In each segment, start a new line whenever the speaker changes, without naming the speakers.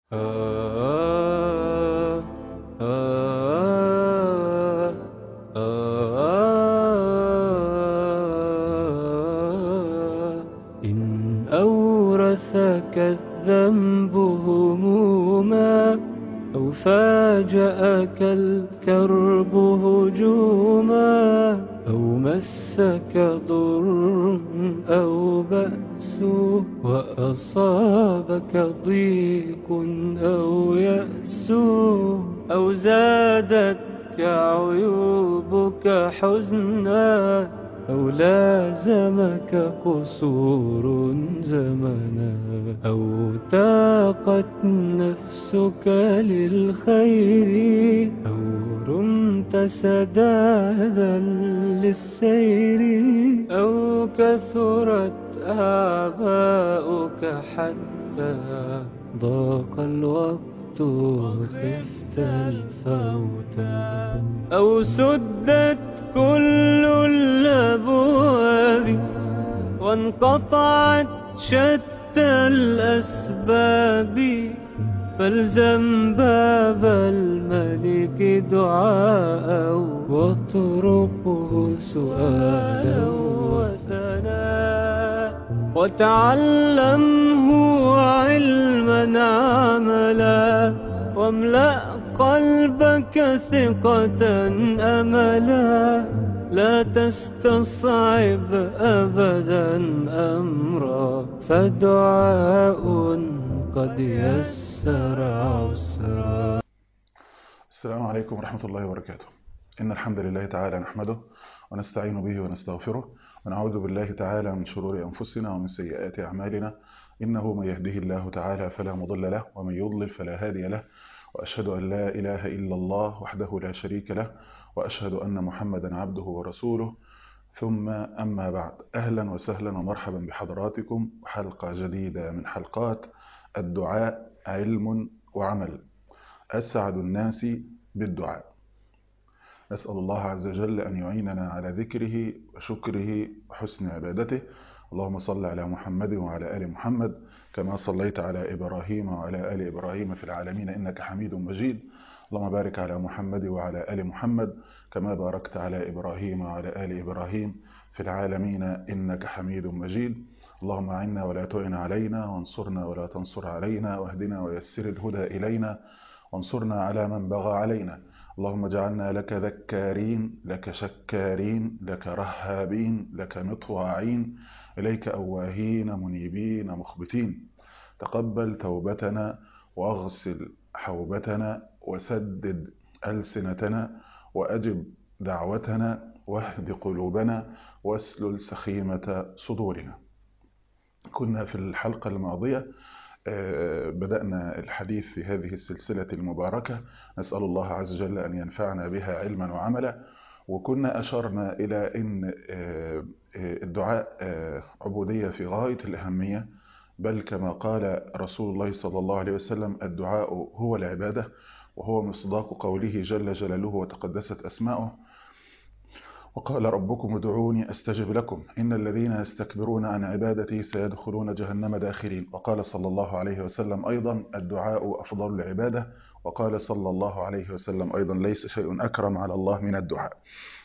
إن أورثك الذنب هموما أو فاجأك الكرب هجوما أو مسك ضر أو بأس وأصابك ضيق أو يأس أو زادتك عيوبك حزنا أو لازمك قصور زمنا أو تاقت نفسك للخير أو رمت سدادا للسير أو كثرت آباؤك حتى ضاق الوقت وخفت الفوت أو سدت كل الأبواب وانقطعت شتى الأسباب فالزم باب الملك دعاء واطرقه سؤالا وثناء وتعلمه علما عملا واملأ قلبك ثقة أملا لا تستصعب أبدا أمرا فدعاء قد يسر عسرا
السلام عليكم ورحمة الله وبركاته إن الحمد لله تعالى نحمده ونستعين به ونستغفره ونعوذ بالله تعالى من شرور أنفسنا ومن سيئات أعمالنا إنه من يهده الله تعالى فلا مضل له ومن يضلل فلا هادي له وأشهد أن لا إله إلا الله وحده لا شريك له وأشهد أن محمدا عبده ورسوله ثم أما بعد أهلا وسهلا ومرحبا بحضراتكم وحلقة جديدة من حلقات الدعاء علم وعمل أسعد الناس بالدعاء نسأل الله عز وجل أن يعيننا على ذكره وشكره وحسن عبادته اللهم صل على محمد وعلى آل محمد كما صليت على إبراهيم وعلى آل إبراهيم في العالمين إنك حميد مجيد اللهم بارك على محمد وعلى آل محمد كما باركت على إبراهيم وعلى آل إبراهيم في العالمين إنك حميد مجيد اللهم أعنا ولا تعن علينا وانصرنا ولا تنصر علينا واهدنا ويسر الهدى إلينا وانصرنا على من بغى علينا اللهم اجعلنا لك ذكارين لك شكارين لك رهابين لك مطواعين إليك أواهين منيبين مخبتين تقبل توبتنا واغسل حوبتنا وسدد ألسنتنا وأجب دعوتنا واهد قلوبنا واسلل سخيمة صدورنا كنا في الحلقة الماضية بدأنا الحديث في هذه السلسلة المباركة نسأل الله عز وجل أن ينفعنا بها علما وعملا وكنا أشرنا إلى أن الدعاء عبودية في غاية الأهمية بل كما قال رسول الله صلى الله عليه وسلم الدعاء هو العبادة وهو مصداق قوله جل جلاله وتقدست أسماؤه وقال ربكم ادعوني أستجب لكم إن الذين يستكبرون عن عبادتي سيدخلون جهنم داخلين وقال صلى الله عليه وسلم أيضا الدعاء أفضل العبادة وقال صلى الله عليه وسلم أيضا ليس شيء أكرم على الله من الدعاء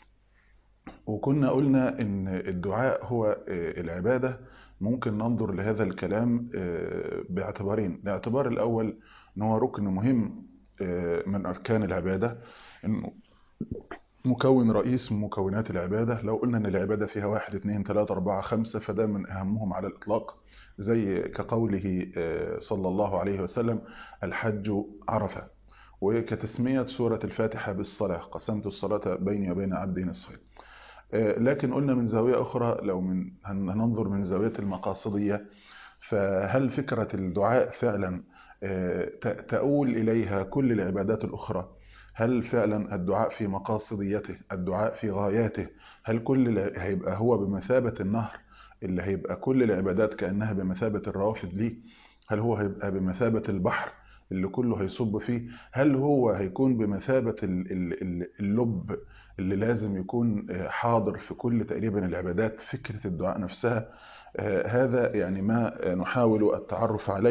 وكنا قلنا إن الدعاء هو العبادة ممكن ننظر لهذا الكلام باعتبارين الاعتبار الأول أنه ركن مهم من أركان العبادة إنه مكون رئيس من مكونات العبادة لو قلنا أن العبادة فيها واحد اثنين ثلاثة أربعة خمسة فده من أهمهم على الإطلاق زي كقوله صلى الله عليه وسلم الحج عرفة وكتسمية سورة الفاتحة بالصلاة قسمت الصلاة بيني وبين عبدي نصفين لكن قلنا من زاوية أخرى لو من هننظر من زاوية المقاصدية فهل فكرة الدعاء فعلا تؤول إليها كل العبادات الأخرى هل فعلا الدعاء في مقاصديته الدعاء في غاياته هل كل هيبقى هو بمثابة النهر اللي هيبقى كل العبادات كأنها بمثابة الروافد ليه هل هو هيبقى بمثابة البحر اللي كله هيصب فيه هل هو هيكون بمثابة اللب اللي لازم يكون حاضر في كل تقريبا العبادات فكرة الدعاء نفسها هذا يعني ما نحاول التعرف عليه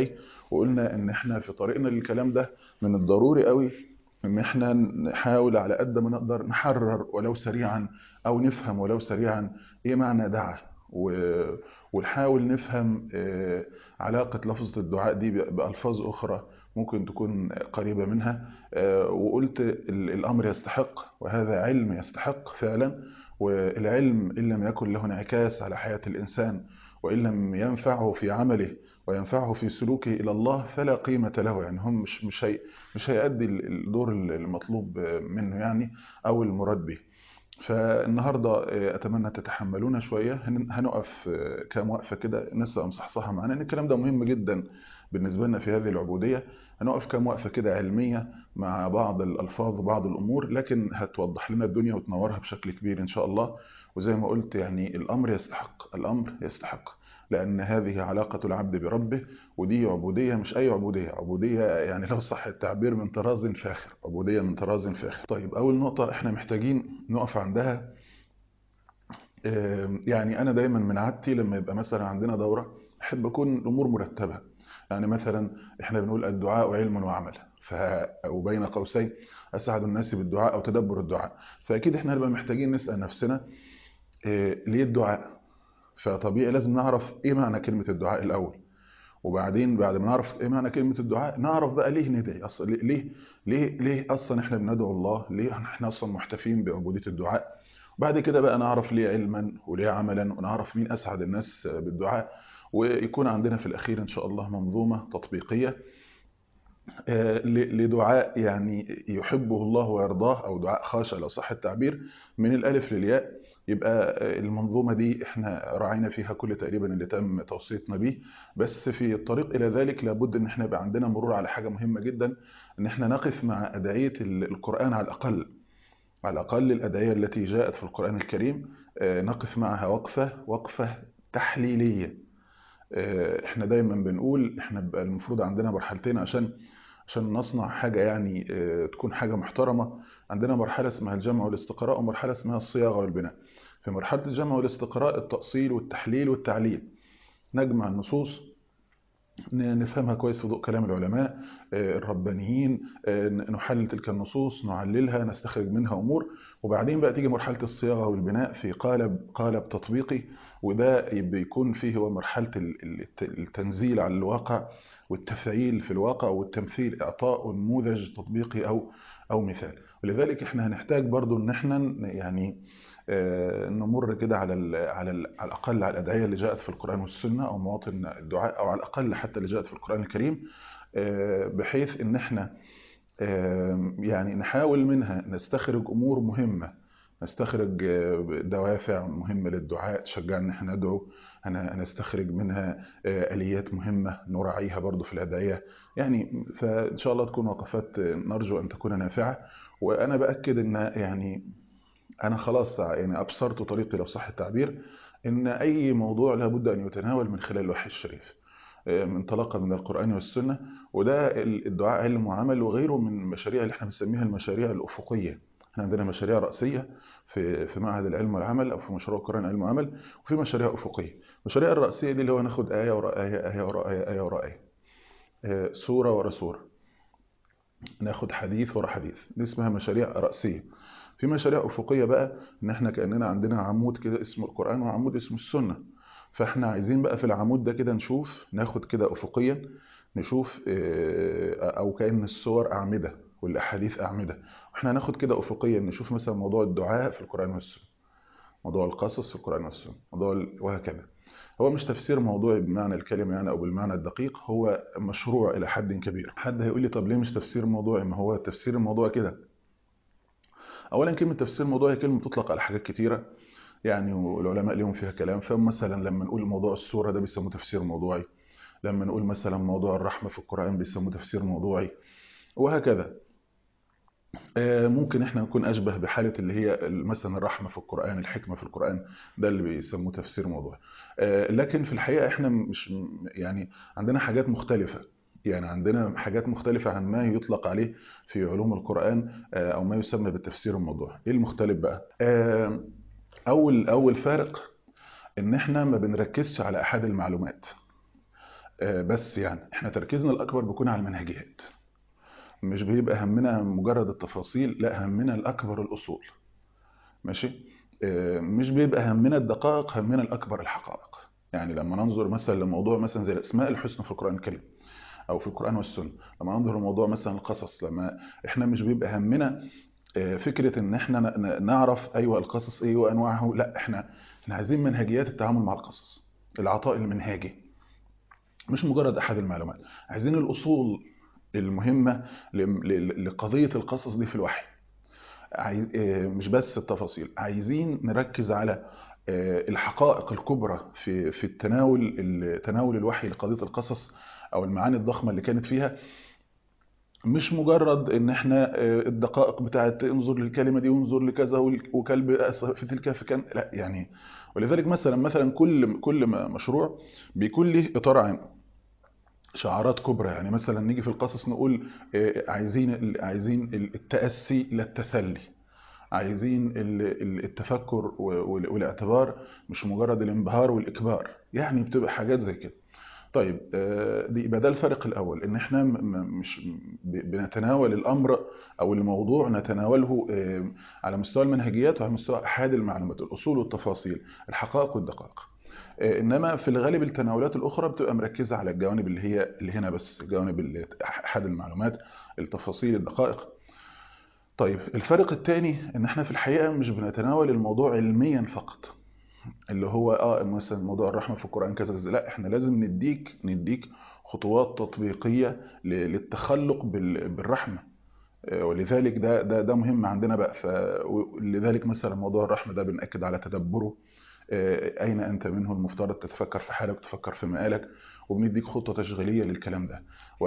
وقلنا ان احنا في طريقنا للكلام ده من الضروري قوي ان احنا نحاول على قد ما نقدر نحرر ولو سريعا او نفهم ولو سريعا ايه معنى دعا و- ونحاول نفهم آه، علاقة لفظة الدعاء دي ب- بألفاظ أخرى ممكن تكون قريبة منها آه، وقلت ال- الأمر يستحق وهذا علم يستحق فعلا والعلم إن لم يكن له انعكاس على حياة الإنسان وإن لم ينفعه في عمله وينفعه في سلوكه إلى الله فلا قيمة له يعني هم مش مش هي مش هيأدي ال- الدور المطلوب منه يعني أو المراد به فالنهاردة آه، أتمنى تتحملونا شوية هن- هنقف آه، كام وقفة كده الناس تبقى مصحصحة معانا إن الكلام ده مهم جدا بالنسبة لنا في هذه العبودية هنقف كام وقفة كده علمية مع بعض الألفاظ وبعض الأمور لكن هتوضح لنا الدنيا وتنورها بشكل كبير إن شاء الله وزي ما قلت يعني الأمر يستحق الأمر يستحق لأن هذه علاقة العبد بربه ودي عبودية مش أي عبودية عبودية يعني لو صح التعبير من طراز فاخر عبودية من طراز فاخر طيب أول نقطة إحنا محتاجين نقف عندها آم، يعني أنا دايما من عادتي لما يبقى مثلا عندنا دورة أحب أكون الأمور مرتبة يعني مثلا إحنا بنقول الدعاء علم وعمل ف وبين قوسين أسعد الناس بالدعاء أو تدبر الدعاء فأكيد إحنا هنبقى محتاجين نسأل نفسنا آه، ليه الدعاء فطبيعي لازم نعرف إيه معنى كلمة الدعاء الأول وبعدين بعد ما نعرف ايه معنى كلمة الدعاء نعرف بقى ليه ندعي اصلا ليه ليه ليه اصلا احنا بندعو الله ليه احنا اصلا محتفين بعبودية الدعاء وبعد كده بقى نعرف ليه علما وليه عملا ونعرف مين اسعد الناس بالدعاء ويكون عندنا في الاخير ان شاء الله منظومة تطبيقية آه، ل- لدعاء يعني يحبه الله ويرضاه او دعاء خاشع لو صح التعبير من الالف للياء يبقى آه، المنظومه دي احنا راعينا فيها كل تقريبا اللي تم توصيتنا بيه بس في الطريق الى ذلك لابد ان احنا يبقى عندنا مرور على حاجه مهمه جدا ان احنا نقف مع ادعيه ال- القران على الاقل على الاقل الادعيه التي جاءت في القران الكريم آه، نقف معها وقفه وقفه تحليليه آه، احنا دايما بنقول احنا بقى المفروض عندنا مرحلتين عشان عشان نصنع حاجة يعني آه، تكون حاجة محترمة عندنا مرحلة اسمها الجمع والاستقراء ومرحلة اسمها الصياغة والبناء في مرحلة الجمع والاستقراء التأصيل والتحليل والتعليل نجمع النصوص ن- نفهمها كويس في ضوء كلام العلماء آه، الربانيين آه، ن- نحلل تلك النصوص نعللها نستخرج منها أمور وبعدين بقى تيجي مرحلة الصياغة والبناء في قالب قالب تطبيقي وده بيكون فيه هو مرحلة ال- ال- الت- التنزيل على الواقع والتفعيل في الواقع والتمثيل إعطاء نموذج تطبيقي أو أو مثال ولذلك احنا هنحتاج برضو ان احنا ن- يعني آه، نمر كده على ال على ال على الاقل على الادعيه اللي جاءت في القران والسنه او مواطن الدعاء او على الاقل حتى اللي جاءت في القران الكريم آه، بحيث ان احنا آه، يعني نحاول منها نستخرج امور مهمه نستخرج آه، دوافع مهمه للدعاء تشجعنا ان احنا ندعو هن- هنستخرج منها آه، اليات مهمه نراعيها برضو في الادعيه يعني فان شاء الله تكون وقفات آه، نرجو ان تكون نافعه وانا باكد ان يعني انا خلاص يعني ابصرت طريقي لو صح التعبير ان اي موضوع لابد ان يتناول من خلال الوحي الشريف آه، انطلاقا من القران والسنه وده الدعاء علم وعمل وغيره من المشاريع اللي احنا بنسميها المشاريع الافقيه احنا عندنا مشاريع راسيه في في معهد العلم والعمل او في مشروع القران علم وعمل وفي مشاريع افقيه المشاريع الراسيه دي اللي هو ناخد ايه وراء ايه ايه وراء ايه ايه وراء ايه آه، سوره ورا سوره ناخد حديث ورا حديث دي اسمها مشاريع راسيه في مشاريع افقيه بقى ان احنا كاننا عندنا عمود كده اسمه القران وعمود اسمه السنه فاحنا عايزين بقى في العمود ده كده نشوف ناخد كده افقيا نشوف آه، او كأن الصور اعمده والاحاديث اعمده واحنا هناخد كده افقيا نشوف مثلا موضوع الدعاء في القران والسنه موضوع القصص في القران والسنه موضوع ال- وهكذا هو مش تفسير موضوعي بمعنى الكلمه يعني او بالمعنى الدقيق هو مشروع الى حد كبير حد هيقول لي طب ليه مش تفسير موضوعي ما هو تفسير الموضوع كده اولا كلمه تفسير موضوعي كلمه تطلق على حاجات كتيره يعني والعلماء ليهم فيها كلام فمثلا لما نقول موضوع السوره ده بيسموه تفسير موضوعي لما نقول مثلا موضوع الرحمه في القران بيسموه تفسير موضوعي وهكذا آه، ممكن احنا نكون اشبه بحاله اللي هي مثلا الرحمه في القران الحكمه في القران ده اللي بيسموه تفسير موضوعي آه، لكن في الحقيقه احنا مش يعني عندنا حاجات مختلفه يعني عندنا حاجات مختلفة عن ما يطلق عليه في علوم القرآن آه، أو ما يسمى بالتفسير الموضوعي. إيه المختلف بقى؟ آه، أول أول فارق إن إحنا ما بنركزش على أحد المعلومات. بس يعني احنا تركيزنا الاكبر بيكون على المنهجيات مش بيبقى همنا مجرد التفاصيل لا همنا الاكبر الاصول ماشي مش بيبقى همنا الدقائق همنا الاكبر الحقائق يعني لما ننظر مثلا لموضوع مثلا زي الاسماء الحسنى في القران الكريم او في القران والسنه لما ننظر لموضوع مثلا القصص لما احنا مش بيبقى همنا فكره ان احنا نعرف ايوه القصص ايه وانواعه لا احنا احنا عايزين منهجيات التعامل مع القصص العطاء المنهاجي مش مجرد احد المعلومات عايزين الاصول المهمه لقضيه القصص دي في الوحي مش بس التفاصيل عايزين نركز على الحقائق الكبرى في في التناول تناول الوحي لقضيه القصص او المعاني الضخمه اللي كانت فيها مش مجرد ان احنا الدقائق بتاعت انظر للكلمه دي وانظر لكذا وكلب في تلك في كان لا يعني ولذلك مثلا مثلا كل كل مشروع بيكون له اطار عام شعارات كبرى يعني مثلا نيجي في القصص نقول عايزين عايزين التاسي للتسلي عايزين التفكر والاعتبار مش مجرد الانبهار والاكبار يعني بتبقى حاجات زي كده طيب دي يبقى ده الفرق الاول ان احنا مش بنتناول الامر او الموضوع نتناوله على مستوى المنهجيات وعلى مستوى احاد المعلومات الاصول والتفاصيل الحقائق والدقائق انما في الغالب التناولات الاخرى بتبقى مركزه على الجوانب اللي هي اللي هنا بس جوانب احاد المعلومات التفاصيل الدقائق طيب الفرق الثاني ان احنا في الحقيقه مش بنتناول الموضوع علميا فقط اللي هو اه مثلا موضوع الرحمه في القران كذا لا احنا لازم نديك نديك خطوات تطبيقيه للتخلق بالرحمه ولذلك ده ده ده مهم عندنا بقى فلذلك مثلا موضوع الرحمه ده بنأكد على تدبره اين انت منه المفترض تتفكر في حالك تفكر في مقالك وبنديك خطه تشغيليه للكلام ده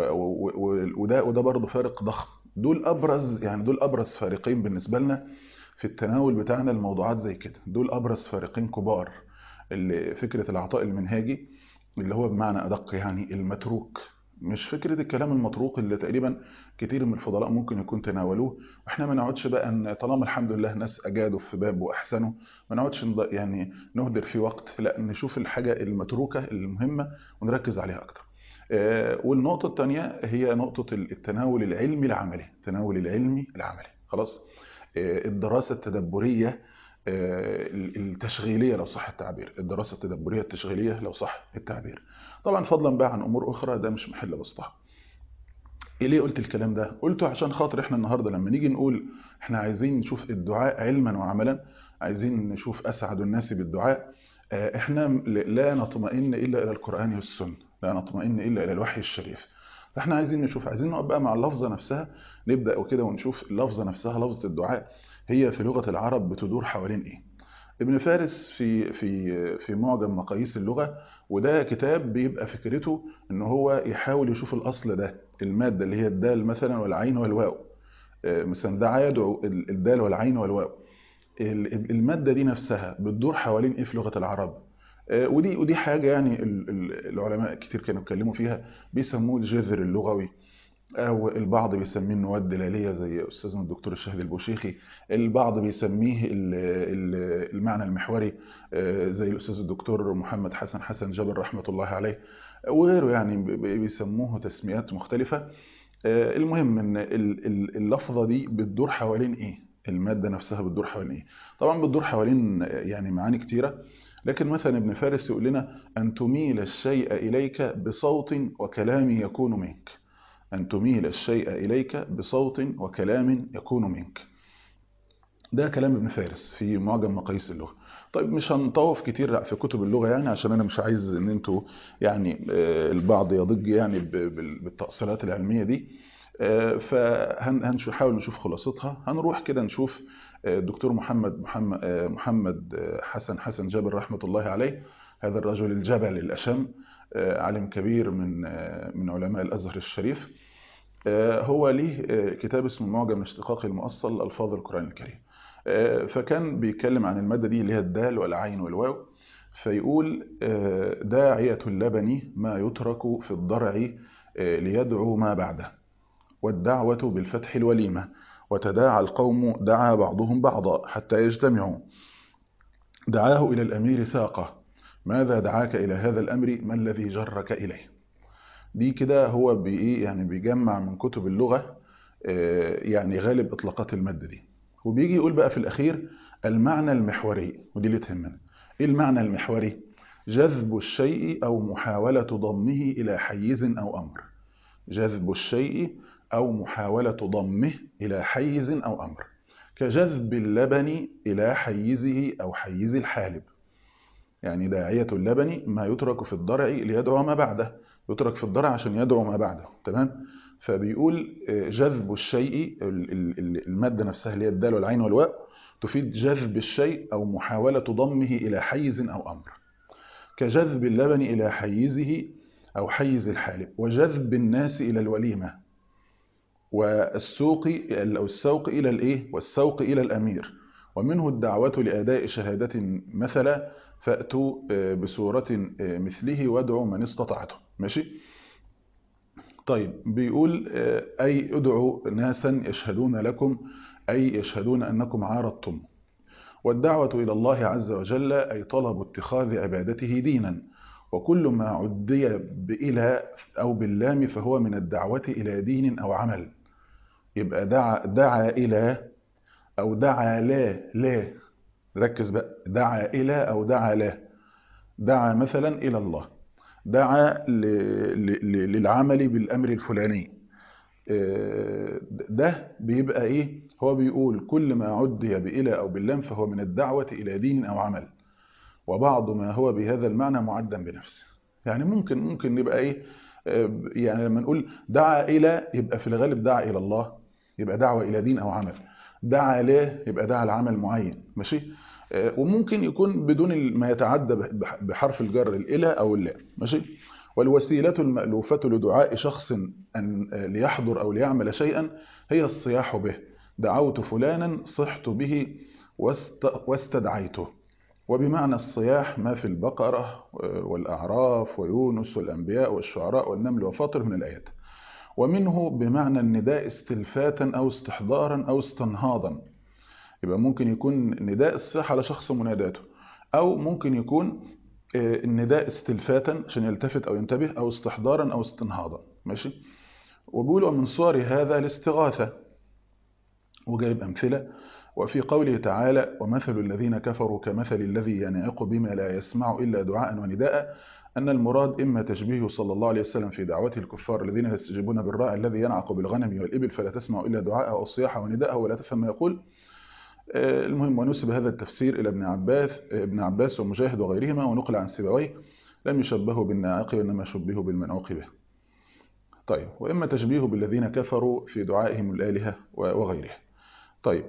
وده وده برضه فارق ضخم دول ابرز يعني دول ابرز فارقين بالنسبه لنا في التناول بتاعنا الموضوعات زي كده دول ابرز فارقين كبار اللي فكره العطاء المنهاجي اللي هو بمعنى ادق يعني المتروك مش فكره الكلام المطروق اللي تقريبا كتير من الفضلاء ممكن يكون تناولوه واحنا ما نقعدش بقى ان طالما الحمد لله ناس اجادوا في باب واحسنوا ما نقعدش يعني نهدر فيه وقت لا نشوف الحاجه المتروكه المهمه ونركز عليها اكتر والنقطه الثانيه هي نقطه التناول العلمي العملي التناول العلمي العملي خلاص الدراسة التدبرية التشغيلية لو صح التعبير الدراسة التدبرية التشغيلية لو صح التعبير طبعا فضلا بقى عن أمور أخرى ده مش محل بسطها ليه قلت الكلام ده قلته عشان خاطر احنا النهاردة لما نيجي نقول احنا عايزين نشوف الدعاء علما وعملا عايزين نشوف أسعد الناس بالدعاء احنا لا نطمئن إلا إلى القرآن والسنة لا نطمئن إلا إلى الوحي الشريف فاحنا عايزين نشوف عايزين نقعد بقى مع اللفظه نفسها نبدا وكده ونشوف اللفظه نفسها لفظه الدعاء هي في لغه العرب بتدور حوالين ايه ابن فارس في في في معجم مقاييس اللغه وده كتاب بيبقى فكرته ان هو يحاول يشوف الاصل ده الماده اللي هي الدال مثلا والعين والواو مثلا دعا يدعو الدال والعين والواو الماده دي نفسها بتدور حوالين ايه في لغه العرب ودي ودي حاجه يعني العلماء كتير كانوا اتكلموا فيها بيسموه الجذر اللغوي او البعض بيسميه النواه الدلاليه زي استاذنا الدكتور الشاهد البوشيخي البعض بيسميه المعنى المحوري زي الاستاذ الدكتور محمد حسن حسن جابر رحمه الله عليه وغيره يعني بيسموه تسميات مختلفه المهم ان اللفظه دي بتدور حوالين ايه الماده نفسها بتدور حوالين ايه طبعا بتدور حوالين يعني معاني كتيره لكن مثلا ابن فارس يقول لنا أن تميل الشيء إليك بصوت وكلام يكون منك أن تميل الشيء إليك بصوت وكلام يكون منك ده كلام ابن فارس في معجم مقاييس اللغة طيب مش هنطوف كتير في كتب اللغة يعني عشان أنا مش عايز إن أنتوا يعني البعض يضج يعني بالتأصيلات العلمية دي فهنحاول نشوف خلاصتها هنروح كده نشوف الدكتور محمد محمد محمد حسن حسن جابر رحمة الله عليه هذا الرجل الجبل الأشم عالم كبير من من علماء الأزهر الشريف هو ليه كتاب اسمه معجم الاشتقاق المؤصل لألفاظ القرآن الكريم فكان بيتكلم عن المادة دي اللي هي الدال والعين والواو فيقول داعية اللبن ما يترك في الضرع ليدعو ما بعده والدعوة بالفتح الوليمة وتداعى القوم دعا بعضهم بعضا حتى يجتمعوا دعاه إلى الأمير ساقه ماذا دعاك إلى هذا الأمر ما الذي جرك إليه دي كده هو بإيه يعني بيجمع من كتب اللغة يعني غالب إطلاقات المادة دي وبيجي يقول بقى في الأخير المعنى المحوري ودي اللي تهمنا إيه المعنى المحوري جذب الشيء أو محاولة ضمه إلى حيز أو أمر جذب الشيء أو محاولة ضمه إلى حيز أو أمر كجذب اللبن إلى حيزه أو حيز الحالب يعني داعية اللبن ما يترك في الضرع ليدعو ما بعده يترك في الضرع عشان يدعو ما بعده تمام فبيقول جذب الشيء المادة نفسها اللي هي الدال والعين والواء تفيد جذب الشيء أو محاولة ضمه إلى حيز أو أمر كجذب اللبن إلى حيزه أو حيز الحالب وجذب الناس إلى الوليمة والسوق أو السوق إلى الإيه والسوق إلى الأمير ومنه الدعوة لأداء شهادة مثلا فأتوا بصورة مثله وادعوا من استطعتم ماشي طيب بيقول أي ادعوا ناسا يشهدون لكم أي يشهدون أنكم عارضتم والدعوة إلى الله عز وجل أي طلب اتخاذ عبادته دينا وكل ما عدي بإلى أو باللام فهو من الدعوة إلى دين أو عمل يبقى دعا, دعا إلى أو دعا لا لا ركز بقى دعا إلى أو دعا لا دعا مثلا إلى الله دعا للعمل بالأمر الفلاني ده بيبقى إيه هو بيقول كل ما عدي بإلى أو باللام فهو من الدعوة إلى دين أو عمل وبعض ما هو بهذا المعنى معدا بنفسه يعني ممكن ممكن نبقى إيه يعني لما نقول دعا إلى يبقى في الغالب دعا إلى الله يبقى دعوة إلى دين أو عمل دعا له يبقى دعا لعمل معين ماشي وممكن يكون بدون ما يتعدى بحرف الجر الإلى أو اللا ماشي والوسيلة المألوفة لدعاء شخص أن ليحضر أو ليعمل شيئا هي الصياح به دعوت فلانا صحت به واستدعيته وبمعنى الصياح ما في البقرة والأعراف ويونس والأنبياء والشعراء والنمل وفاطر من الآيات ومنه بمعنى النداء استلفاتا أو استحضارا أو استنهاضا يبقى ممكن يكون نداء الصياح على شخص مناداته أو ممكن يكون النداء استلفاتا عشان يلتفت أو ينتبه أو استحضارا أو استنهاضا ماشي وبيقولوا من صور هذا الاستغاثة وجايب أمثلة وفي قوله تعالى ومثل الذين كفروا كمثل الذي ينعق بما لا يسمع إلا دعاء ونداء أن المراد إما تشبيه صلى الله عليه وسلم في دعوته الكفار الذين يستجيبون بالراء الذي ينعق بالغنم والإبل فلا تسمع إلا دعاءه أو صياحه ونداءه ولا تفهم ما يقول المهم ونسب هذا التفسير إلى ابن عباس ابن عباس ومجاهد وغيرهما ونقل عن سيبويه لم يشبهوا بالناعق وإنما شبهوا بالمنعوق به طيب وإما تشبيه بالذين كفروا في دعائهم الآلهة وغيره طيب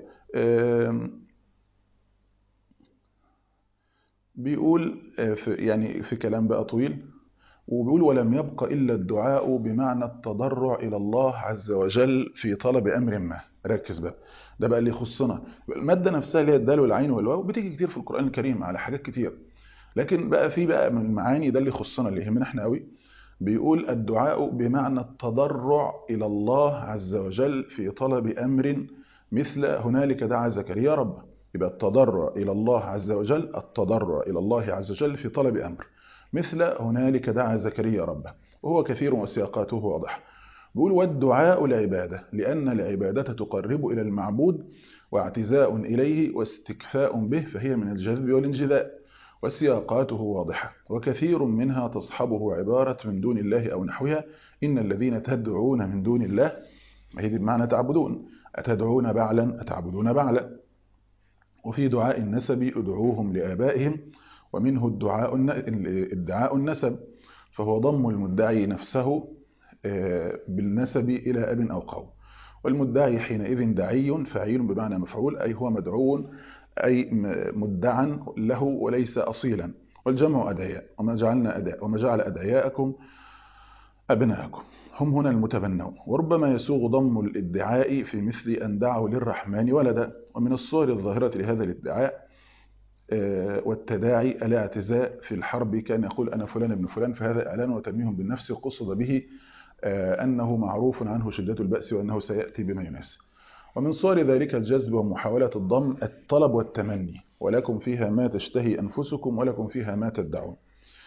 بيقول في يعني في كلام بقى طويل وبيقول ولم يبق إلا الدعاء بمعنى التضرع إلى الله عز وجل في طلب أمر ما ركز بقى ده بقى اللي يخصنا المادة نفسها اللي هي الدال والعين والواو بتيجي كتير في القرآن الكريم على حاجات كتير لكن بقى في بقى من المعاني ده اللي يخصنا اللي يهمنا احنا قوي بيقول الدعاء بمعنى التضرع إلى الله عز وجل في طلب أمر مثل هنالك دعا زكريا ربه يبقى التضرع إلى الله عز وجل التضرع إلى الله عز وجل في طلب أمر مثل هنالك دعا زكريا ربه وهو كثير وسياقاته واضحة بيقول والدعاء العبادة لأن العبادة تقرب إلى المعبود واعتزاء إليه واستكفاء به فهي من الجذب والانجذاء وسياقاته واضحة وكثير منها تصحبه عبارة من دون الله أو نحوها إن الذين تدعون من دون الله هي دي بمعنى تعبدون أتدعون بعلا أتعبدون بعلا وفي دعاء النسب ادعوهم لآبائهم ومنه الدعاء ادعاء النسب فهو ضم المدعي نفسه بالنسب إلى أب أو قوم والمدعي حينئذ دعي فعيل بمعنى مفعول أي هو مدعو أي مدعا له وليس أصيلا والجمع أدعياء وما جعلنا أدعياء وما جعل أدعياءكم أبناءكم هم هنا المتبنون وربما يسوغ ضم الادعاء في مثل أن دعوا للرحمن ولدا ومن الصور الظاهرة لهذا الادعاء والتداعي الاعتزاء في الحرب كان يقول أنا فلان ابن فلان فهذا إعلان وتنميه بالنفس قصد به أنه معروف عنه شدة البأس وأنه سيأتي بما يناسب ومن صور ذلك الجذب ومحاولة الضم الطلب والتمني ولكم فيها ما تشتهي أنفسكم ولكم فيها ما تدعون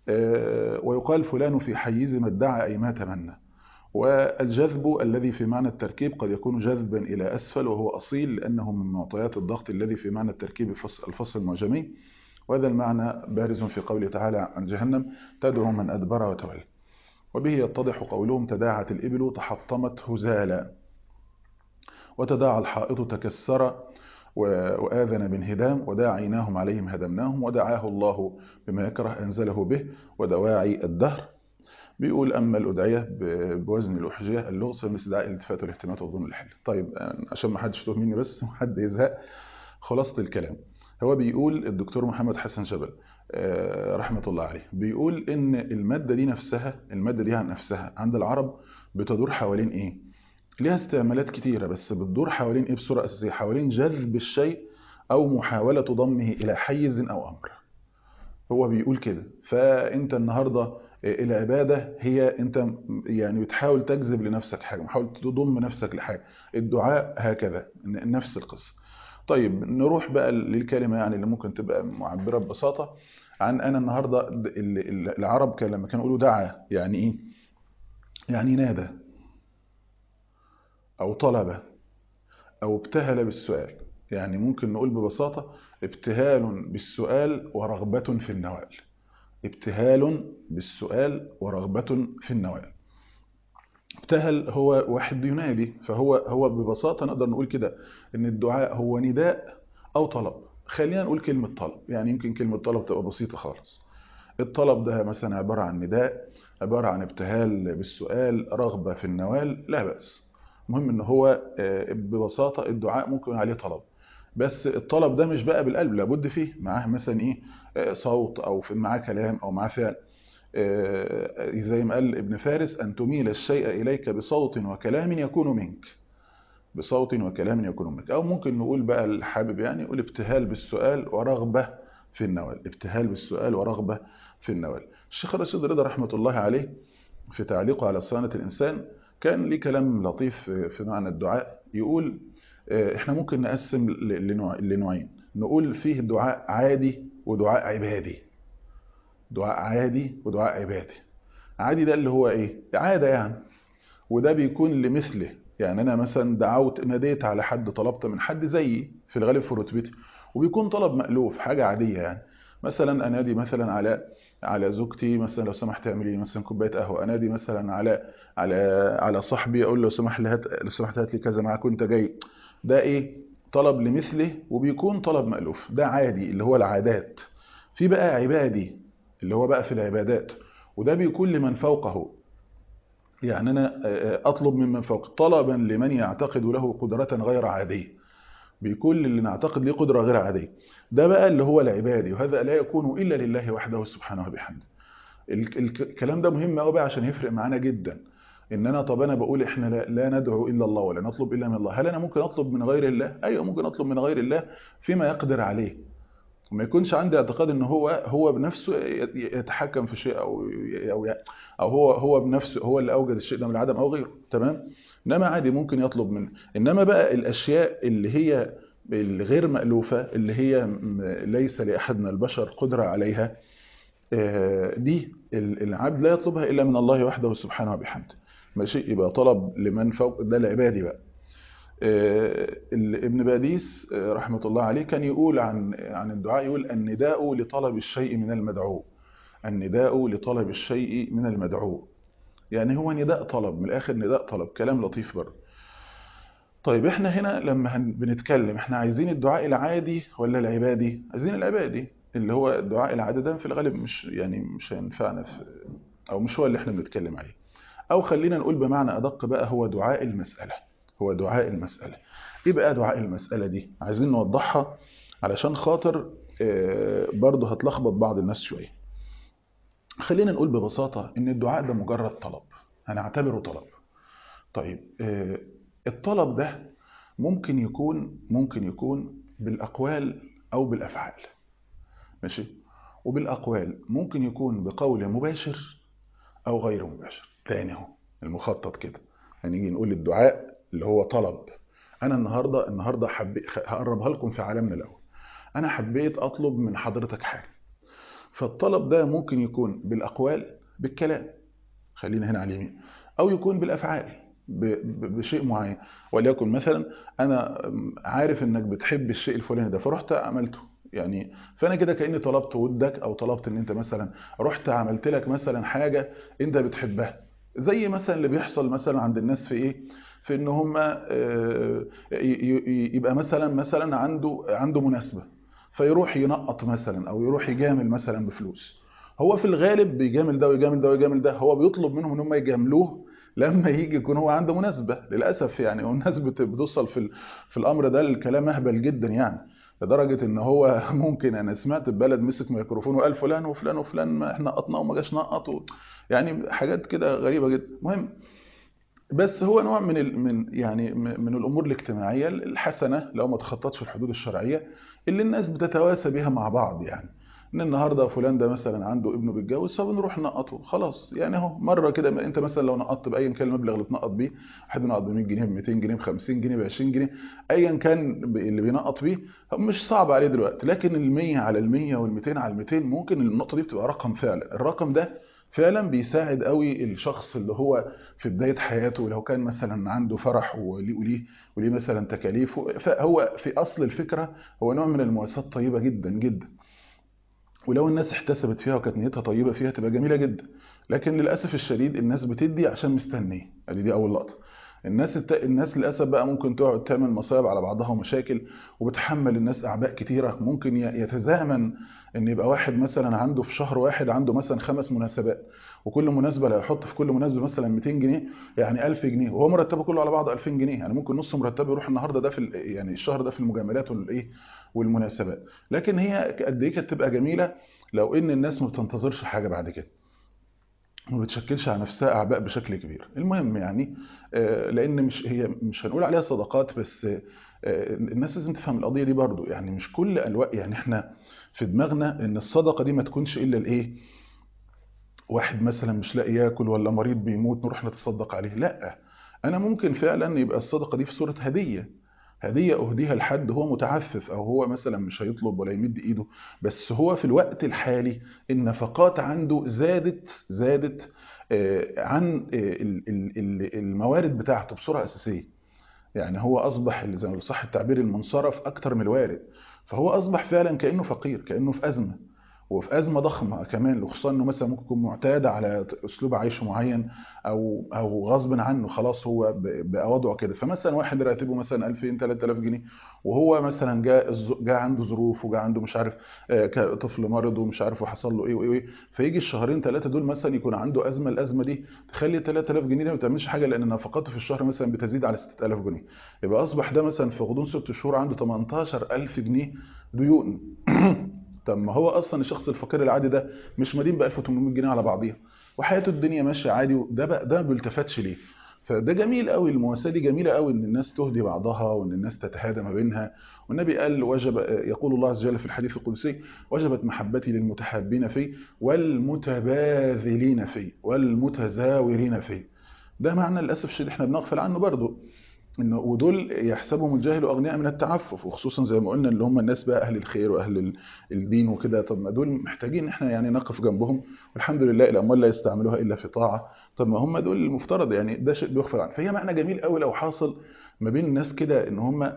ويقال فلان في حيز ما ادعى أي ما تمنى والجذب الذي في معنى التركيب قد يكون جذبا إلى أسفل وهو أصيل لأنه من معطيات الضغط الذي في معنى التركيب الفصل المعجمي وهذا المعنى بارز في قوله تعالى عن جهنم تدعو من أدبر وتولى وبه يتضح قولهم تداعت الإبل تحطمت هزالا وتداعى الحائط تكسر وآذن بانهدام وداعيناهم عليهم هدمناهم ودعاه الله بما يكره أنزله به ودواعي الدهر بيقول أما الأدعية بوزن الأحجية اللغز مثل دعاء الالتفات والاهتمامات والظن الحل طيب عشان ما حدش يتوه مني بس وحد يزهق خلاصة الكلام هو بيقول الدكتور محمد حسن جبل رحمة الله عليه بيقول إن المادة دي نفسها المادة دي عن نفسها عند العرب بتدور حوالين إيه ليها استعمالات كتيرة بس بتدور حوالين إيه بصورة أساسية حوالين جذب الشيء أو محاولة ضمه إلى حيز أو أمر هو بيقول كده فأنت النهاردة العبادة هي أنت يعني بتحاول تجذب لنفسك حاجة محاول تضم نفسك لحاجة الدعاء هكذا نفس القصة طيب نروح بقى للكلمة يعني اللي ممكن تبقى معبرة ببساطة عن أنا النهاردة العرب كان لما كانوا يقولوا دعا يعني إيه يعني نادى أو طلب أو ابتهل بالسؤال يعني ممكن نقول ببساطة ابتهال بالسؤال ورغبة في النوال ابتهال بالسؤال ورغبة في النوال ابتهل هو واحد ينادي فهو هو ببساطة نقدر نقول كده ان الدعاء هو نداء او طلب خلينا نقول كلمة طلب يعني يمكن كلمة طلب تبقى بسيطة خالص الطلب ده مثلا عبارة عن نداء عبارة عن ابتهال بالسؤال رغبة في النوال لا بأس المهم ان هو ببساطة الدعاء ممكن عليه طلب بس الطلب ده مش بقى بالقلب لابد فيه معاه مثلا ايه صوت او معاه كلام او معاه فعل زي ما قال ابن فارس أن تميل الشيء إليك بصوت وكلام يكون منك بصوت وكلام يكون منك أو ممكن نقول بقى الحابب يعني يقول ابتهال بالسؤال ورغبة في النوال ابتهال بالسؤال ورغبة في النوال الشيخ رشيد رضا رحمة الله عليه في تعليقه على صيانة الإنسان كان ليه كلام لطيف في معنى الدعاء يقول احنا ممكن نقسم لنوعين نقول فيه دعاء عادي ودعاء عبادي دعاء عادي ودعاء عبادي عادي ده اللي هو ايه عادة يعني وده بيكون لمثله يعني انا مثلا دعوت ناديت على حد طلبت من حد زيي في الغالب في رتبتي وبيكون طلب مألوف حاجة عادية يعني مثلا انادي مثلا على على زوجتي مثلا لو سمحت اعملي مثلا كوبايه قهوه انادي مثلا على على على صاحبي اقول له لو سمحت هات لو سمحت هات لي كذا معاك وانت جاي ده ايه طلب لمثله وبيكون طلب مألوف ده عادي اللي هو العادات في بقى عبادي اللي هو بقى في العبادات وده بيكون لمن فوقه يعني أنا أطلب ممن فوق طلبا لمن يعتقد له قدرة غير عادية بيكون اللي نعتقد له قدرة غير عادية ده بقى اللي هو العبادي وهذا لا يكون إلا لله وحده سبحانه وبحمده الكلام ده مهم قوي بقى عشان يفرق معانا جدا ان انا طب انا بقول احنا لا, لا ندعو الا الله ولا نطلب الا من الله هل انا ممكن اطلب من غير الله ايوه ممكن اطلب من غير الله فيما يقدر عليه وما يكونش عندي اعتقاد ان هو هو بنفسه يتحكم في شيء او او او هو هو بنفسه هو اللي اوجد الشيء ده من العدم او غيره تمام انما عادي ممكن يطلب منه انما بقى الاشياء اللي هي الغير مألوفة اللي هي ليس لأحد من البشر قدرة عليها دي العبد لا يطلبها إلا من الله وحده سبحانه وبحمده ماشي يبقى طلب لمن فوق ده العبادي بقى ابن باديس رحمة الله عليه كان يقول عن عن الدعاء يقول النداء لطلب الشيء من المدعو النداء لطلب الشيء من المدعو يعني هو نداء طلب من الآخر نداء طلب كلام لطيف برضه طيب احنا هنا لما بنتكلم احنا عايزين الدعاء العادي ولا العبادي عايزين العبادي اللي هو الدعاء العادي ده في الغالب مش يعني مش هينفعنا في او مش هو اللي احنا بنتكلم عليه او خلينا نقول بمعنى ادق بقى هو دعاء المسألة هو دعاء المسألة ايه بقى دعاء المسألة دي عايزين نوضحها علشان خاطر برضه هتلخبط بعض الناس شوية خلينا نقول ببساطة ان الدعاء ده مجرد طلب هنعتبره طلب طيب الطلب ده ممكن يكون ممكن يكون بالأقوال أو بالأفعال ماشي وبالأقوال ممكن يكون بقول مباشر أو غير مباشر تاني اهو المخطط كده هنيجي يعني نقول الدعاء اللي هو طلب أنا النهاردة النهاردة حبي هقربها لكم في عالمنا الأول أنا حبيت أطلب من حضرتك حاجة فالطلب ده ممكن يكون بالاقوال بالكلام خلينا هنا على اليمين او يكون بالافعال بشيء معين وليكن مثلا انا عارف انك بتحب الشيء الفلاني ده فرحت عملته يعني فانا كده كاني طلبت ودك او طلبت ان انت مثلا رحت عملت لك مثلا حاجه انت بتحبها زي مثلا اللي بيحصل مثلا عند الناس في ايه في ان هم يبقى مثلا مثلا عنده عنده مناسبه فيروح ينقط مثلا او يروح يجامل مثلا بفلوس هو في الغالب بيجامل ده ويجامل ده ويجامل ده هو بيطلب منهم ان هم يجاملوه لما يجي يكون هو عنده مناسبه للاسف يعني والناس بتوصل في في الامر ده الكلام اهبل جدا يعني لدرجه ان هو ممكن انا سمعت ببلد مسك ميكروفون وقال فلان وفلان وفلان ما احنا نقطناه وما جاش نقط يعني حاجات كده غريبه جدا المهم بس هو نوع من ال من يعني من الامور الاجتماعيه الحسنه لو ما تخططش الحدود الشرعيه اللي الناس بتتواسى بيها مع بعض يعني ان النهارده فلان ده مثلا عنده ابنه بيتجوز فبنروح نقطه خلاص يعني اهو مره كده انت مثلا لو نقطت بايا كان المبلغ اللي تنقط بيه واحد بينقط ب 100 جنيه ب 200 جنيه ب 50 جنيه ب 20 جنيه ايا كان اللي بينقط بيه مش صعب عليه دلوقتي لكن ال 100 على ال 100 وال 200 على ال 200 ممكن النقطه دي بتبقى رقم فعلا الرقم ده فعلا بيساعد قوي الشخص اللي هو في بدايه حياته لو كان مثلا عنده فرح وليه وليه وليه مثلا تكاليفه فهو في اصل الفكره هو نوع من المواساه طيبه جدا جدا ولو الناس احتسبت فيها وكانت نيتها طيبه فيها تبقى جميله جدا لكن للاسف الشديد الناس بتدي عشان مستنيه ادي دي اول لقطه الناس الت... الناس للاسف بقى ممكن تقعد تعمل مصايب على بعضها ومشاكل وبتحمل الناس اعباء كتيره ممكن يتزامن ان يبقى واحد مثلا عنده في شهر واحد عنده مثلا خمس مناسبات وكل مناسبه لو يحط في كل مناسبه مثلا 200 جنيه يعني 1000 جنيه وهو مرتبه كله على بعضه 2000 جنيه يعني ممكن نص مرتبه يروح النهارده ده في يعني الشهر ده في المجاملات والايه والمناسبات لكن هي قد ايه كانت تبقى جميله لو ان الناس ما بتنتظرش حاجه بعد كده ما بتشكلش على نفسها اعباء بشكل كبير المهم يعني لان مش هي مش هنقول عليها صدقات بس الناس لازم تفهم القضيه دي برضو يعني مش كل الوقت يعني احنا في دماغنا ان الصدقه دي ما تكونش الا الايه واحد مثلا مش لاقي ياكل ولا مريض بيموت نروح نتصدق عليه لا انا ممكن فعلا يبقى الصدقه دي في صوره هديه هدية أهديها لحد هو متعفف أو هو مثلا مش هيطلب ولا يمد إيده بس هو في الوقت الحالي النفقات عنده زادت زادت عن الموارد بتاعته بصورة أساسية يعني هو أصبح زي ما صح التعبير المنصرف أكتر من الوارد فهو أصبح فعلا كأنه فقير كأنه في أزمة وفي أزمة ضخمة كمان خصوصا إنه مثلا ممكن يكون معتاد على أسلوب عيش معين أو أو غصب عنه خلاص هو بقى وضعه كده فمثلا واحد راتبه مثلا 2000 3000 جنيه وهو مثلا جاء جاء عنده ظروف وجاء عنده مش عارف طفل مرض ومش عارف وحصل له إيه وإيه فيجي الشهرين ثلاثة دول مثلا يكون عنده أزمة الأزمة دي تخلي 3000 جنيه دي ما تعملش حاجة لأن نفقاته في الشهر مثلا بتزيد على 6000 جنيه يبقى أصبح ده مثلا في غضون ست شهور عنده 18000 جنيه ديون طب ما هو اصلا الشخص الفقير العادي ده مش مدين ب 1800 جنيه على بعضيها وحياته الدنيا ماشيه عادي وده بقى ده ما بيلتفتش ليه فده جميل قوي المواساه دي جميله قوي ان الناس تهدي بعضها وان الناس تتهادى ما بينها والنبي قال وجب يقول الله عز وجل في الحديث القدسي وجبت محبتي للمتحابين في والمتباذلين في والمتزاورين في ده معنى للاسف الشديد احنا بنغفل عنه برضه انه ودول يحسبهم الجاهل اغنياء من التعفف وخصوصا زي ما قلنا اللي هم الناس بقى اهل الخير واهل الدين وكده طب ما دول محتاجين ان احنا يعني نقف جنبهم والحمد لله الاموال لا يستعملوها الا في طاعه طب ما هم دول المفترض يعني ده شيء بيغفر عنه فهي معنى جميل قوي لو حاصل ما بين الناس كده ان هم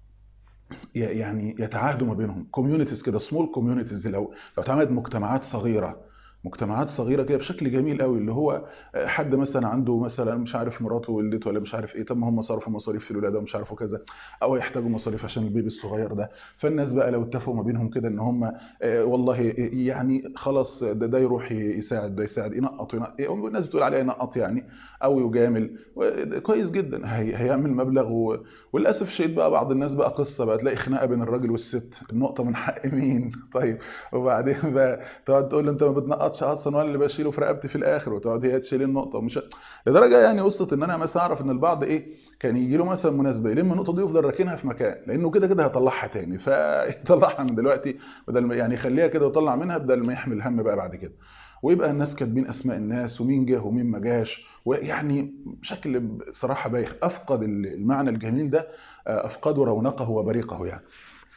يعني يتعاهدوا ما بينهم كوميونيتيز كده سمول كوميونيتيز لو لو اتعملت مجتمعات صغيره مجتمعات صغيره كده بشكل جميل قوي اللي هو حد مثلا عنده مثلا مش عارف مراته ولدت ولا مش عارف ايه طب ما هم صرفوا مصاريف في الولاده ومش عارفوا كذا او يحتاجوا مصاريف عشان البيبي الصغير ده فالناس بقى لو اتفقوا ما بينهم كده ان هم والله يعني خلاص ده, ده يروح يساعد ده يساعد ينقط ينقط الناس بتقول عليه ينقط يعني او يجامل كويس جدا هي هيعمل مبلغ و... وللاسف الشديد بقى بعض الناس بقى قصه بقى تلاقي خناقه بين الراجل والست النقطه من حق مين طيب وبعدين بقى تقعد تقول له انت ما بتنقطش اصلا وانا اللي بشيله في رقبتي في الاخر وتقعد هي تشيل النقطه ومش لدرجه يعني قصه ان انا مثلا اعرف ان البعض ايه كان يجي له مثلا مناسبه يلم النقطه دي ويفضل راكنها في مكان لانه كده كده هيطلعها تاني فيطلعها من دلوقتي بدل ما يعني يخليها كده ويطلع منها بدل ما يحمل هم بقى بعد كده ويبقى الناس كاتبين اسماء الناس ومين جه ومين ما جاش ويعني بشكل صراحه بايخ افقد المعنى الجميل ده افقد رونقه وبريقه يعني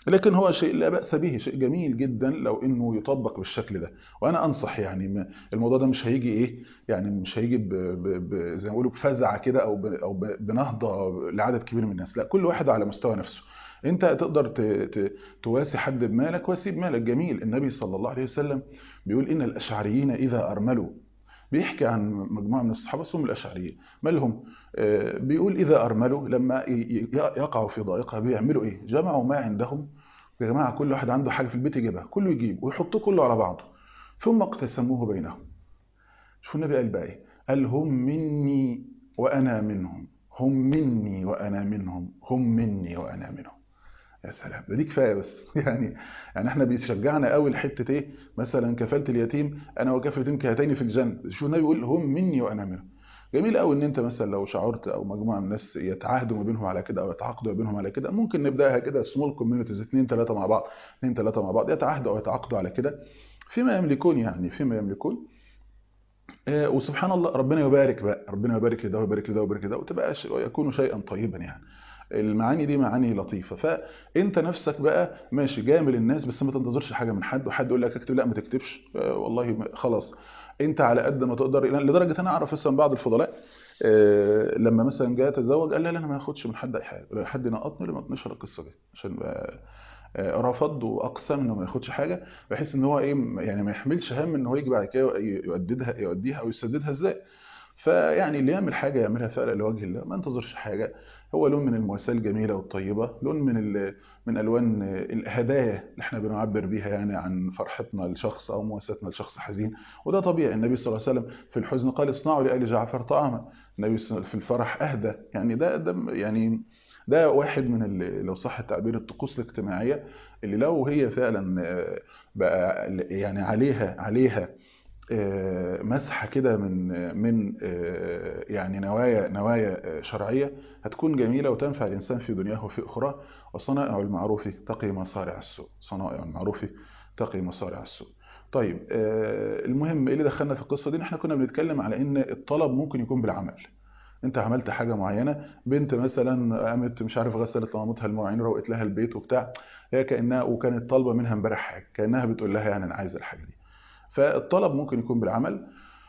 لكن هو شيء لا بأس به شيء جميل جدا لو انه يطبق بالشكل ده وانا انصح يعني ما- الموضوع ده مش هيجي ايه يعني مش هيجي ب ب ب زي ما بيقولوا بفزعه كده او ب او ب بنهضه لعدد كبير من الناس لا كل واحد على مستوى نفسه انت تقدر ت ت تواسي حد بمالك واسي بمالك جميل النبي صلى الله عليه وسلم بيقول ان الاشعريين اذا ارملوا بيحكي عن مجموعه من الصحابه اسمهم الاشعريين مالهم آه، بيقول اذا ارملوا لما ي- ي- يقعوا في ضائقه بيعملوا ايه جمعوا ما عندهم يا جماعه كل واحد عنده حاجه في البيت يجيبها كله يجيب ويحطوه كله على بعضه ثم اقتسموه بينهم شوفوا النبي قال بقى ايه قال هم مني وانا منهم هم مني وانا منهم هم مني وانا منهم يا سلام ده دي كفايه بس يعني يعني احنا بيشجعنا قوي لحته ايه مثلا كفاله اليتيم انا وكفل اليتيم كهاتين في الجنه شوف النبي بيقول هم مني وانا منهم جميل قوي ان انت مثلا لو شعرت او مجموعه من الناس يتعاهدوا ما بينهم على كده او يتعاقدوا ما بينهم على كده ممكن نبداها كده سمول كوميونيتيز اثنين ثلاثه مع بعض اثنين ثلاثه مع بعض يتعاهدوا او يتعاقدوا على كده فيما يملكون يعني فيما يملكون آه، وسبحان الله ربنا يبارك بقى ربنا يبارك لده ويبارك لده ويبارك لده وتبقى ش- ويكون شيئا طيبا يعني المعاني دي معاني لطيفه فانت نفسك بقى ماشي جامل الناس بس ما تنتظرش حاجه من حد وحد يقول لك اكتب لا ما تكتبش آه، والله ما- خلاص انت على قد ما تقدر لدرجه انا اعرف مثلا بعض الفضلاء آه، لما مثلا جاء يتزوج قال لا لا انا ما هاخدش من حد اي حاجه ولا حد ينقطني ولا ما تنشر القصه دي عشان بقى آه، رفض واقسم انه ما ياخدش حاجه بحيث ان هو ايه يعني ما يحملش هم ان هو يجي بعد كده يؤددها يؤديها او يسددها ازاي فيعني اللي يعمل حاجه يعملها فعلا لوجه الله ما انتظرش حاجه هو لون من المواساه الجميله والطيبه لون من ال- من الوان الهدايا اللي احنا بنعبر بيها يعني عن فرحتنا لشخص او مواساتنا لشخص حزين وده طبيعي النبي صلى الله عليه وسلم في الحزن قال اصنعوا لآل جعفر طعاما النبي صلى- في الفرح اهدى يعني ده ده يعني ده واحد من ال- لو صح التعبير الطقوس الاجتماعيه اللي لو هي فعلا آه، بقى يعني عليها عليها آه، مسحه كده من من آه، يعني نوايا نوايا آه، شرعيه هتكون جميله وتنفع الانسان في دنياه وفي اخراه وصنائع المعروف تقي مصارع السوء صنائع المعروف تقي مصارع السوء طيب آه، المهم ايه اللي دخلنا في القصه دي إن احنا كنا بنتكلم على ان الطلب ممكن يكون بالعمل انت عملت حاجه معينه بنت مثلا قامت مش عارف غسلت لمامتها المواعين وروقت لها البيت وبتاع هي كانها وكانت طالبه منها امبارح حاجه كانها بتقول لها يعني انا عايزه الحاجه دي فالطلب ممكن يكون بالعمل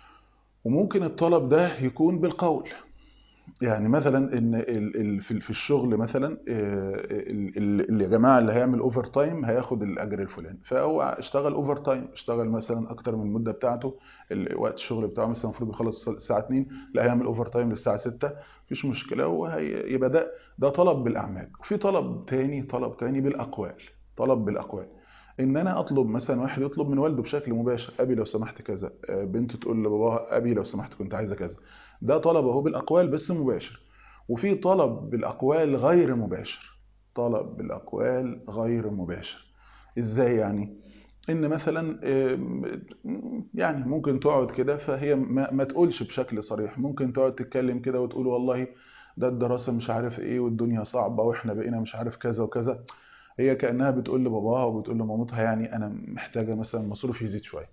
وممكن الطلب ده يكون بالقول يعني مثلا ان ال- ال- في في الشغل مثلا آه، ال- ال- اللي يا جماعه اللي هيعمل اوفر تايم هياخد الاجر الفلاني فهو اشتغل اوفر تايم اشتغل مثلا اكتر من المده بتاعته ال- وقت الشغل بتاعه مثلا المفروض يخلص الساعه 2 لا هيعمل اوفر تايم للساعه 6 مفيش مشكله وهي يبقى ده ده طلب بالاعمال وفي طلب تاني طلب تاني بالاقوال طلب بالاقوال ان انا اطلب مثلا واحد يطلب من والده بشكل مباشر ابي لو سمحت كذا آه، بنت تقول لباباها ابي لو سمحت كنت عايزه كذا ده طلب اهو بالاقوال بس مباشر وفي طلب بالاقوال غير مباشر طلب بالاقوال غير مباشر ازاي يعني ان مثلا آم، يعني ممكن تقعد كده فهي ما, ما تقولش بشكل صريح ممكن تقعد تتكلم كده وتقول والله ده الدراسة مش عارف ايه والدنيا صعبة واحنا بقينا مش عارف كذا وكذا هي كأنها بتقول لباباها وبتقول لمامتها يعني انا محتاجة مثلا مصروف يزيد شوية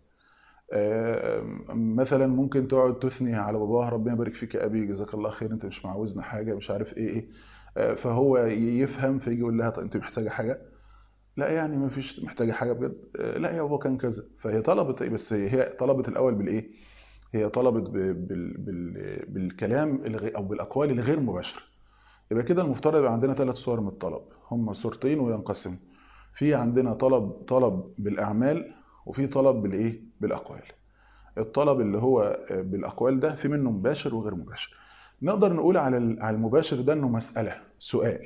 آم، مثلا ممكن تقعد تثني على باباها ربنا يبارك فيك يا ابي جزاك الله خير انت مش معوزنا حاجة مش عارف ايه ايه آه، فهو يفهم فيجي يقول لها طب انت محتاجة حاجة لا يعني ما فيش محتاجة حاجة بجد آه، لا يا بابا كان كذا فهي طلبت إيه؟ بس هي طلبت الأول بالإيه هي طلبت ب- بال بال بالكلام الغ- أو بالأقوال الغير مباشرة يبقى كده المفترض يبقى عندنا ثلاث صور من الطلب هم صورتين وينقسموا في عندنا طلب طلب بالأعمال وفي طلب بالإيه بالأقوال الطلب اللي هو آه، بالأقوال ده في منه مباشر وغير مباشر نقدر نقول على ال- على المباشر ده إنه مسألة سؤال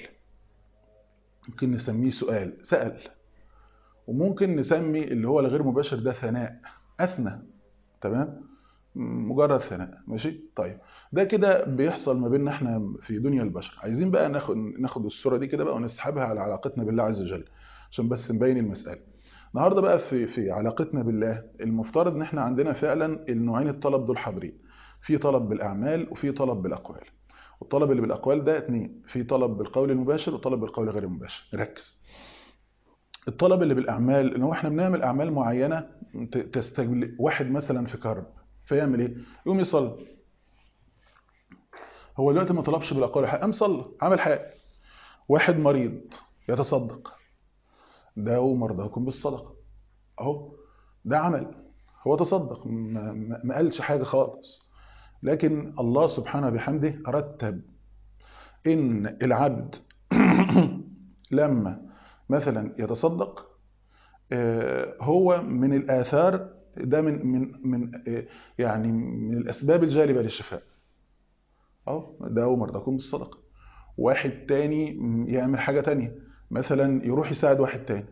ممكن نسميه سؤال سأل وممكن نسمي اللي هو الغير مباشر ده ثناء أثنى تمام مجرد ثناء ماشي طيب ده كده بيحصل ما بيننا احنا في دنيا البشر عايزين بقى ناخد ناخد الصورة دي كده بقى ونسحبها على علاقتنا بالله عز وجل عشان بس نبين المسألة النهارده بقى في في علاقتنا بالله المفترض ان احنا عندنا فعلا النوعين الطلب دول حاضرين في طلب بالأعمال وفي طلب بالأقوال والطلب اللي بالأقوال ده اتنين في طلب بالقول المباشر وطلب بالقول غير المباشر نركز الطلب اللي بالاعمال ان هو احنا بنعمل اعمال معينه ت- تستجل واحد مثلا في كرب فيعمل ايه يقوم يصلي هو دلوقتي ما طلبش بالاقوال حاجه قام صلى عمل حاجه واحد مريض يتصدق داووا مرضاكم بالصدقة اهو ده عمل هو تصدق ما, ما ما قالش حاجة خالص لكن الله سبحانه بحمده رتب ان العبد لما مثلا يتصدق آه، هو من الآثار ده من من من آه، يعني من الأسباب الجالبة للشفاء أهو داووا مرضاكم بالصدقة واحد تاني يعمل حاجة تانية مثلا يروح يساعد واحد تاني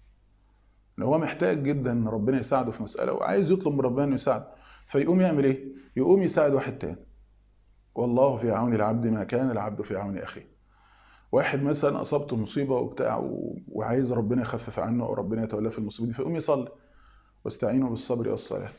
لو هو محتاج جدا ان ربنا يساعده في مسألة وعايز يطلب من ربنا انه يساعده فيقوم يعمل ايه يقوم يساعد واحد تاني والله في عون العبد ما كان العبد في عون اخيه واحد مثلا اصابته مصيبه وبتاع و- وعايز ربنا يخفف عنه او ربنا يتولاه في المصيبه دي فيقوم يصلي واستعينوا بالصبر والصلاه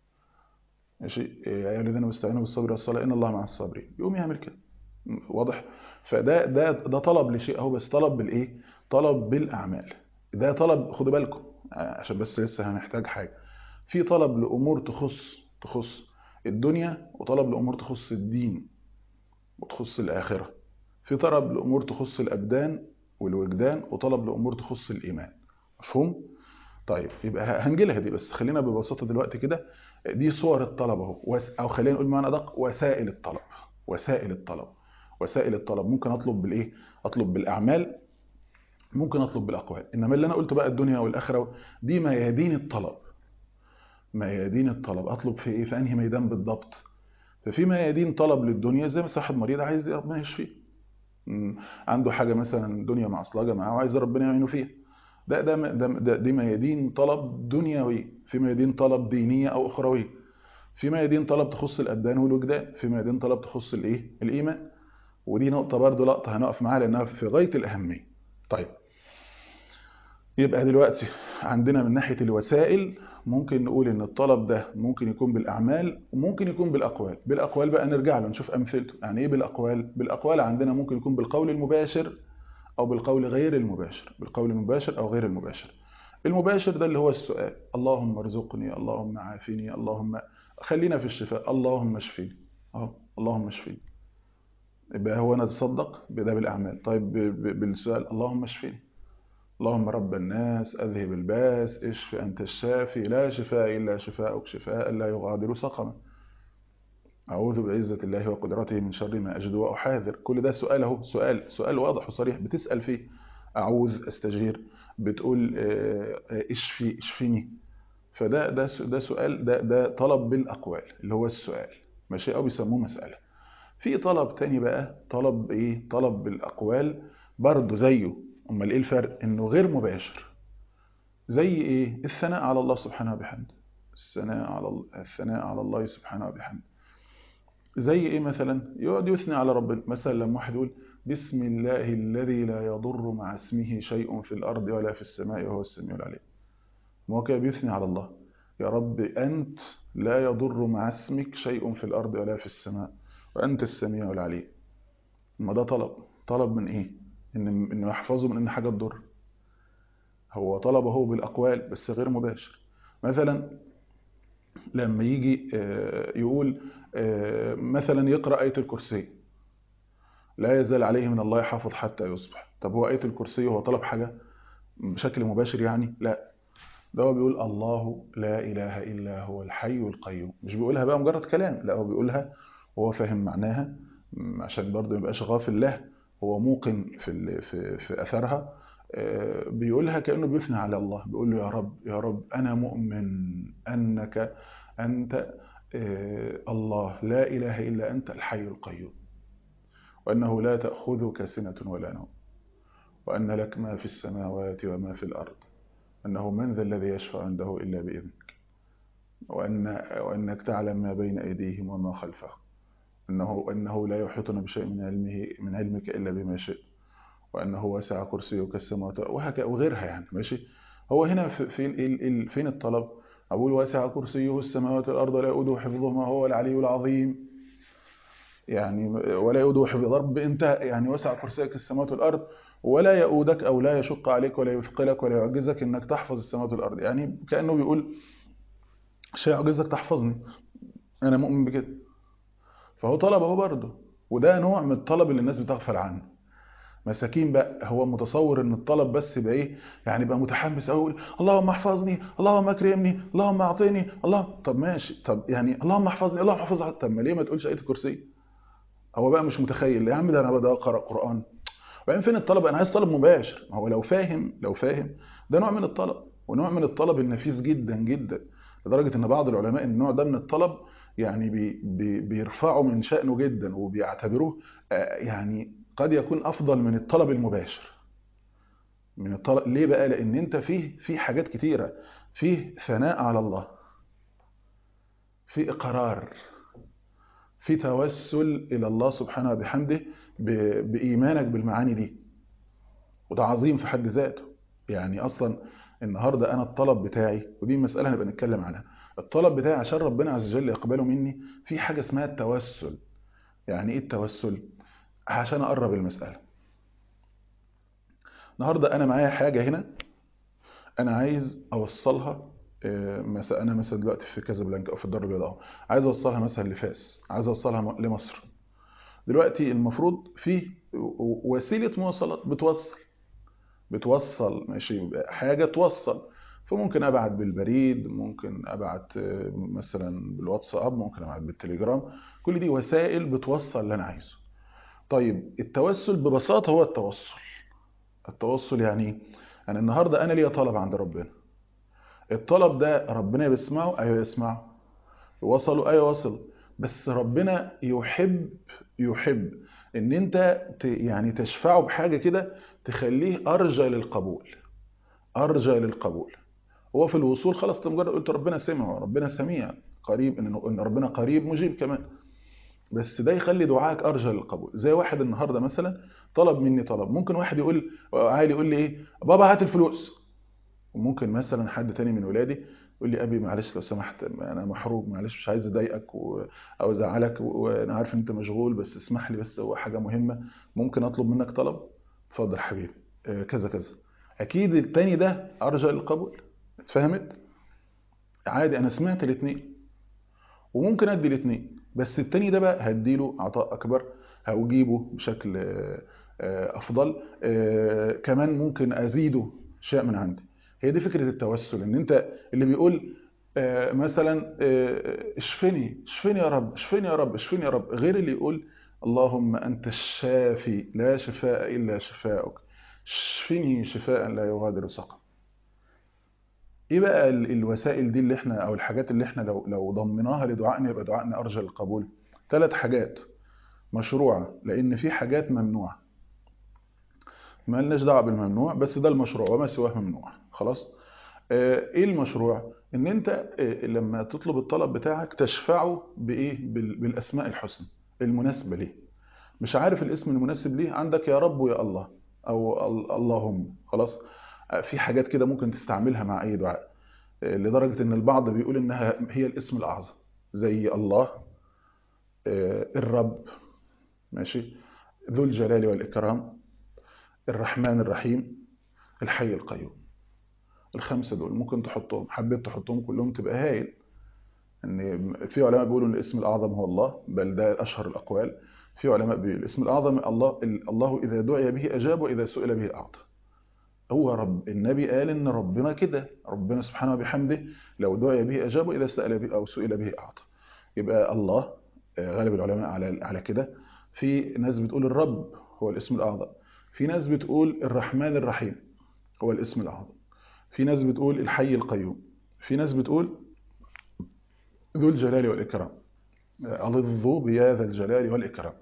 ماشي إيه، يا ايها الذين واستعينوا بالصبر والصلاه ان الله مع الصابرين يقوم يعمل كده م- واضح فده ده ده طلب لشيء اهو بس طلب بالايه طلب بالاعمال ده طلب خدوا بالكم آه، عشان بس لسه هنحتاج حاجه في طلب لامور تخص تخص الدنيا وطلب لامور تخص الدين وتخص الاخره في طلب لامور تخص الابدان والوجدان وطلب لامور تخص الايمان مفهوم طيب يبقى هنجي لها دي بس خلينا ببساطه دلوقتي كده دي صور الطلب اهو وس- او خلينا نقول بمعنى ادق وسائل الطلب وسائل الطلب وسائل الطلب ممكن اطلب بالايه اطلب بالاعمال ممكن اطلب بالاقوال انما اللي انا قلته بقى الدنيا والاخره دي ميادين الطلب ميادين الطلب اطلب في ايه في انهي ميدان بالضبط ففي ميادين طلب للدنيا زي مثلا واحد مريض عايز ربنا يشفيه مم. عنده حاجه مثلا دنيا معصلجه معاه وعايز ربنا يعينه فيها ده ده ده, ده دي ميادين طلب دنيوي في ميادين طلب دينيه او اخرويه في ميادين طلب تخص الابدان والوجدان في ميادين طلب تخص الايه الايمان ودي نقطه برضو لقطه هنقف معاها لانها في غايه الاهميه طيب يبقى دلوقتي عندنا من ناحيه الوسائل ممكن نقول ان الطلب ده ممكن يكون بالاعمال وممكن يكون بالاقوال بالاقوال بقى نرجع له نشوف امثلته يعني ايه بالاقوال بالاقوال عندنا ممكن يكون بالقول المباشر او بالقول غير المباشر بالقول المباشر او غير المباشر المباشر ده اللي هو السؤال اللهم ارزقني اللهم عافني اللهم خلينا في الشفاء اللهم اشفيني اهو اللهم اشفيني يبقى هو انا اتصدق بده بالاعمال طيب ب- ب- بالسؤال اللهم اشفيني اللهم رب الناس اذهب الباس اشف انت الشافي لا شفاء الا شفاءك شفاء لا يغادر سقما اعوذ بعزه الله وقدرته من شر ما اجد واحاذر كل ده سؤال اهو سؤال سؤال واضح وصريح بتسال فيه اعوذ استجير بتقول آه، آه، اشفي اشفيني فده ده س- ده سؤال ده ده طلب بالاقوال اللي هو السؤال ماشي او بيسموه مساله في طلب تاني بقى طلب ايه طلب بالاقوال برضه زيه امال ايه الفرق انه غير مباشر زي ايه الثناء على الله سبحانه وبحمده الثناء على ال- الثناء على الله سبحانه وبحمده زي ايه مثلا يقعد يثني على ربنا مثلا لما واحد يقول بسم الله الذي لا يضر مع اسمه شيء في الارض ولا في السماء وهو السميع العليم ما هو كده بيثني على الله يا رب انت لا يضر مع اسمك شيء في الارض ولا في السماء وانت السميع العليم ما ده طلب طلب من ايه ان انه يحفظه من ان حاجه تضر هو طلبه بالاقوال بس غير مباشر مثلا لما يجي آه، يقول آه، مثلا يقرأ آية الكرسي لا يزال عليه من الله حافظ حتى يصبح طب هو آية الكرسي هو طلب حاجة بشكل مباشر يعني لا ده هو بيقول الله لا إله إلا هو الحي القيوم مش بيقولها بقى مجرد كلام لا هو بيقولها وهو فاهم معناها م، عشان برضه ما يبقاش غافل له هو موقن في ال- في في أثرها آه، بيقولها كأنه بيثني على الله بيقول له يا رب يا رب أنا مؤمن أنك أنت آه، الله لا إله إلا أنت الحي القيوم وأنه لا تأخذك سنة ولا نوم وأن لك ما في السماوات وما في الأرض أنه من ذا الذي يشفع عنده إلا بإذنك وأن وأنك تعلم ما بين أيديهم وما خلفهم أنه أنه لا يحيطون بشيء من علمه من علمك إلا بما شئت وأنه وسع كرسيك السماوات وهكذا وغيرها يعني ماشي هو هنا في فين ال- ال- فين الطلب أقول وسع كرسيه السماوات والأرض لا يؤوده حفظهما هو العلي العظيم يعني ولا يؤوده حفظ رب أنت يعني وسع كرسيك السماوات والأرض ولا يؤودك أو لا يشق عليك ولا يثقلك ولا يعجزك إنك تحفظ السماوات والأرض يعني كأنه بيقول شيء يعجزك تحفظني أنا مؤمن بكده فهو طلب اهو برضه وده نوع من الطلب اللي الناس بتغفل عنه مساكين بقى هو متصور ان الطلب بس يبقى ايه يعني يبقى متحمس قوي يقول اللهم احفظني اللهم اكرمني اللهم اعطيني الله طب ماشي طب يعني اللهم احفظني اللهم احفظ طب ما ليه ما تقولش ايه الكرسي هو بقى مش متخيل يا عم ده انا بدأ اقرا قران وبعدين فين الطلب انا عايز طلب مباشر ما هو لو فاهم لو فاهم ده نوع من الطلب ونوع من الطلب النفيس جدا جدا لدرجه ان بعض العلماء النوع ده من الطلب يعني بي بي بيرفعوا من شأنه جدا وبيعتبروه يعني قد يكون افضل من الطلب المباشر من الطلب ليه بقى لان انت فيه في حاجات كتيره فيه ثناء على الله في اقرار في توسل الى الله سبحانه وبحمده بايمانك بالمعاني دي وده عظيم في حد ذاته يعني اصلا النهارده انا الطلب بتاعي ودي مساله هنبقى نتكلم عنها الطلب بتاعي عشان ربنا عز وجل يقبله مني في حاجه اسمها التوسل يعني ايه التوسل عشان اقرب المساله النهارده انا معايا حاجه هنا انا عايز اوصلها مثلا انا مثلا دلوقتي في كازابلانكا او في الدار البيضاء عايز اوصلها مثلا لفاس عايز اوصلها لمصر دلوقتي المفروض في وسيله مواصلات بتوصل بتوصل ماشي حاجه توصل فممكن ابعت بالبريد ممكن ابعت مثلا بالواتساب ممكن ابعت بالتليجرام كل دي وسائل بتوصل اللي انا عايزه طيب التوسل ببساطه هو التوصل التوصل يعني انا النهارده انا ليا طلب عند ربنا الطلب ده ربنا بيسمعه ايوه يسمعه وصلوا ايوه وصل بس ربنا يحب يحب ان انت يعني تشفعه بحاجه كده تخليه ارجى للقبول ارجى للقبول هو في الوصول خلاص انت مجرد قلت ربنا سمع ربنا سميع قريب ان ربنا قريب مجيب كمان بس ده يخلي دعائك ارجى للقبول زي واحد النهارده مثلا طلب مني طلب ممكن واحد يقول عادي يقول لي ايه بابا هات الفلوس وممكن مثلا حد تاني من ولادي يقول لي ابي معلش لو سمحت انا محروق معلش مش عايز اضايقك و... او ازعلك وانا عارف ان انت مشغول بس اسمح لي بس هو حاجه مهمه ممكن اطلب منك طلب اتفضل حبيبي كذا كذا اكيد التاني ده ارجى للقبول اتفهمت عادي انا سمعت الاثنين وممكن ادي الاثنين بس التاني ده بقى هديله عطاء اكبر هجيبه بشكل افضل كمان ممكن ازيده شيء من عندي هي دي فكره التوسل ان انت اللي بيقول مثلا اشفني اشفني يا رب اشفني يا رب اشفني يا رب غير اللي يقول اللهم انت الشافي لا شفاء الا شفاءك اشفني شفاء لا يغادر سقم ايه بقى الوسائل دي اللي احنا او الحاجات اللي احنا لو لو ضمناها لدعائنا يبقى دعائنا ارجى للقبول ثلاث حاجات مشروعه لان في حاجات ممنوعه ما لناش دعوه بالممنوع بس ده المشروع وما سواه ممنوع خلاص ايه المشروع ان انت لما تطلب الطلب بتاعك تشفعه بايه بالاسماء الحسنى المناسبه ليه مش عارف الاسم المناسب ليه عندك يا رب ويا الله او اللهم خلاص في حاجات كده ممكن تستعملها مع اي دعاء لدرجه ان البعض بيقول انها هي الاسم الاعظم زي الله الرب ماشي ذو الجلال والاكرام الرحمن الرحيم الحي القيوم الخمسه دول ممكن تحطهم حبيت تحطهم كلهم تبقى هايل ان في علماء بيقولوا ان الاسم الاعظم هو الله بل ده اشهر الاقوال في علماء بيقولوا الاسم الاعظم الله الله اذا دعي به اجاب واذا سئل به اعطى هو رب النبي قال ان ربنا كده ربنا سبحانه وبحمده لو دعي به اجاب واذا سال به او سئل به اعطى يبقى الله غالب العلماء على على كده في ناس بتقول الرب هو الاسم الاعظم في ناس بتقول الرحمن الرحيم هو الاسم الاعظم في ناس بتقول الحي القيوم في ناس بتقول ذو الجلال والإكرام ألظوا بيا ذا الجلال والإكرام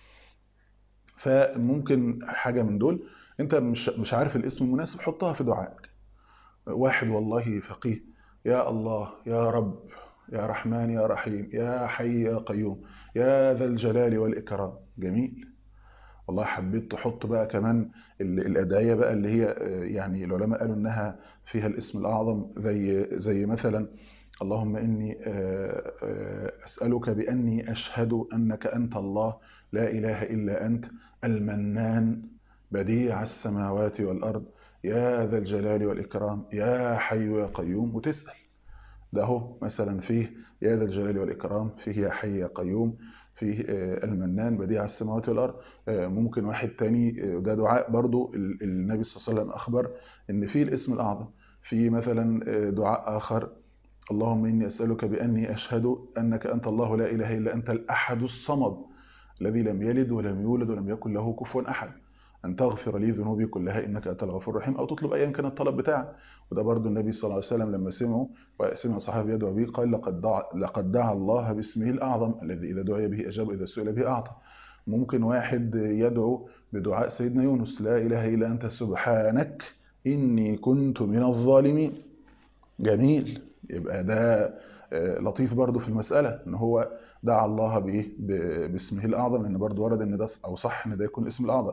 فممكن حاجة من دول أنت مش مش عارف الاسم المناسب حطها في دعائك واحد والله فقيه يا الله يا رب يا رحمن يا رحيم يا حي يا قيوم يا ذا الجلال والإكرام جميل والله حبيت تحط بقى كمان الأدعية بقى اللي هي يعني العلماء قالوا إنها فيها الاسم الأعظم زي زي مثلا اللهم إني أسألك بأني أشهد أنك أنت الله لا إله إلا أنت المنان بديع السماوات والأرض يا ذا الجلال والإكرام يا حي يا قيوم وتسأل ده هو مثلا فيه يا ذا الجلال والإكرام فيه يا حي يا قيوم في المنان بديع السماوات والارض ممكن واحد تاني ده دعاء برضو النبي صلى الله عليه وسلم اخبر ان في الاسم الاعظم في مثلا دعاء اخر اللهم اني اسالك باني اشهد انك انت الله لا اله الا انت الاحد الصمد الذي لم يلد ولم يولد ولم يكن له كفوا احد ان تغفر لي ذنوبي كلها انك انت الغفور الرحيم او تطلب ايا كان الطلب بتاعك وده برضو النبي صلى الله عليه وسلم لما سمعه وسمع صحابي يدعو به قال لقد دعا لقد دعا الله باسمه الاعظم الذي اذا دعي به اجاب اذا سئل به اعطى ممكن واحد يدعو بدعاء سيدنا يونس لا اله الا انت سبحانك اني كنت من الظالمين جميل يبقى ده لطيف برضو في المسألة ان هو دعا الله بايه باسمه الاعظم لان برضو ورد ان ده او صح ان ده يكون الاسم الاعظم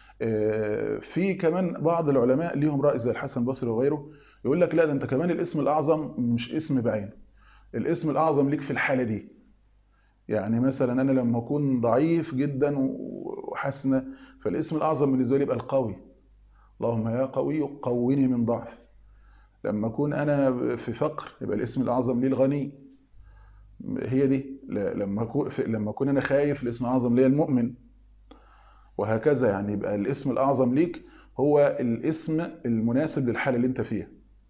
في كمان بعض العلماء ليهم رأي زي الحسن البصري وغيره يقول لك لا ده انت كمان الاسم الاعظم مش اسم بعينه الاسم الاعظم ليك في الحالة دي يعني مثلا انا لما اكون ضعيف جدا وحسنة فالاسم الاعظم بالنسبة لي يبقى القوي اللهم يا قوي قوني من ضعف لما اكون انا في فقر يبقى الاسم الاعظم لي الغني هي دي لما اكون لما اكون انا خايف الاسم الاعظم لي المؤمن وهكذا يعني يبقى الاسم الاعظم ليك هو الاسم المناسب للحاله اللي انت فيها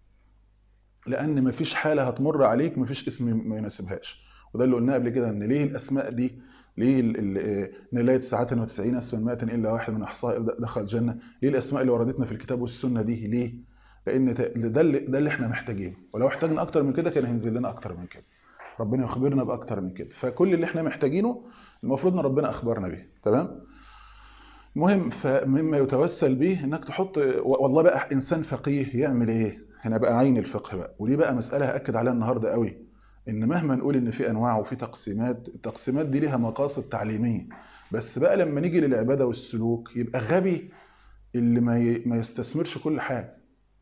لان مفيش حاله هتمر عليك مفيش اسم ما يناسبهاش وده اللي قلناه قبل كده ان ليه الاسماء دي ليه ان لا ساعات وتسعين اسما مائة الا واحد من احصائها دخل الجنه ليه الاسماء اللي وردتنا في الكتاب والسنه دي ليه لان ده اللي ده اللي احنا محتاجينه ولو احتاجنا اكتر من كده كان هينزل لنا اكتر من كده ربنا يخبرنا باكتر من كده فكل اللي احنا محتاجينه المفروض ان ربنا اخبرنا بيه تمام المهم فمما يتوسل به انك تحط والله بقى انسان فقيه يعمل ايه هنا بقى عين الفقه بقى ودي بقى مساله هاكد عليها النهارده قوي ان مهما نقول ان في انواع وفي تقسيمات التقسيمات دي ليها مقاصد تعليميه بس بقى لما نيجي للعباده والسلوك يبقى غبي اللي ما ما يستثمرش كل حاجه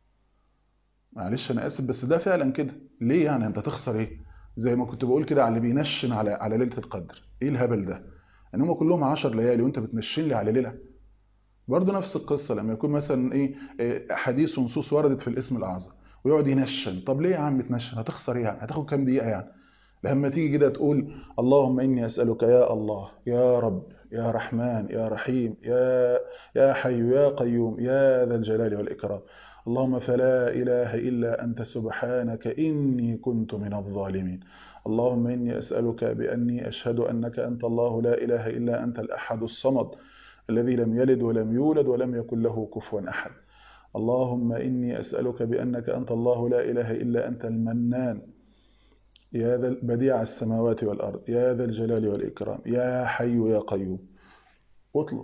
معلش انا اسف بس ده فعلا كده ليه يعني انت تخسر ايه زي ما كنت بقول كده على اللي بينشن على على ليله القدر ايه الهبل ده ان هم كلهم 10 ليالي وانت بتنشن لي على ليله برضه نفس القصه لما يكون مثلا ايه حديث ونصوص وردت في الاسم الاعظم ويقعد ينشن طب ليه يا عم تنشن هتخسر ايه يعني هتاخد كام دقيقه يعني لما تيجي كده تقول اللهم اني اسالك يا الله يا رب يا رحمن يا رحيم يا يا حي يا قيوم يا ذا الجلال والاكرام اللهم فلا إله إلا أنت سبحانك إني كنت من الظالمين اللهم إني أسألك بأني أشهد أنك أنت الله لا إله إلا أنت الأحد الصمد الذي لم يلد ولم يولد ولم يكن له كفوا أحد اللهم إني أسألك بأنك أنت الله لا إله إلا أنت المنان يا ذا بديع السماوات والأرض يا ذا الجلال والإكرام يا حي يا قيوم اطلب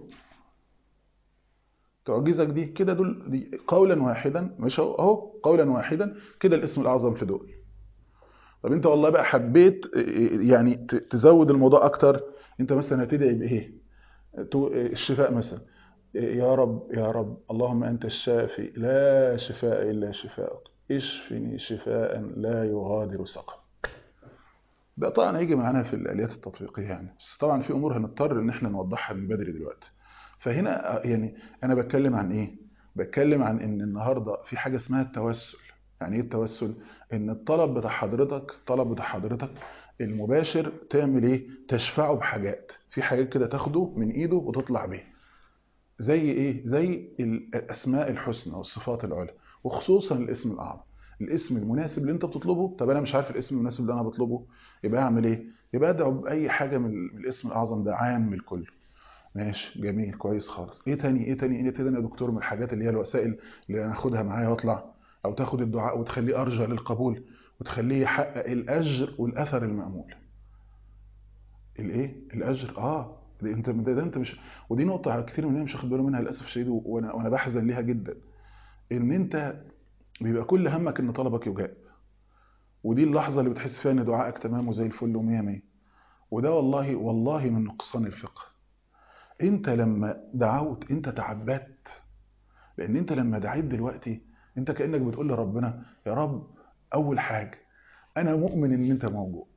تعجزك دي كده دول دي قولا واحدا مش اهو قولا واحدا كده الاسم الاعظم في دول طب انت والله بقى حبيت يعني تزود الموضوع اكتر انت مثلا هتدعي بايه الشفاء مثلا يا رب يا رب اللهم انت الشافي لا شفاء الا شفاءك اشفني شفاء لا يغادر سقما ده طبعا هيجي معانا في الاليات التطبيقيه يعني بس طبعا في امور هنضطر ان احنا نوضحها من بدري دلوقتي فهنا يعني انا بتكلم عن ايه بتكلم عن ان النهارده في حاجه اسمها التوسل يعني ايه التوسل ان الطلب بتاع حضرتك الطلب بتاع حضرتك المباشر تعمل ايه تشفعه بحاجات في حاجات كده تاخده من ايده وتطلع بيه زي ايه زي الاسماء الحسنى والصفات العلى وخصوصا الاسم الاعظم الاسم المناسب اللي انت بتطلبه طب انا مش عارف الاسم المناسب اللي انا بطلبه يبقى اعمل ايه يبقى ادعو باي حاجه من الاسم الاعظم ده عام الكل ماشي جميل كويس خالص ايه تاني ايه تاني ايه تاني يا دكتور من الحاجات اللي هي الوسائل اللي انا اخدها معايا واطلع او تاخد الدعاء وتخليه ارجى للقبول وتخليه يحقق الاجر والاثر المامول الايه الاجر اه دي انت ده, ده انت مش ودي نقطه كتير مننا مش واخد باله منها للاسف الشديد وانا وانا بحزن ليها جدا ان انت بيبقى كل همك ان طلبك يجاب ودي اللحظه اللي بتحس فيها ان دعائك تمام وزي الفل ومية مية وده والله والله من نقصان الفقه انت لما دعوت انت تعبدت لان انت لما دعيت دلوقتي انت كانك بتقول لربنا يا رب اول حاجه انا مؤمن ان انت موجود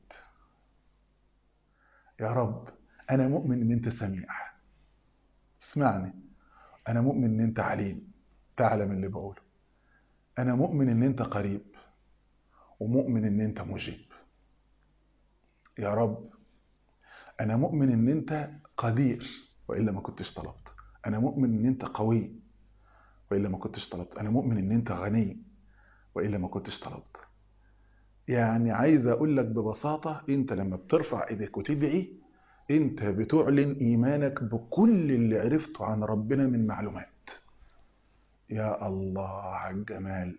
يا رب انا مؤمن ان انت سميع اسمعني انا مؤمن ان انت عليم تعلم اللي بقوله انا مؤمن ان انت قريب ومؤمن ان انت مجيب يا رب انا مؤمن ان انت قدير والا ما كنتش طلبت انا مؤمن ان انت قوي والا ما كنتش طلبت انا مؤمن ان انت غني والا ما كنتش طلبت يعني عايز اقول لك ببساطه انت لما بترفع ايدك وتدعي انت بتعلن ايمانك بكل اللي عرفته عن ربنا من معلومات يا الله على الجمال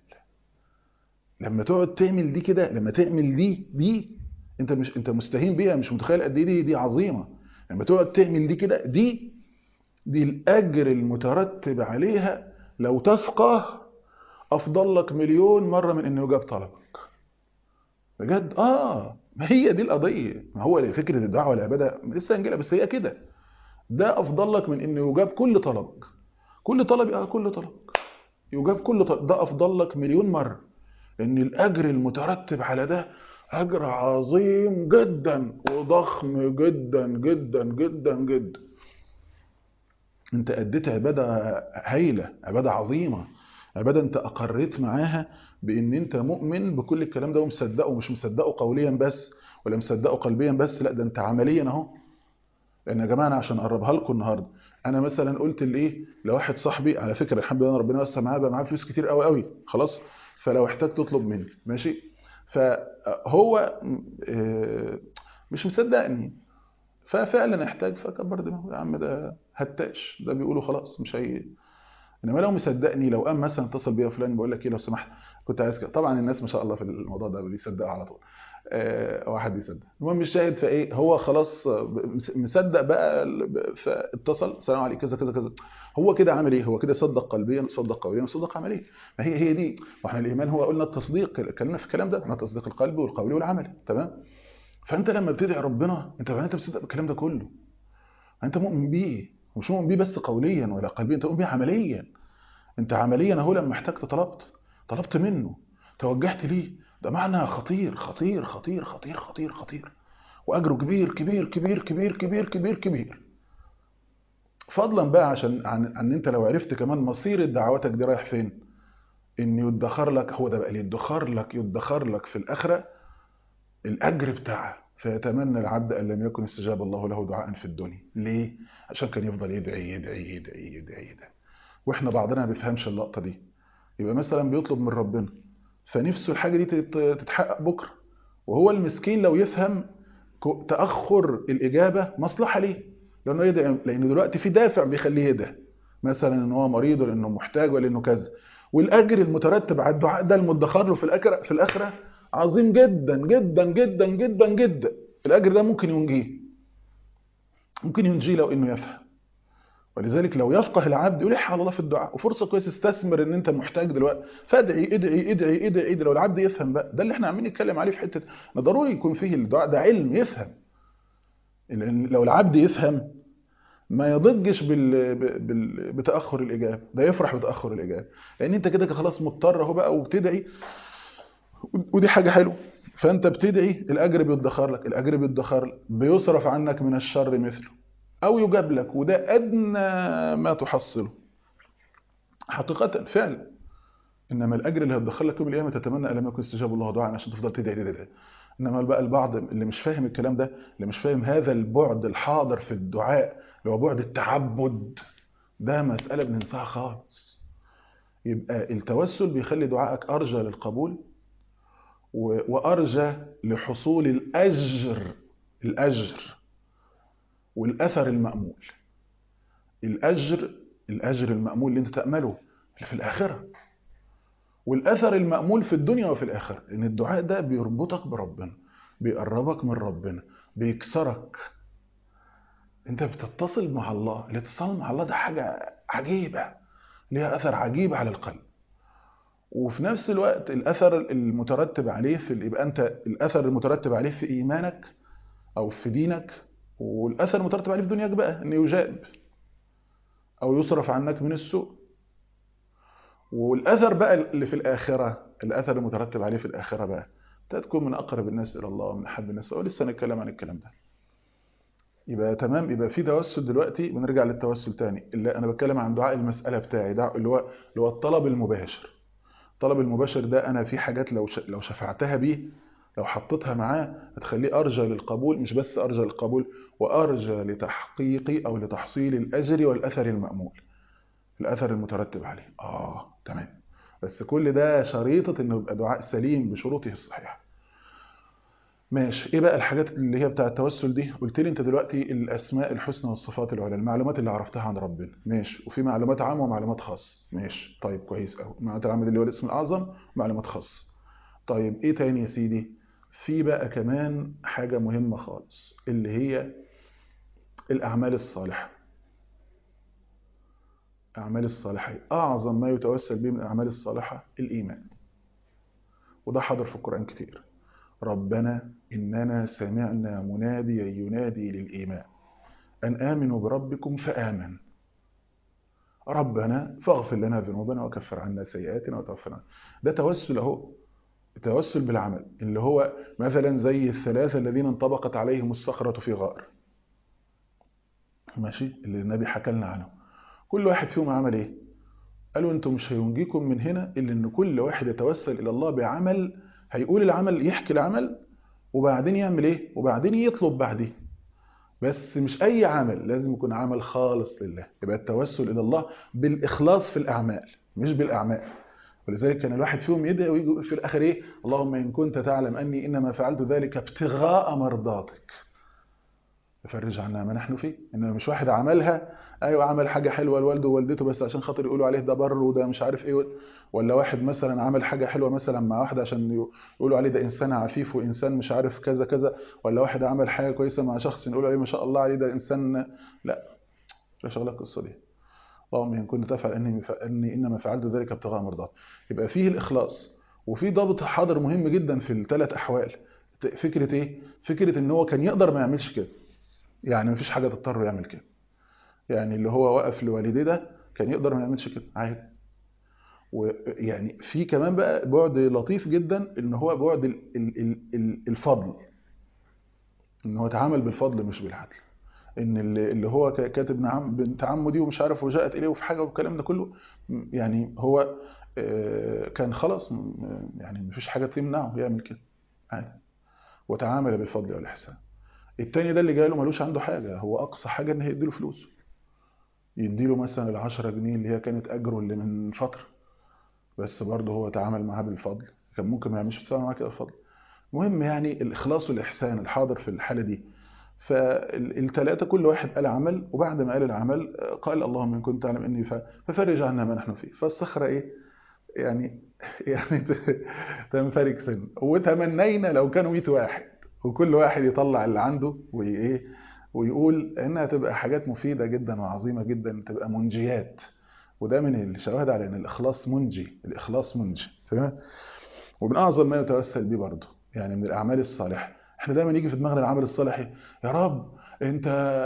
لما تقعد تعمل دي كده لما تعمل دي دي انت مش انت مستهين بيها مش متخيل قد ايه دي دي عظيمه لما تقعد تعمل دي كده دي دي الاجر المترتب عليها لو تفقه افضل لك مليون مره من انه يجاب طلبك بجد اه ما هي دي القضيه ما هو فكره الدعوه والعباده لسه هنجيلها بس هي كده ده افضل لك من انه يجاب كل طلبك كل طلب اه كل طلب يجاب كل طلب ده افضل لك مليون مره لان الاجر المترتب على ده اجر عظيم جدا وضخم جدا جدا جدا جدا انت اديت عباده هايله عباده عظيمه عباده انت اقريت معاها بان انت مؤمن بكل الكلام ده ومصدقه ومش مصدقه قوليا بس ولا مصدقه قلبيا بس لا ده انت عمليا اهو لان يا جماعه انا عشان اقربها لكم النهارده انا مثلا قلت لايه لواحد صاحبي على فكره الحمد لله ربنا وسع معاه بقى معاه فلوس كتير قوي قوي خلاص فلو احتاج تطلب مني ماشي فهو مش مصدقني ففعلا احتاج فكبر دماغه يا عم ده هتاش ده بيقولوا خلاص مش هي انما لو مصدقني لو قام مثلا اتصل بيا فلان بقول لك ايه لو سمحت كنت عايز كده طبعا الناس ما شاء الله في الموضوع ده بيصدقوا على طول او حد يصدق المهم الشاهد فايه هو خلاص مصدق بقى فاتصل السلام عليكم كذا كذا كذا هو كده عمل ايه هو كده صدق قلبيا صدق قوليا صدق عمليا ما هي هي دي واحنا الايمان هو قلنا التصديق اتكلمنا في الكلام ده قلنا تصديق القلب والقول والعمل تمام فانت لما بتدعي ربنا انت انت بتصدق بالكلام ده كله انت مؤمن بيه مش مؤمن بيه بس قوليا ولا قلبيا انت مؤمن بيه عمليا انت عمليا اهو لما احتجت طلبت طلبت منه توجهت ليه ده معنى خطير خطير خطير خطير خطير خطير واجره كبير كبير كبير كبير كبير كبير كبير فضلا بقى عشان عن, عن انت لو عرفت كمان مصير دعواتك دي رايح فين ان يدخر لك هو ده بقى اللي يدخر لك يدخر لك في الاخره الاجر بتاعها فيتمنى العبد ان لم يكن استجاب الله له دعاء في الدنيا ليه عشان كان يفضل يدعي يدعي يدعي يدعي, يدعي. واحنا بعضنا ما بيفهمش اللقطه دي يبقى مثلا بيطلب من ربنا فنفسه الحاجه دي تتحقق بكره وهو المسكين لو يفهم تاخر الاجابه مصلحه ليه لانه يدعي لان دلوقتي في دافع بيخليه يدعي مثلا ان هو مريض ولا انه محتاج ولا انه كذا والاجر المترتب على الدعاء ده المدخر له في الاخره في الاخره عظيم جدا جدا جدا جدا جدا الاجر ده ممكن ينجيه ممكن ينجيه لو انه يفهم ولذلك لو يفقه العبد يلح على الله في الدعاء وفرصه كويسه استثمر ان انت محتاج دلوقتي فادعي ادعي ادعي ادعي ادعي لو العبد يفهم بقى ده اللي احنا عاملين نتكلم عليه في حته ان ضروري يكون فيه الدعاء ده علم يفهم لان لو العبد يفهم ما يضجش بال... بال... بتاخر الاجابه ده يفرح بتاخر الاجابه لان انت كده خلاص مضطر اهو بقى وبتدعي ودي حاجه حلوه فانت بتدعي الاجر بيدخر لك الاجر بيدخر لك بيصرف عنك من الشر مثله او يجاب لك وده ادنى ما تحصله حقيقه فعلا انما الاجر اللي هتدخل لك يوم القيامه تتمنى ان لم يكن استجاب الله دعاء عشان تفضل تدعي تدعي تدعي انما بقى البعض اللي مش فاهم الكلام ده اللي مش فاهم هذا البعد الحاضر في الدعاء اللي هو بعد التعبد ده مساله بننساها خالص يبقى التوسل بيخلي دعائك ارجى للقبول وارجى لحصول الاجر الاجر والاثر المامول الاجر الاجر المامول اللي انت تامله في الاخره والاثر المامول في الدنيا وفي الاخره ان الدعاء ده بيربطك بربنا بيقربك من ربنا بيكسرك انت بتتصل مع الله الاتصال مع الله ده حاجه عجيبه ليها اثر عجيب على القلب وفي نفس الوقت الاثر المترتب عليه في يبقى انت الاثر المترتب عليه في ايمانك او في دينك والاثر المترتب عليه في دنياك بقى ان يجاب او يصرف عنك من السوء والاثر بقى اللي في الاخره الاثر المترتب عليه في الاخره بقى انت تكون من اقرب الناس الى الله ومن احب الناس ولسه هنتكلم عن الكلام ده يبقى تمام يبقى في توسل دلوقتي بنرجع للتوسل تاني اللي انا بتكلم عن دعاء المساله بتاعي ده اللي هو اللي هو الطلب المباشر الطلب المباشر ده انا في حاجات لو لو شفعتها بيه لو حطيتها معاه هتخليه ارجى للقبول مش بس ارجى للقبول وارجى لتحقيق او لتحصيل الاجر والاثر المامول الاثر المترتب عليه اه تمام بس كل ده شريطه انه يبقى دعاء سليم بشروطه الصحيحه ماشي ايه بقى الحاجات اللي هي بتاع التوسل دي قلت لي انت دلوقتي الاسماء الحسنى والصفات العلى المعلومات اللي عرفتها عن ربنا ماشي وفي معلومات عامه ومعلومات خاصه ماشي طيب كويس قوي المعلومات العامه دي اللي هو الاسم الاعظم ومعلومات خاصه طيب ايه تاني يا سيدي في بقى كمان حاجه مهمه خالص اللي هي الاعمال الصالحه اعمال الصالحه اعظم ما يتوسل به من الاعمال الصالحه الايمان وده حاضر في القران كتير ربنا إننا سمعنا مناديا ينادي للإيمان أن آمنوا بربكم فآمن ربنا فاغفر لنا ذنوبنا وكفر عنا سيئاتنا وتوفنا ده توسل أهو توسل بالعمل اللي هو مثلا زي الثلاثة الذين انطبقت عليهم الصخرة في غار ماشي اللي النبي حكى لنا عنه كل واحد فيهم عمل ايه قالوا انتم مش هينجيكم من هنا الا ان كل واحد يتوسل الى الله بعمل هيقول العمل يحكي العمل وبعدين يعمل ايه وبعدين يطلب بعديه بس مش اي عمل لازم يكون عمل خالص لله يبقى التوسل الى الله بالاخلاص في الاعمال مش بالاعمال ولذلك كان الواحد فيهم يدعي ويجي يقول في الاخر ايه اللهم ان كنت تعلم اني انما فعلت ذلك ابتغاء مرضاتك فرج عنا ما نحن فيه انما مش واحد عملها ايوه عمل حاجه حلوه لوالده ووالدته بس عشان خاطر يقولوا عليه ده بر وده مش عارف ايه ولا واحد مثلا عمل حاجه حلوه مثلا مع واحده عشان يقولوا عليه ده انسان عفيف وانسان مش عارف كذا كذا ولا واحد عمل حاجه كويسه مع شخص يقولوا عليه ما شاء الله عليه ده انسان لا مش شغله القصه دي اللهم ان كنت تفعل اني اني انما فعلت ذلك ابتغاء مرضات يبقى فيه الاخلاص وفي ضابط حاضر مهم جدا في الثلاث احوال فكره ايه فكره ان هو كان يقدر ما يعملش كده يعني مفيش حاجه تضطر يعمل كده يعني اللي هو وقف لوالديه ده كان يقدر ما يعملش كده عادي ويعني في كمان بقى بعد لطيف جدا ان هو بعد ال ال ال الفضل ان هو تعامل بالفضل مش بالعدل ان اللي هو كاتب نعم بنت عمه دي ومش عارف وجاءت اليه وفي حاجه والكلام ده كله يعني هو كان خلاص يعني مفيش حاجه تمنعه يعمل كده عادي وتعامل بالفضل والاحسان التاني ده اللي جاي له ملوش عنده حاجه هو اقصى حاجه ان هيديله فلوس يديله مثلا ال 10 جنيه اللي هي كانت اجره اللي من فتره بس برضه هو تعامل معاه بالفضل كان ممكن ما يعملش بيتعامل معاه كده بالفضل المهم يعني الاخلاص والاحسان الحاضر في الحاله دي فالثلاثه كل واحد قال عمل وبعد ما قال العمل قال اللهم ان كنت تعلم اني ففرج عنا ما نحن فيه فالصخره ايه يعني يعني تنفرج سن وتمنينا لو كانوا 100 واحد وكل واحد يطلع اللي عنده وايه ويقول انها تبقى حاجات مفيده جدا وعظيمه جدا تبقى منجيات وده من الشواهد على ان الاخلاص منجي الاخلاص منجي تمام ومن اعظم ما يتوسل بيه برضه يعني من الاعمال الصالحه احنا دايما يجي في دماغنا العمل الصالح يا رب انت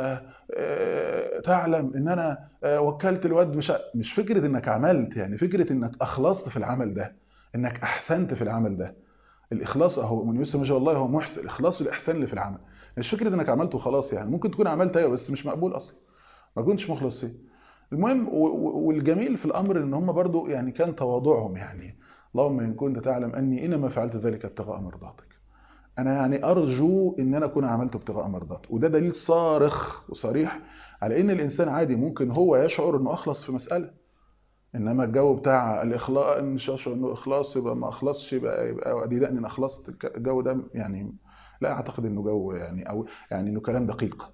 تعلم ان انا وكلت الواد مش مش فكره انك عملت يعني فكره انك اخلصت في العمل ده انك احسنت في العمل ده الاخلاص اهو من يسر ما شاء الله هو محسن الاخلاص والاحسان اللي في العمل مش فكره انك عملت وخلاص يعني ممكن تكون عملت ايوه بس مش مقبول اصلا ما كنتش مخلص فيه المهم والجميل في الامر ان هم برضو يعني كان تواضعهم يعني اللهم ان كنت تعلم اني انما فعلت ذلك ابتغاء مرضاتك انا يعني ارجو ان انا اكون عملت ابتغاء مرضاتك وده دليل صارخ وصريح على ان الانسان عادي ممكن هو يشعر انه اخلص في مساله انما الجو بتاع الاخلاص ان يشعر انه اخلاص يبقى ما اخلصش يبقى يبقى دي لا ان اخلصت الجو ده يعني لا اعتقد انه جو يعني او يعني انه كلام دقيق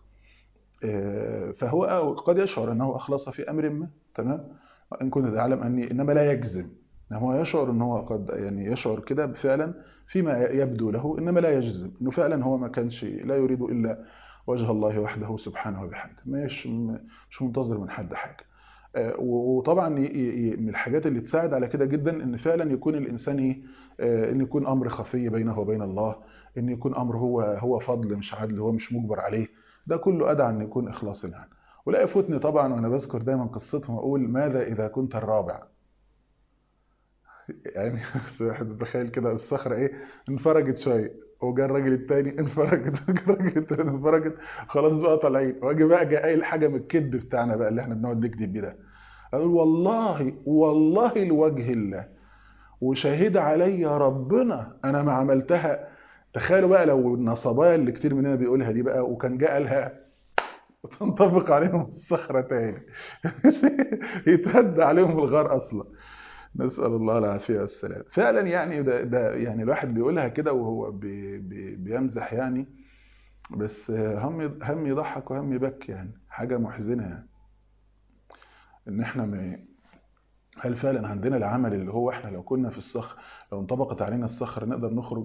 فهو قد يشعر انه اخلص في امر ما تمام ان كنت تعلم اني انما لا يجزم هو يشعر ان هو قد يعني يشعر كده فعلا فيما يبدو له انما لا يجزم انه فعلا هو ما كانش لا يريد الا وجه الله وحده سبحانه وبحمده مش مش منتظر من حد حاجه وطبعا من الحاجات اللي تساعد على كده جدا ان فعلا يكون الانسان ايه ان يكون امر خفي بينه وبين الله ان يكون امر هو هو فضل مش عدل هو مش مجبر عليه ده كله ادعى ان يكون اخلاص يعني ولا يفوتني طبعا وانا بذكر دايما قصتهم اقول ماذا اذا كنت الرابع يعني واحد متخيل كده الصخره ايه انفرجت شويه وجا الراجل التاني انفرجت وجا الراجل التاني انفرجت خلاص بقى طالعين واجي بقى جاي قايل حاجه من الكذب بتاعنا بقى اللي احنا بنقعد نكذب بيه ده اقول والله والله لوجه الله وشهد علي ربنا انا ما عملتها تخيلوا بقى لو النصبايا اللي كتير مننا بيقولها دي بقى وكان جاء قالها وتنطبق عليهم الصخرة تاني يتهد عليهم الغار أصلا نسأل الله العافية والسلام فعلا يعني ده, ده يعني الواحد بيقولها كده وهو بي بي بيمزح يعني بس هم هم يضحك وهم يبكي يعني حاجة محزنة يعني ان احنا ما هل فعلا عندنا العمل اللي هو احنا لو كنا في الصخر لو انطبقت علينا الصخر نقدر نخرج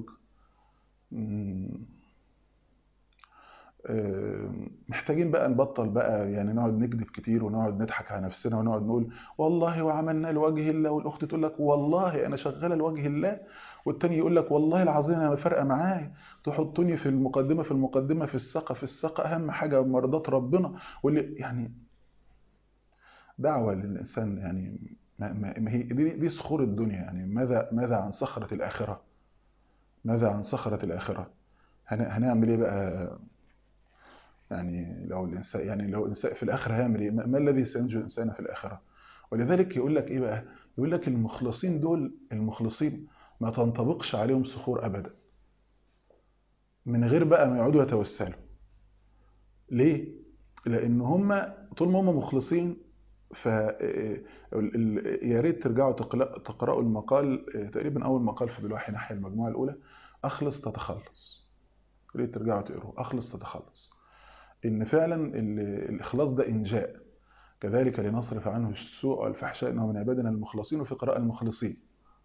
محتاجين بقى نبطل بقى يعني نقعد نكذب كتير ونقعد نضحك على نفسنا ونقعد نقول والله وعملنا لوجه الله والاخت تقول لك والله انا شغاله لوجه الله والتاني يقول لك والله العظيم انا فارقه معايا تحطوني في المقدمه في المقدمه في الساقه في الساقه اهم حاجه مرضات ربنا واللي يعني دعوه للانسان يعني ما, ما هي دي, دي صخور الدنيا يعني ماذا ماذا عن صخره الاخره ماذا عن صخره الاخره هنعمل ايه بقى يعني لو الانسان يعني لو الانسان في الاخره هيعمل ايه ما الذي سينجو الانسان في الاخره ولذلك يقول لك ايه بقى يقول لك المخلصين دول المخلصين ما تنطبقش عليهم صخور ابدا من غير بقى ما يقعدوا يتوسلوا ليه لان هم طول ما هم مخلصين ف يا ريت ترجعوا تقراوا المقال تقريبا اول مقال في بالوحي ناحيه المجموعه الاولى اخلص تتخلص يا ريت ترجعوا تقروا اخلص تتخلص ان فعلا الاخلاص ده انجاء كذلك لنصرف عنه السوء والفحشاء انه من عبادنا المخلصين وفي قراءه المخلصين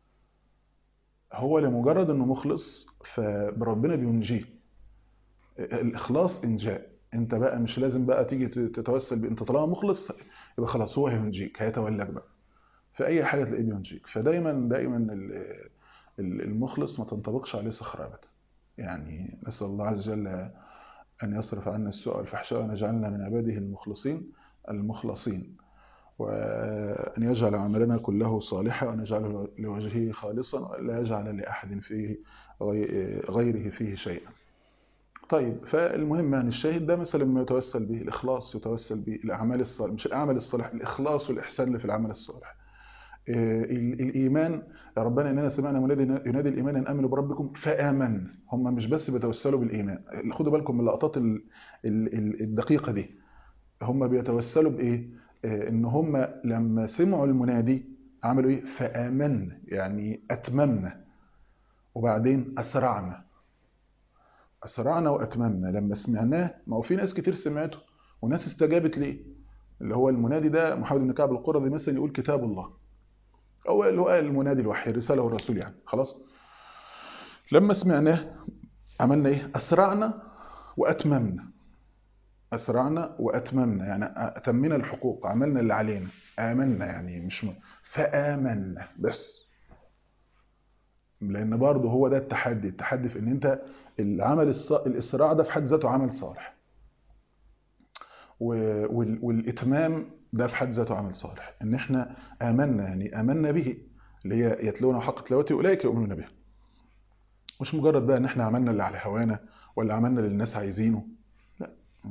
هو لمجرد انه مخلص فربنا بينجيه الاخلاص انجاء انت بقى مش لازم بقى تيجي تتوسل ب... انت طالما مخلص يبقى خلاص هو هينجيك هيتولاك بقى في اي حاجه تلاقيه بينجيك فدايما دايما المخلص ما تنطبقش عليه صخره ابدا يعني نسال الله عز وجل أن يصرف عنا السوء والفحشاء وأن يجعلنا من عباده المخلصين المخلصين وأن يجعل عملنا كله صالحا وأن يجعله لوجهه خالصا ولا يجعل لأحد فيه غيره فيه شيئا طيب فالمهم يعني الشاهد ده مثلا ما يتوسل به الإخلاص يتوسل به الأعمال الصالحة مش الأعمال الصالحة الإخلاص والإحسان اللي في العمل الصالح الإيمان يا ربنا إننا سمعنا منادي ينادي الإيمان أن آمنوا بربكم فآمن هم مش بس بيتوسلوا بالإيمان خدوا بالكم من اللقطات الدقيقة دي هم بيتوسلوا بإيه إن هم لما سمعوا المنادي عملوا إيه فآمن يعني أتممنا وبعدين أسرعنا أسرعنا وأتممنا لما سمعناه ما هو في ناس كتير سمعته وناس استجابت ليه اللي هو المنادي ده محمد بن كعب القرظي مثلا يقول كتاب الله أو اللي هو المنادي الوحي الرسالة والرسول يعني خلاص لما سمعناه عملنا إيه أسرعنا وأتممنا أسرعنا وأتممنا يعني أتمنا الحقوق عملنا اللي علينا آمنا يعني مش م... فآمنا بس لأن برضه هو ده التحدي التحدي في إن أنت العمل الص... الإسراع ده في حد ذاته عمل صالح و... وال... والإتمام ده في حد ذاته عمل صالح ان احنا امنا يعني امنا به اللي هي يتلون حق تلاوته اولئك يؤمنون به مش مجرد بقى ان احنا عملنا اللي على هوانا ولا عملنا اللي الناس عايزينه لا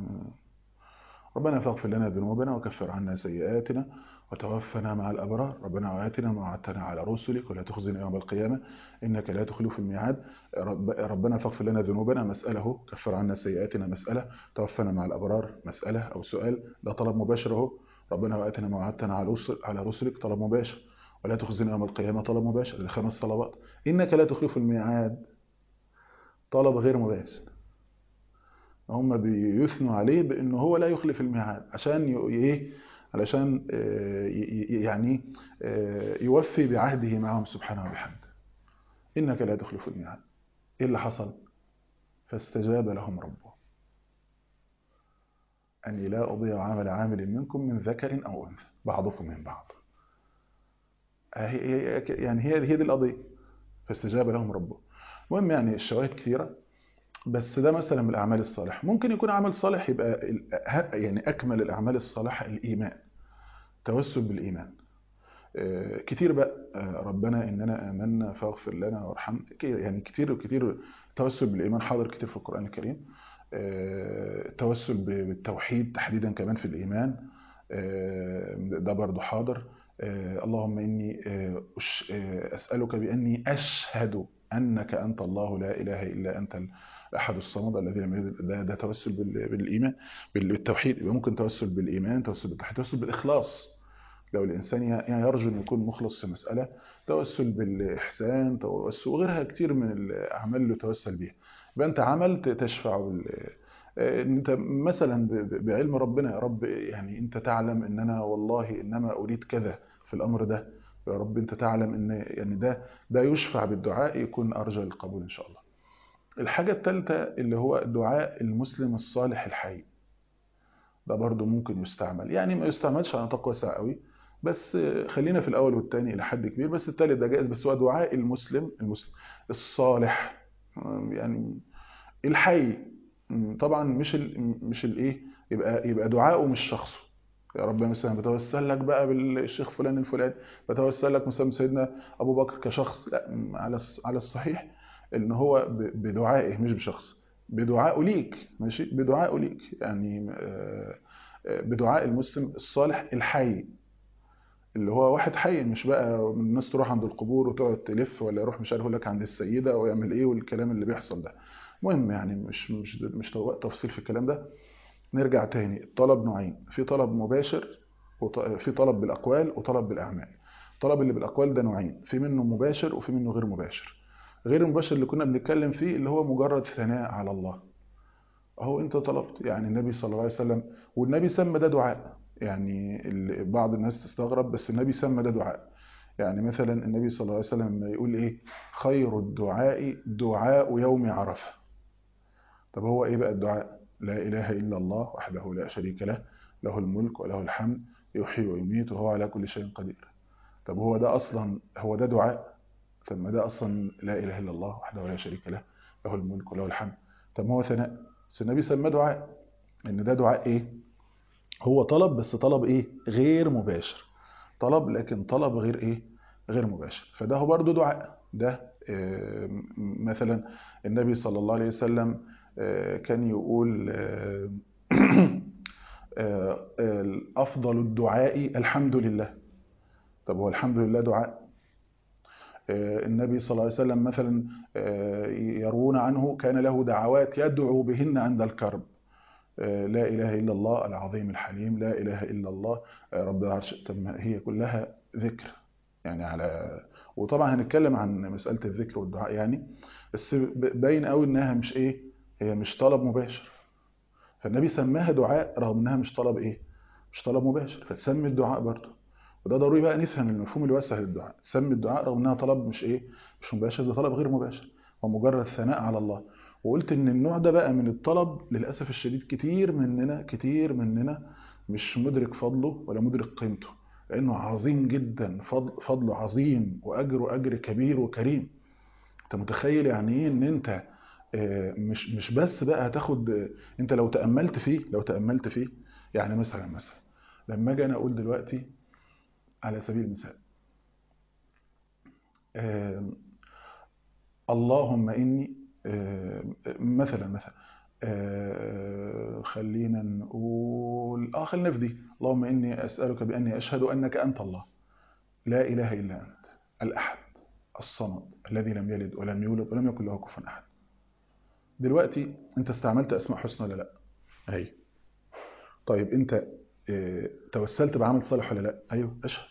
ربنا فاغفر لنا ذنوبنا وكفر عنا سيئاتنا وتوفنا مع الابرار ربنا واتنا ما وعدتنا على رسلك ولا تخزنا يوم القيامه انك لا تخلف الميعاد رب ربنا فاغفر لنا ذنوبنا مساله كفر عنا سيئاتنا مساله توفنا مع الابرار مساله او سؤال ده طلب مباشر اهو ربنا واتنا ما وعدتنا على رسل على رسلك طلب مباشر ولا تخزنا يوم القيامه طلب مباشر ده خمس صلوات انك لا تخلف الميعاد طلب غير مباشر هم بيثنوا عليه بانه هو لا يخلف الميعاد عشان ايه علشان يعني يوفي بعهده معهم سبحانه وبحمده انك لا تخلف الميعاد ايه اللي حصل فاستجاب لهم ربهم أني لا أضيع عمل عامل منكم من ذكر أو أنثى بعضكم من بعض يعني هي هي دي القضية فاستجاب لهم ربهم المهم يعني الشواهد كثيرة بس ده مثلا من الأعمال الصالحة ممكن يكون عمل صالح يبقى يعني أكمل الأعمال الصالحة الإيمان توسل بالإيمان كتير بقى ربنا إننا آمنا فاغفر لنا وارحمنا يعني كتير وكتير توسل بالإيمان حاضر كتير في القرآن الكريم التوسل بالتوحيد تحديدا كمان في الإيمان ده برضو حاضر اللهم إني أسألك بأني أشهد انك انت الله لا اله الا انت الاحد الصمد الذي لم يلد ده, ده توسل بال- بالايمان بال- بالتوحيد يبقى ممكن توسل بالايمان توسل بالتوحيد توسل بالاخلاص لو الانسان ي- يعني يرجو انه يكون مخلص في مساله توسل بالاحسان توسل وغيرها كتير من الاعمال اللي توسل بيها يبقى انت عملت تشفع بال آه، ان انت مثلا ب- ب- بعلم ربنا يا رب يعني انت تعلم ان انا والله انما اريد كذا في الامر ده يا رب انت تعلم ان يعني ده ده يشفع بالدعاء يكون ارجى للقبول ان شاء الله الحاجة الثالثة اللي هو دعاء المسلم الصالح الحي ده برضو ممكن يستعمل يعني ما يستعملش على نطاق واسع قوي بس خلينا في الأول والثاني إلى حد كبير بس الثالث ده جائز بس هو دعاء المسلم المسلم الصالح يعني الحي طبعا مش ال مش الايه يبقى يبقى دعاءه مش شخصه يا رب مثلا بتوسل لك بقى بالشيخ فلان الفلاني بتوسل لك مثلا سيدنا ابو بكر كشخص لا على الص- على الصحيح ان هو ب- بدعائه مش بشخص بدعائه ليك ماشي بدعائه ليك يعني آه، آه، بدعاء المسلم الصالح الحي اللي هو واحد حي مش بقى من الناس تروح عند القبور وتقعد تلف ولا يروح مش عارف يقول لك عند السيده ويعمل ايه والكلام اللي بيحصل ده مهم يعني مش مش مش وقت تفصيل في الكلام ده نرجع تاني الطلب نوعين في طلب مباشر وفي طلب بالاقوال وطلب بالاعمال الطلب اللي بالاقوال ده نوعين في منه مباشر وفي منه غير مباشر غير المباشر اللي كنا بنتكلم فيه اللي هو مجرد ثناء على الله اهو انت طلبت يعني النبي صلى الله عليه وسلم والنبي سمى ده دعاء يعني ال- بعض الناس تستغرب بس النبي سمى ده دعاء يعني مثلا النبي صلى الله عليه وسلم لما يقول ايه خير الدعاء دعاء يوم عرفه طب هو ايه بقى الدعاء لا اله الا الله وحده لا شريك له له الملك وله الحمد يحيي ويميت وهو على كل شيء قدير طب هو ده اصلا هو ده دعاء طب ما ده اصلا لا اله الا الله وحده لا شريك له له الملك وله الحمد طب ما هو ثناء بس النبي سماه دعاء ان ده دعاء ايه هو طلب بس طلب ايه غير مباشر طلب لكن طلب غير ايه غير مباشر فده هو برضه دعاء ده آه، م- مثلا النبي صلى الله عليه وسلم آه، كان يقول آه، آه، آه، افضل الدعاء الحمد لله طب هو الحمد لله دعاء آه، النبي صلى الله عليه وسلم مثلا آه، يروون عنه كان له دعوات يدعو بهن عند الكرب آه، لا إله إلا الله العظيم الحليم لا إله إلا الله آه، رب العرش طب ما هي كلها ذكر يعني على وطبعا هنتكلم عن مسألة الذكر والدعاء يعني بس ب- باين قوي إنها مش إيه هي مش طلب مباشر فالنبي سماها دعاء رغم إنها مش طلب إيه مش طلب مباشر فتسمي الدعاء برضه وده ضروري بقى نفهم المفهوم الواسع للدعاء تسمي الدعاء رغم انها طلب مش ايه مش مباشر ده طلب غير مباشر ومجرد ثناء على الله وقلت ان النوع ده بقى من الطلب للاسف الشديد كتير مننا كتير مننا مش مدرك فضله ولا مدرك قيمته لانه عظيم جدا فضل فضله عظيم واجره اجر كبير وكريم انت متخيل يعني ايه ان انت آه، مش مش بس بقى هتاخد آه، انت لو تاملت فيه لو تاملت فيه يعني مثلا مثلا لما اجي انا اقول دلوقتي على سبيل المثال آم، اللهم إني آم، مثلا مثلا آه، خلينا نقول اه خلينا في دي اللهم إني أسألك بأني أشهد أنك أنت الله لا إله إلا أنت الأحد الصمد الذي لم يلد ولم يولد ولم يكن له كفوا أحد دلوقتي أنت استعملت أسماء حسنى ولا لا؟ أهي طيب أنت آه، توسلت بعمل صالح ولا لا؟ أيوه أشهد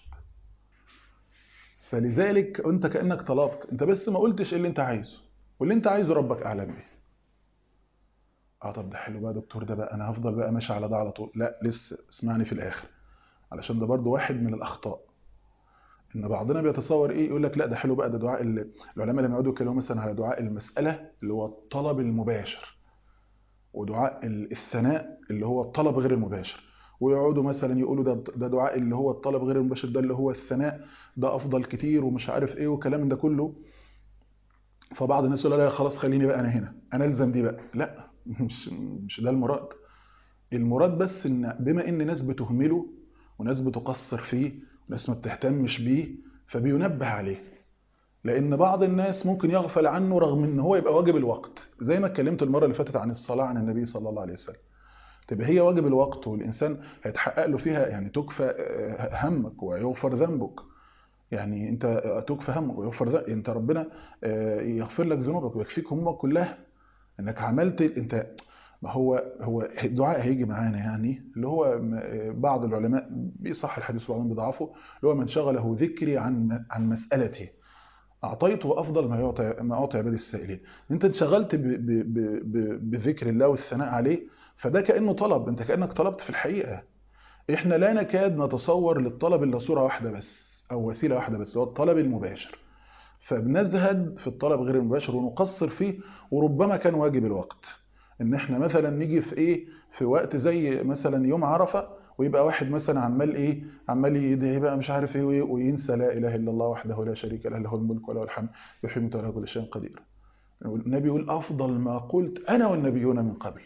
فلذلك انت كانك طلبت انت بس ما قلتش ايه اللي انت عايزه واللي انت عايزه ربك اعلم به اه طب ده حلو بقى يا دكتور ده بقى انا هفضل بقى ماشي على ده على طول لا لسه اسمعني في الاخر علشان ده برضو واحد من الاخطاء ان بعضنا بيتصور ايه يقول لك لا ده حلو بقى ده دعاء ال- العلماء لما يقعدوا يتكلموا مثلا على دعاء المساله اللي هو الطلب المباشر ودعاء ال- الثناء اللي هو الطلب غير المباشر ويقعدوا مثلا يقولوا ده ده دعاء اللي هو الطلب غير المباشر ده اللي هو الثناء ده افضل كتير ومش عارف ايه والكلام ده كله فبعض الناس يقول لا خلاص خليني بقى انا هنا انا الزم دي بقى لا مش مش ده المراد المراد بس ان بما ان ناس بتهمله وناس بتقصر فيه وناس ما بتهتمش بيه فبينبه عليه لان بعض الناس ممكن يغفل عنه رغم ان هو يبقى واجب الوقت زي ما اتكلمت المره اللي فاتت عن الصلاه عن النبي صلى الله عليه وسلم تبقى هي واجب الوقت والانسان هيتحقق له فيها يعني تكفى آه، همك ويغفر ذنبك يعني انت اتوك هم ويغفر ذنب انت ربنا آه، يغفر لك ذنوبك ويكفيك همومك كلها انك عملت انت ما هو هو الدعاء هيجي معانا يعني اللي هو م- آه، بعض العلماء بيصح الحديث وبعضهم بيضعفه اللي هو من شغله ذكري عن عن مسألتي أعطيته أفضل ما يعطي ما أعطي عباد السائلين أنت انشغلت ب- ب- ب- ب- بذكر الله والثناء عليه فده كأنه طلب أنت كأنك طلبت في الحقيقة إحنا لا نكاد نتصور للطلب إلا صورة واحدة بس أو وسيلة واحدة بس هو الطلب المباشر فبنزهد في الطلب غير المباشر ونقصر فيه وربما كان واجب الوقت ان احنا مثلا نيجي في ايه في وقت زي مثلا يوم عرفه ويبقى واحد مثلا عمال ايه عمال يدعي بقى مش عارف ايه وإيه، وينسى لا اله الا الله وحده لا شريك له له الملك وله الحمد يحيي ويميت وله كل شيء قدير النبي يقول افضل ما قلت انا والنبيون من قبل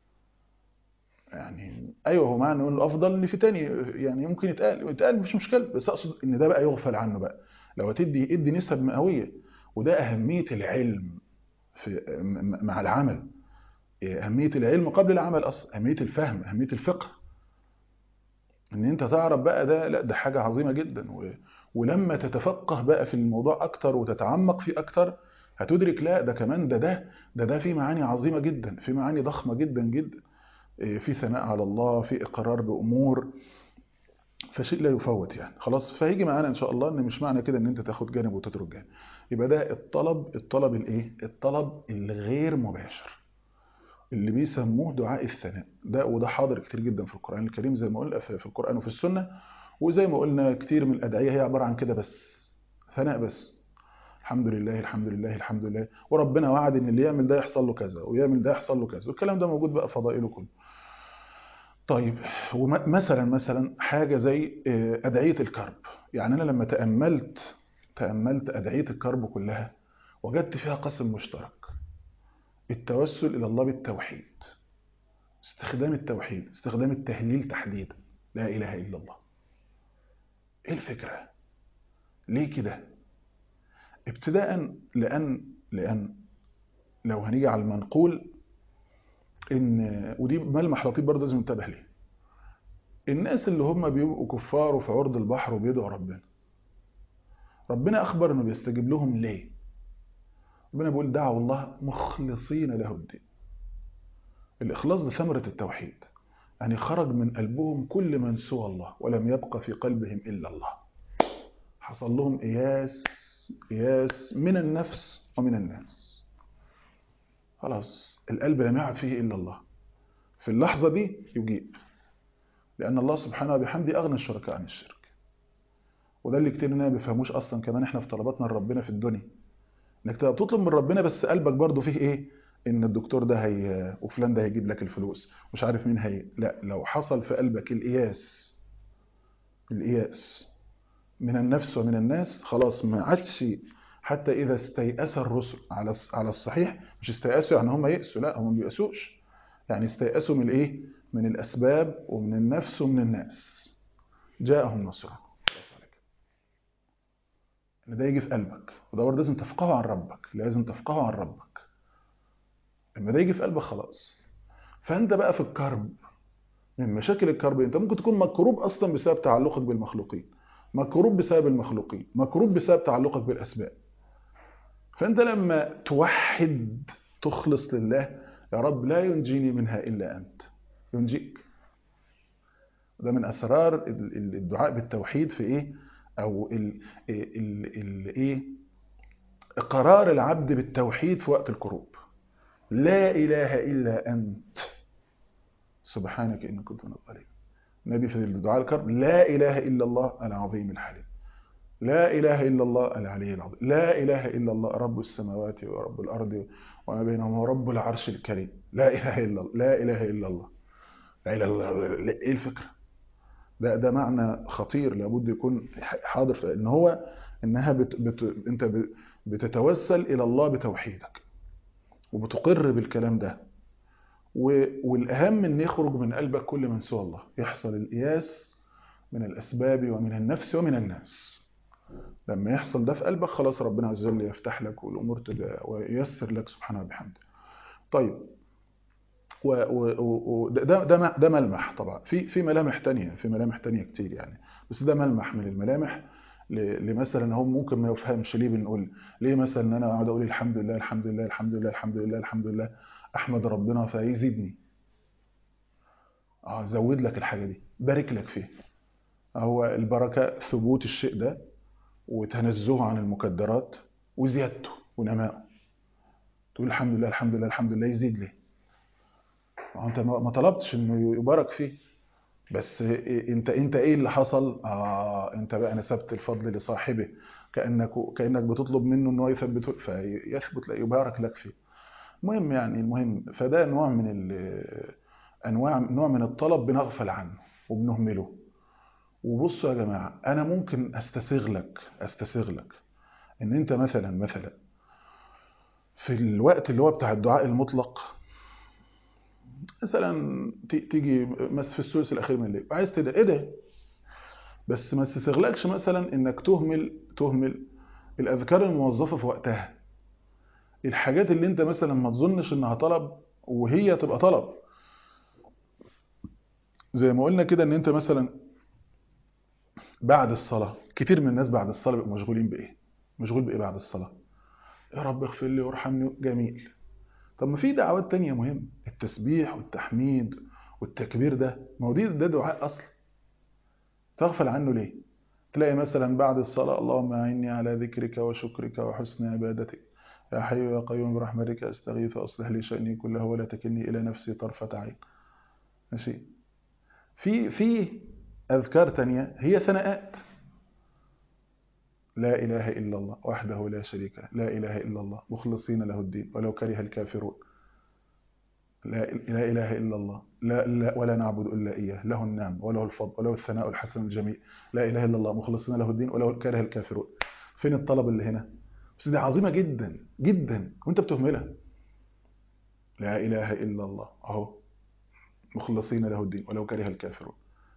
يعني ايوه هو معنى نقول الافضل ان في تاني يعني ممكن يتقال يتقال مش مشكله بس اقصد ان ده بقى يغفل عنه بقى لو تدي ادي نسب مئويه وده اهميه العلم في م- مع العمل أهمية العلم قبل العمل أصلا أهمية الفهم أهمية الفقه إن أنت تعرف بقى ده لا ده حاجة عظيمة جدا و... ولما تتفقه بقى في الموضوع أكتر وتتعمق فيه أكتر هتدرك لا ده كمان ده ده ده ده في معاني عظيمة جدا في معاني ضخمة جدا جدا إيه، في ثناء على الله في إقرار بأمور فشيء لا يفوت يعني خلاص فهيجي معانا ان شاء الله ان مش معنى كده ان انت تاخد جانب وتترك جانب يبقى ده الطلب الطلب الايه الطلب الغير مباشر اللي بيسموه دعاء الثناء ده وده حاضر كتير جدا في القرآن الكريم زي ما قلنا في في القرآن وفي السنة وزي ما قلنا كتير من الأدعية هي عبارة عن كده بس ثناء بس الحمد لله الحمد لله الحمد لله وربنا وعد ان اللي يعمل ده يحصل له كذا ويعمل ده يحصل له كذا والكلام ده موجود بقى في فضائله كله طيب ومثلا مثلا حاجة زي آه، أدعية الكرب يعني أنا لما تأملت تأملت أدعية الكرب كلها وجدت فيها قسم مشترك التوسل إلى الله بالتوحيد استخدام التوحيد استخدام التهليل تحديدا لا إله إلا الله إيه الفكرة؟ ليه كده؟ ابتداء لأن لأن لو هنيجي على المنقول إن ودي ملمح لطيف برضه لازم ننتبه ليه الناس اللي هم بيبقوا كفار وفي عرض البحر وبيدعوا ربنا ربنا أخبر إنه بيستجيب لهم ليه؟ ربنا بيقول دعوا الله مخلصين له الدين الإخلاص ده ثمرة التوحيد يعني خرج من قلبهم كل من سوى الله ولم يبقى في قلبهم إلا الله حصل لهم إياس إياس من النفس ومن الناس خلاص القلب لم يعد فيه إلا الله في اللحظة دي يجيب لأن الله سبحانه وبحمده أغنى الشركاء عن الشرك وده اللي كتير ما بيفهموش أصلا كمان إحنا في طلباتنا لربنا في الدنيا انك تبقى بتطلب من ربنا بس قلبك برضه فيه ايه ان الدكتور ده هي وفلان ده هيجيب لك الفلوس مش عارف مين هي لا لو حصل في قلبك الإياس الإياس من النفس ومن الناس خلاص ما عادش حتى إذا استيأس الرسل على على الصحيح مش استيأسوا يعني هم يأسوا لا هم ما بيأسوش يعني استيأسوا من الايه من الأسباب ومن النفس ومن الناس جاءهم نصرهم ان ده يجي في قلبك وده برضه لازم تفقهه عن ربك لازم تفقهه عن ربك لما ده يجي في قلبك خلاص فانت بقى في الكرب من مشاكل الكرب انت ممكن تكون مكروب اصلا بسبب تعلقك بالمخلوقين مكروب بسبب المخلوقين مكروب بسبب تعلقك بالاسباب فانت لما توحد تخلص لله يا رب لا ينجيني منها الا انت ينجيك ده من اسرار الدعاء بالتوحيد في ايه او ال ال ال ايه اقرار العبد بالتوحيد في وقت الكروب لا اله الا انت سبحانك اني كنت من الظالمين النبي في الدعاء الكرب لا اله الا الله العظيم الحليم لا اله الا الله العلي العظيم لا اله الا الله رب السماوات ورب الارض وما بينهما ورب العرش الكريم لا اله الا الله لا اله الا الله لا اله الا الله ايه الفكره ده ده معنى خطير لابد يكون حاضر في ان هو انها بت بت انت بتتوسل الى الله بتوحيدك وبتقر بالكلام ده والاهم ان يخرج من قلبك كل من سوى الله يحصل الإياس من الاسباب ومن النفس ومن الناس لما يحصل ده في قلبك خلاص ربنا عز وجل يفتح لك والامور تبقى وييسر لك سبحانه وبحمده طيب وده ده ده ملمح طبعا في في ملامح تانية في ملامح تانية كتير يعني بس ده ملمح من الملامح ل- لمثلا هو ممكن ما يفهمش ليه بنقول ليه مثلا ان انا اقعد اقول الحمد لله الحمد لله الحمد لله الحمد لله الحمد لله احمد ربنا فيزيدني اه زود لك الحاجه دي بارك لك فيه هو البركه ثبوت الشيء ده وتنزهه عن المكدرات وزيادته ونمائه تقول الحمد لله الحمد لله الحمد لله يزيد ليه ما هو انت ما ما طلبتش انه يبارك فيه بس إيه- انت انت ايه اللي حصل اه انت بقى نسبت الفضل لصاحبه كانك كانك بتطلب منه ان هو يثبته فيثبت لا يبارك لك فيه المهم يعني المهم فده نوع من ال- انواع نوع من الطلب بنغفل عنه وبنهمله وبصوا يا جماعه انا ممكن استسيغ لك استسيغ لك ان انت مثلا مثلا في الوقت اللي هو بتاع الدعاء المطلق مثلا ت- تيجي مثلا في الثلث الاخير من الليل وعايز تدعي ادعي بس ما تستغلقش مثلا انك تهمل تهمل الاذكار الموظفه في وقتها الحاجات اللي انت مثلا ما تظنش انها طلب وهي تبقى طلب زي ما قلنا كده ان انت مثلا بعد الصلاه كتير من الناس بعد الصلاه بيبقوا مشغولين بايه مشغول بايه بعد الصلاه يا رب اغفر لي وارحمني جميل طب ما في دعوات تانية مهمة التسبيح والتحميد والتكبير ده ما هو دي ده دعاء أصلا تغفل عنه ليه تلاقي مثلا بعد الصلاة اللهم أعني على ذكرك وشكرك وحسن عبادتك يا حي يا قيوم برحمتك أستغيث أصلح لي شأني كله ولا تكلني إلى نفسي طرفة عين ماشي في في أذكار تانية هي ثناءات لا إله إلا الله وحده لا شريك له لا إله إلا الله مخلصين له الدين ولو كره الكافرون لا, لا إله إلا الله لا, لا ولا نعبد إلا إياه له النعم وله الفضل وله الثناء الحسن الجميل لا إله إلا الله مخلصين له الدين ولو كره الكافرون فين الطلب اللي هنا بس دي عظيمة جدا جدا وانت بتهملها لا إله إلا الله أهو مخلصين له الدين ولو كره الكافرون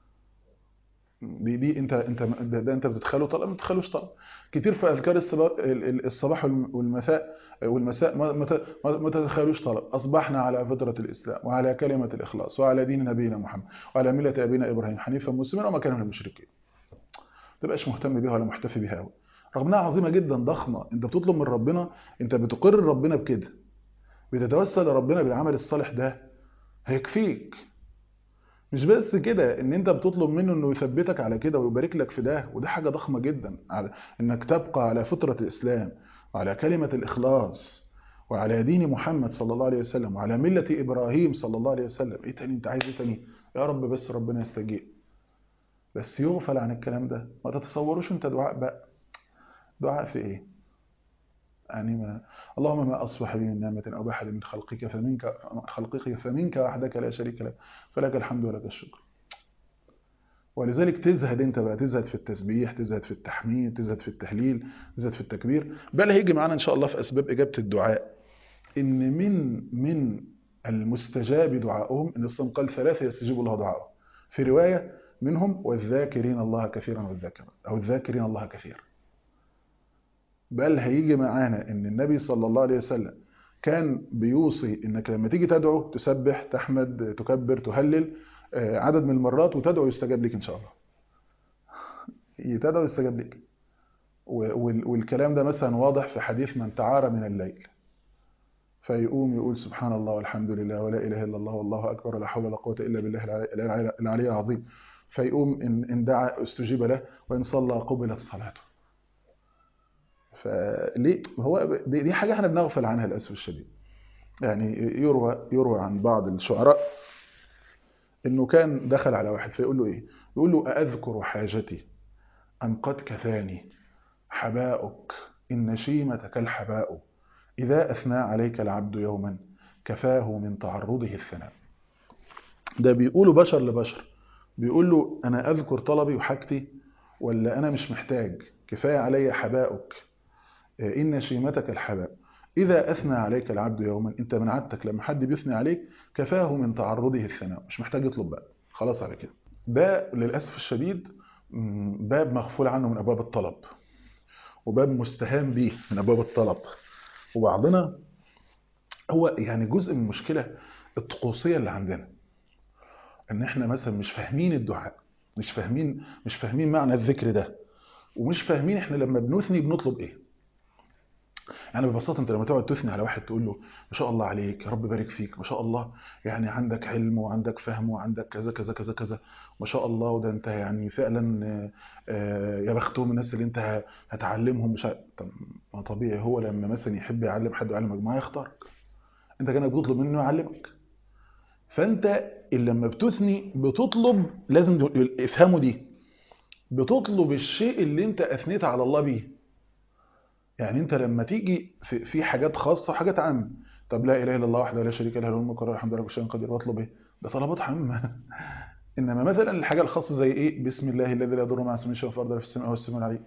دي دي انت انت ده, ده انت بتدخله طلب ما بتدخلوش طلب كتير في اذكار الصباح الصباح والمساء والمساء ما ما ما تتخيلوش طلب اصبحنا على فطره الاسلام وعلى كلمه الاخلاص وعلى دين نبينا محمد وعلى مله ابينا ابراهيم حنيفا مسلما وما كان من المشركين ما تبقاش مهتم بيها ولا محتفي بيها قوي رغم انها عظيمه جدا ضخمه انت بتطلب من ربنا انت بتقر ربنا بكده بتتوسل لربنا بالعمل الصالح ده هيكفيك مش بس كده ان انت بتطلب منه انه يثبتك على كده ويبارك لك في ده وده حاجه ضخمه جدا على انك تبقى على فطره الاسلام وعلى كلمه الاخلاص وعلى دين محمد صلى الله عليه وسلم وعلى مله ابراهيم صلى الله عليه وسلم ايه تاني انت عايز ايه تاني يا رب بس ربنا يستجيب بس يغفل عن الكلام ده ما تتصوروش انت دعاء بقى دعاء في ايه يعني ما اللهم ما أصبح بي من نعمة أو بأحد من خلقك فمنك خلقك فمنك وحدك لا شريك لك فلك الحمد ولك الشكر ولذلك تزهد انت بقى تزهد في التسبيح تزهد في التحميد تزهد في التحليل تزهد في التكبير بل هيجي معانا ان شاء الله في اسباب اجابه الدعاء ان من من المستجاب دعائهم ان الصوم قال ثلاثه يستجيب الله دعائهم في روايه منهم والذاكرين الله كثيرا والذاكرات او الذاكرين الله كثيرا بل هيجي معانا ان النبي صلى الله عليه وسلم كان بيوصي انك لما تيجي تدعو تسبح تحمد تكبر تهلل عدد من المرات وتدعو يستجاب لك ان شاء الله تدعو يستجاب لك والكلام ده مثلا واضح في حديث من تعار من الليل فيقوم يقول سبحان الله والحمد لله ولا اله الا الله والله اكبر ولا حول ولا قوه الا بالله العلي العظيم فيقوم ان دعا استجيب له وان صلى قبلت صلاته فليه هو دي, دي حاجه احنا بنغفل عنها للاسف الشديد يعني يروى يروى عن بعض الشعراء انه كان دخل على واحد فيقول له ايه يقول له ااذكر حاجتي ام قد كفاني حباؤك ان شيمتك الحباء اذا اثنى عليك العبد يوما كفاه من تعرضه الثناء ده بيقولوا بشر لبشر بيقول له انا اذكر طلبي وحاجتي ولا انا مش محتاج كفايه علي حباؤك إن شيمتك الحباء إذا أثنى عليك العبد يوما أنت من عادتك لما حد بيثني عليك كفاه من تعرضه الثناء مش محتاج يطلب بقى خلاص على كده ده للأسف الشديد باب مغفول عنه من أبواب الطلب وباب مستهان به من أبواب الطلب وبعضنا هو يعني جزء من المشكلة الطقوسية اللي عندنا ان احنا مثلا مش فاهمين الدعاء مش فاهمين مش فاهمين معنى الذكر ده ومش فاهمين احنا لما بنثني بنطلب ايه يعني ببساطه انت لما تقعد تثني على واحد تقول له ما شاء الله عليك يا رب بارك فيك ما شاء الله يعني عندك علم وعندك فهم وعندك كذا كذا كذا كذا ما شاء الله وده انت يعني فعلا آه، آه، يا بختهم الناس اللي انت ه- هتعلمهم مش ع- طب ما طبيعي هو لما مثلا يحب يعلم حد ويعلم مجموعه يختارك انت كانك بتطلب منه يعلمك فانت اللي لما بتثني بتطلب لازم افهموا دي بتطلب الشيء اللي انت اثنيت على الله بيه يعني انت لما تيجي في, في حاجات خاصه وحاجات عامه طب لا اله الا الله وحده لا شريك له له الملك وله الحمد لله كل شيء قدير واطلب ايه ده طلبات عامه انما مثلا الحاجه الخاصه زي ايه بسم الله الذي لا يضر مع اسمه شيء في الارض ولا في السماء وهو السميع العليم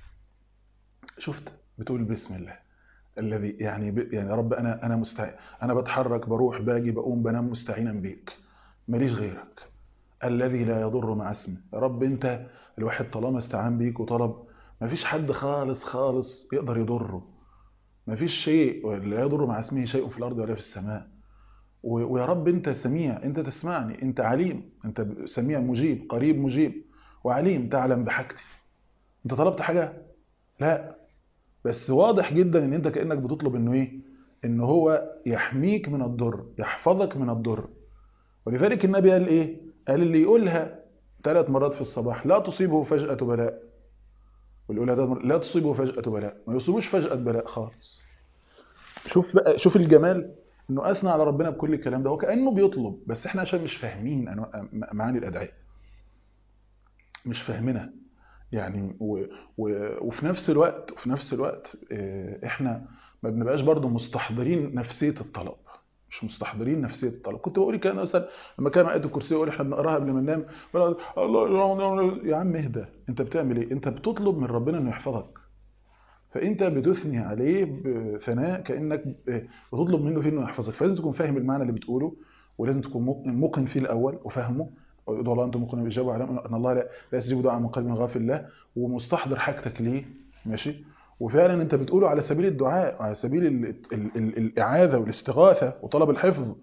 شفت بتقول بسم الله الذي يعني ب... يعني يا رب انا انا مستعين انا بتحرك بروح باجي بقوم بنام مستعينا بيك ماليش غيرك الذي لا يضر مع اسمه يا رب انت الواحد طالما استعان بيك وطلب مفيش حد خالص خالص يقدر يضره مفيش شيء لا يضر مع اسمه شيء في الارض ولا في السماء و- ويا رب انت سميع انت تسمعني انت عليم انت سميع مجيب قريب مجيب وعليم تعلم بحاجتي انت طلبت حاجه لا بس واضح جدا ان انت كانك بتطلب انه ايه ان هو يحميك من الضر يحفظك من الضر ولذلك النبي قال ايه قال اللي يقولها ثلاث مرات في الصباح لا تصيبه فجأة بلاء والأولى ده لا تصيبه فجأة بلاء ما يصيبوش فجأة بلاء خالص شوف بقى شوف الجمال انه اثنى على ربنا بكل الكلام ده هو كانه بيطلب بس احنا عشان مش فاهمين أنواع- معاني الادعيه مش فاهمينها يعني و و وفي نفس الوقت وفي نفس الوقت آه، احنا ما بنبقاش برضو مستحضرين نفسيه الطلب مش مستحضرين نفسيه الطلب كنت بقول كده مثلا لما كان آية الكرسي يقول احنا بنقراها قبل ما ننام بنقعد، الله يا عم اهدى انت بتعمل ايه انت بتطلب من ربنا انه يحفظك فانت بتثني عليه بثناء كانك بتطلب منه فيه انه يحفظك فلازم تكون فاهم المعنى اللي بتقوله ولازم تكون موقن فيه الاول وفاهمه ادعوا الله انتم موقنون بالاجابه واعلموا ان الله لا لا يستجيب دعاء من قلب غافل له ومستحضر حاجتك ليه ماشي وفعلا انت بتقوله على سبيل الدعاء وعلى سبيل ال ال ال الاعاذه والاستغاثه وطلب الحفظ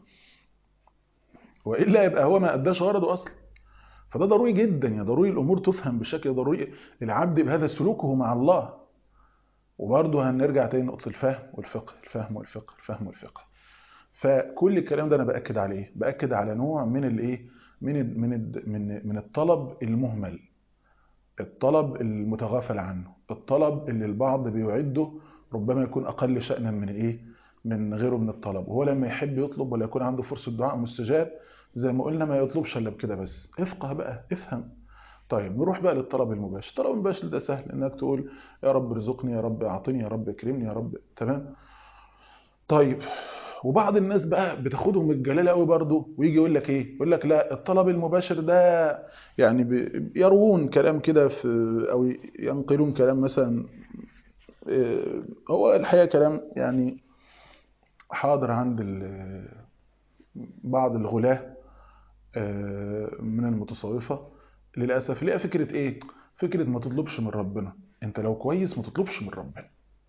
والا يبقى هو ما اداش غرضه اصلا فده ضروري جدا يا ضروري الامور تفهم بشكل ضروري العبد بهذا سلوكه مع الله وبرضه هنرجع تاني نقطة الفهم والفقه الفهم والفقه الفهم والفقه فكل الكلام ده انا باكد عليه باكد على نوع من الايه من ال من ال من من الطلب المهمل الطلب المتغافل عنه الطلب اللي البعض بيعده ربما يكون اقل شأنا من الايه من غيره من الطلب وهو لما يحب يطلب ولا يكون عنده فرصة دعاء مستجاب زي ما قلنا ما يطلبش الا بكده بس افقه بقى افهم طيب نروح بقى للطلب المباشر الطلب المباشر ده سهل انك تقول يا رب ارزقني يا رب اعطني يا رب اكرمني يا رب تمام طيب وبعض الناس بقى بتاخدهم الجلاله قوي برضه ويجي يقول لك ايه يقول لك لا الطلب المباشر ده يعني بي- يروون كلام كده في او ينقلون كلام مثلا إيه، هو الحقيقه كلام يعني حاضر عند ال- بعض الغلاة آه، من المتصوفة للأسف ليه فكرة إيه؟ فكرة ما تطلبش من ربنا أنت لو كويس ما تطلبش من ربنا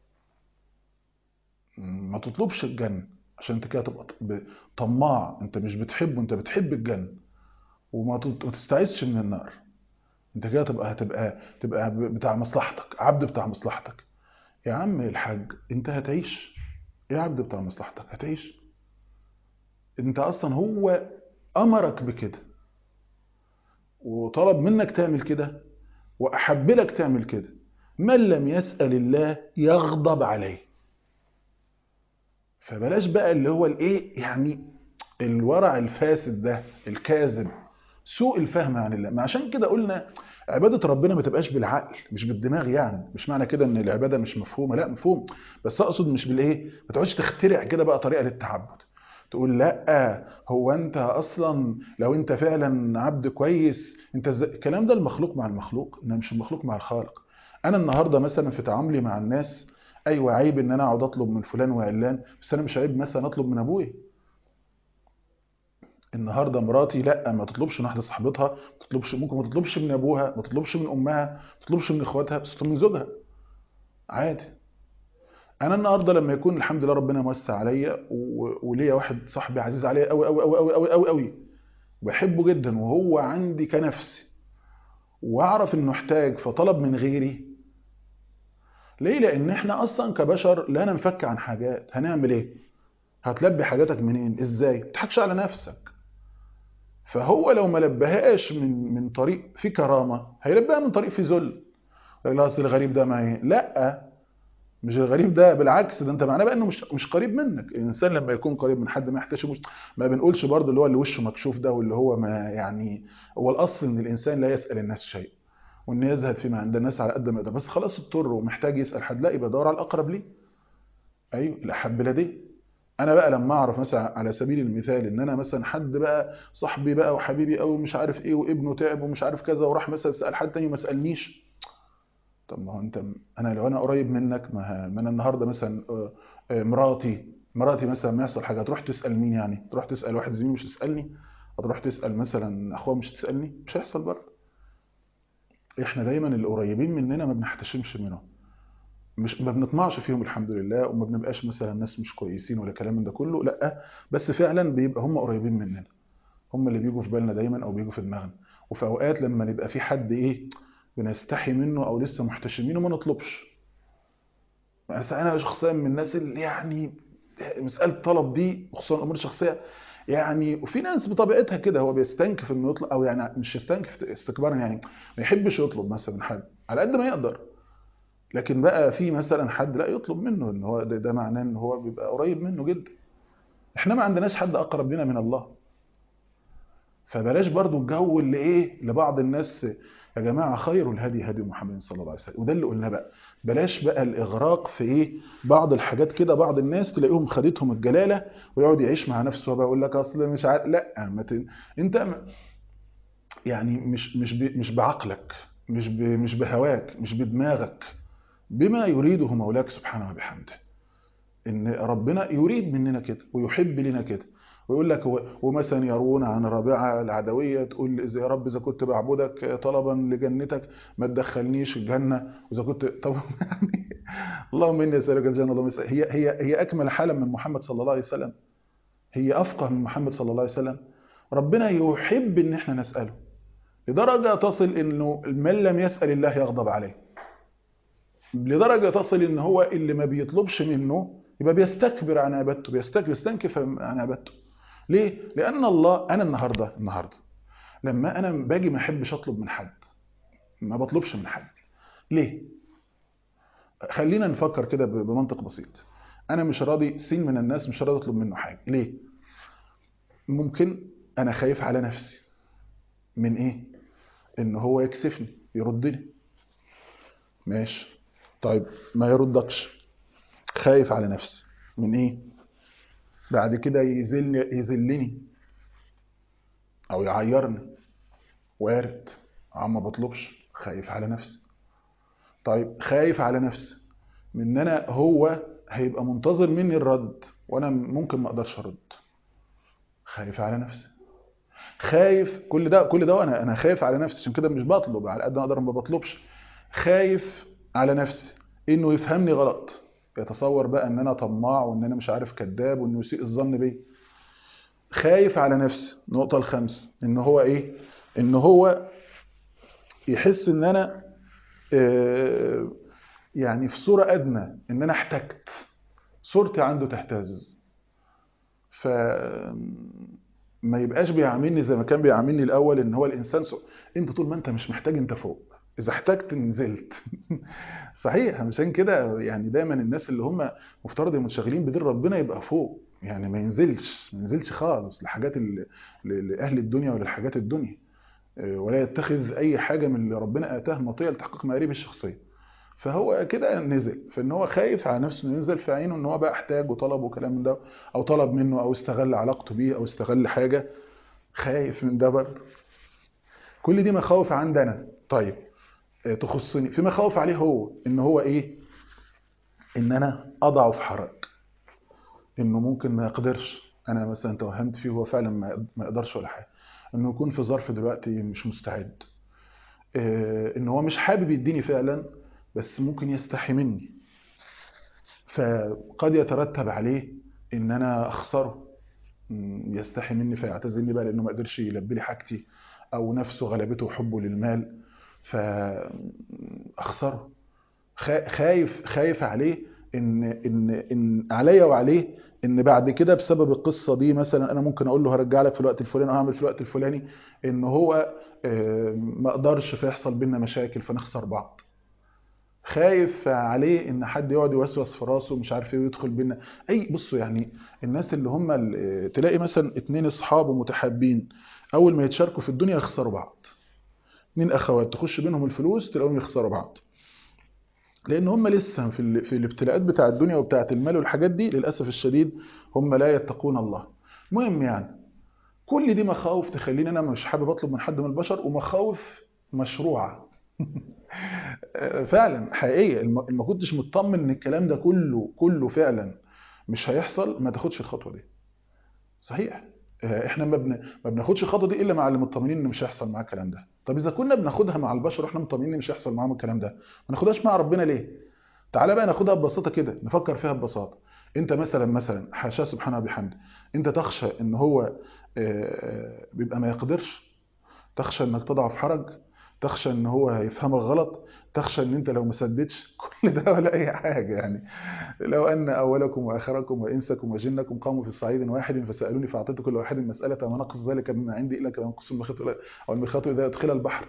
ما تطلبش الجنة عشان أنت كده تبقى ط- طماع أنت مش بتحبه أنت بتحب الجنة وما تت- ما تستعيذش من النار أنت كده تبقى هتبقى تبقى بتاع مصلحتك عبد بتاع مصلحتك يا عم الحاج أنت هتعيش يا عبد بتاع مصلحتك هتعيش أنت أصلا هو أمرك بكده وطلب منك تعمل كده وأحب لك تعمل كده من لم يسأل الله يغضب عليه فبلاش بقى اللي هو الايه يعني الورع الفاسد ده الكاذب سوء الفهم عن الله ما عشان كده قلنا عبادة ربنا ما تبقاش بالعقل مش بالدماغ يعني مش معنى كده ان العبادة مش مفهومة لا مفهوم بس اقصد مش بالايه ما تقعدش تخترع كده بقى طريقة للتعبد تقول لا هو انت اصلا لو انت فعلا عبد كويس انت ازاي الكلام ده المخلوق مع المخلوق انما مش المخلوق مع الخالق انا النهارده مثلا في تعاملي مع الناس ايوه عيب ان انا اقعد اطلب من فلان وعلان بس انا مش عيب مثلا اطلب من ابويا النهارده مراتي لا ما تطلبش من واحده صاحبتها ما تطلبش ممكن ما تطلبش من ابوها ما تطلبش من امها ما تطلبش من اخواتها بس تطلب من زوجها عادي انا النهارده لما يكون الحمد لله ربنا موسع عليا و- وليا واحد صاحبي عزيز عليا قوي قوي قوي قوي قوي قوي قوي وبحبه جدا وهو عندي كنفسي واعرف انه احتاج فطلب من غيري ليه لان احنا اصلا كبشر لا ننفك عن حاجات هنعمل ايه هتلبي حاجاتك منين ازاي ما تضحكش على نفسك فهو لو ما لبهاش من من طريق في كرامه هيلبيها من طريق في ذل لا اصل الغريب ده معايا لا مش الغريب ده بالعكس ده انت معناه بقى انه مش مش قريب منك الانسان لما يكون قريب من حد ما يحتشموش ما بنقولش برضه اللي هو اللي وشه مكشوف ده واللي هو ما يعني هو الاصل ان الانسان لا يسال الناس شيء وان يزهد فيما عند الناس على قد ما يقدر بس خلاص اضطر ومحتاج يسال حد لا يبقى دور على الاقرب ليه ايوه الاحب لديه انا بقى لما اعرف مثلا على سبيل المثال ان انا مثلا حد بقى صاحبي بقى وحبيبي قوي مش عارف ايه وابنه تعب ومش عارف كذا وراح مثلا سال حد تاني وما سالنيش طب ما هو انت انا لو انا قريب منك ما, ما انا النهارده مثلا مراتي مراتي مثلا ما يحصل حاجه تروح تسال مين يعني تروح تسال واحد زميلي مش تسالني هتروح تسال مثلا اخوها مش تسالني مش هيحصل برضه احنا دايما اللي قريبين مننا ما بنحتشمش منهم مش ما بنطمعش فيهم الحمد لله وما بنبقاش مثلا ناس مش كويسين ولا كلام من ده كله لا بس فعلا بيبقى هم قريبين مننا هم اللي بيجوا في بالنا دايما او بيجوا في دماغنا وفي اوقات لما نبقى في حد ايه بنستحي منه او لسه محتشمينه ما نطلبش بس انا شخصيا من الناس اللي يعني مساله الطلب دي خصوصا الامور الشخصيه يعني وفي ناس بطبيعتها كده هو بيستنكف انه يطلب او يعني مش يستنكف استكبارا يعني ما يحبش يطلب مثلا من حد على قد ما يقدر لكن بقى في مثلا حد لا يطلب منه ان هو ده, ده معناه ان هو بيبقى قريب منه جدا احنا ما عندناش حد اقرب لنا من الله فبلاش برضو الجو اللي ايه لبعض الناس يا جماعه خير الهدي هدي محمد صلى الله عليه وسلم وده اللي قلناه بقى بلاش بقى الاغراق في ايه بعض الحاجات كده بعض الناس تلاقيهم خدتهم الجلاله ويقعد يعيش مع نفسه بقى يقول لك اصل مش عارف لا ما ت... انت م... يعني مش مش ب... مش بعقلك مش ب... مش بهواك مش بدماغك بما يريده مولاك سبحانه وبحمده ان ربنا يريد مننا كده ويحب لنا كده ويقول لك هو ومثلا يرون عن رابعه العدويه تقول يا رب اذا كنت بعبدك طلبا لجنتك ما تدخلنيش الجنه واذا كنت طب يعني اللهم اني اسالك الجنه اللهم هي هي هي اكمل حالا من محمد صلى الله عليه وسلم هي افقه من محمد صلى الله عليه وسلم ربنا يحب ان احنا نساله لدرجه تصل انه من لم يسال الله يغضب عليه لدرجه تصل ان هو اللي ما بيطلبش منه يبقى بيستكبر عن عبادته بيستكبر بيستنكف عن عبادته ليه لان الله انا النهارده النهارده لما انا باجي ما احبش اطلب من حد ما بطلبش من حد ليه خلينا نفكر كده بمنطق بسيط انا مش راضي سين من الناس مش راضي اطلب منه حاجه ليه ممكن انا خايف على نفسي من ايه ان هو يكسفني يردني ماشي طيب ما يردكش خايف على نفسي من ايه بعد كده يذلني يذلني او يعيرني وارد عم ما بطلبش خايف على نفسي طيب خايف على نفسي من ان انا هو هيبقى منتظر مني الرد وانا ممكن ما اقدرش ارد خايف على نفسي خايف كل ده كل ده وانا انا خايف على نفسي عشان كده مش بطلب على قد ما اقدر ما بطلبش خايف على نفسي انه يفهمني غلط يتصور بقى ان انا طماع وان انا مش عارف كذاب وانه يسيء الظن بيا خايف على نفسي النقطه الخامسه ان هو ايه ان هو يحس ان انا آه يعني في صوره ادنى ان انا احتجت صورتي عنده تهتز ف ما يبقاش بيعاملني زي ما كان بيعاملني الاول ان هو الانسان سو... انت طول ما انت مش محتاج انت فوق اذا احتجت نزلت صحيح عشان كده يعني دايما الناس اللي هم مفترض منشغلين بدين ربنا يبقى فوق يعني ما ينزلش ما ينزلش خالص لحاجات لاهل الدنيا ولا لحاجات الدنيا ولا يتخذ اي حاجه من اللي ربنا اتاه مطيه لتحقيق مآربه الشخصيه فهو كده نزل فان هو خايف على نفسه انه ينزل في عينه ان هو بقى احتاج وطلب وكلام من ده او طلب منه او استغل علاقته بيه او استغل حاجه خايف من ده برضه كل دي مخاوف عندنا طيب تخصني في مخاوف عليه هو ان هو ايه ان انا اضعه في حرج انه ممكن ما يقدرش انا مثلا توهمت فيه هو فعلا ما يقدرش ولا حاجه انه يكون في ظرف دلوقتي مش مستعد ان هو مش حابب يديني فعلا بس ممكن يستحي مني فقد يترتب عليه ان انا اخسره يستحي مني فيعتزلني بقى لانه ما قدرش يلبي لي حاجتي او نفسه غلبته وحبه للمال فاخسره خا- خايف خايف عليه ان ان ان عليا وعليه ان بعد كده بسبب القصه دي مثلا انا ممكن اقول له هرجع لك في الوقت الفلاني او هعمل في الوقت الفلاني ان هو آه، ما اقدرش فيحصل بينا مشاكل فنخسر بعض خايف عليه ان حد يقعد يوسوس في راسه مش عارف ايه ويدخل بينا اي بصوا يعني الناس اللي هم ال- تلاقي مثلا اتنين اصحاب ومتحابين اول ما يتشاركوا في الدنيا يخسروا بعض اتنين اخوات تخش بينهم الفلوس تلاقيهم يخسروا بعض لان هم لسه في ال- في الابتلاءات بتاع الدنيا وبتاعه المال والحاجات دي للاسف الشديد هم لا يتقون الله المهم يعني كل دي مخاوف تخليني انا مش حابب اطلب من حد من البشر ومخاوف مشروعه فعلا حقيقيه الم- ما كنتش مطمن ان الكلام ده كله كله فعلا مش هيحصل ما تاخدش الخطوه دي صحيح آه، احنا ما بن... ما بناخدش الخطوه دي الا مع اللي مطمنين ان مش هيحصل معاه الكلام ده طب اذا كنا بناخدها مع البشر واحنا مطمنين ان مش هيحصل معاهم الكلام ده ما ناخدهاش مع ربنا ليه تعالى بقى ناخدها ببساطه كده نفكر فيها ببساطه انت مثلا مثلا حاشاه سبحانه وبحمده انت تخشى ان هو آه، آه، بيبقى ما يقدرش تخشى انك تضع في حرج تخشى ان هو هيفهمك غلط تخشى ان انت لو ما سددتش كل ده ولا اي حاجه يعني لو ان اولكم واخركم وانسكم وجنكم قاموا في صعيد واحد فسالوني فاعطيت كل واحد مساله وما نقص ذلك مما عندي الا كما ينقص المخيط او المخيط اذا ادخل البحر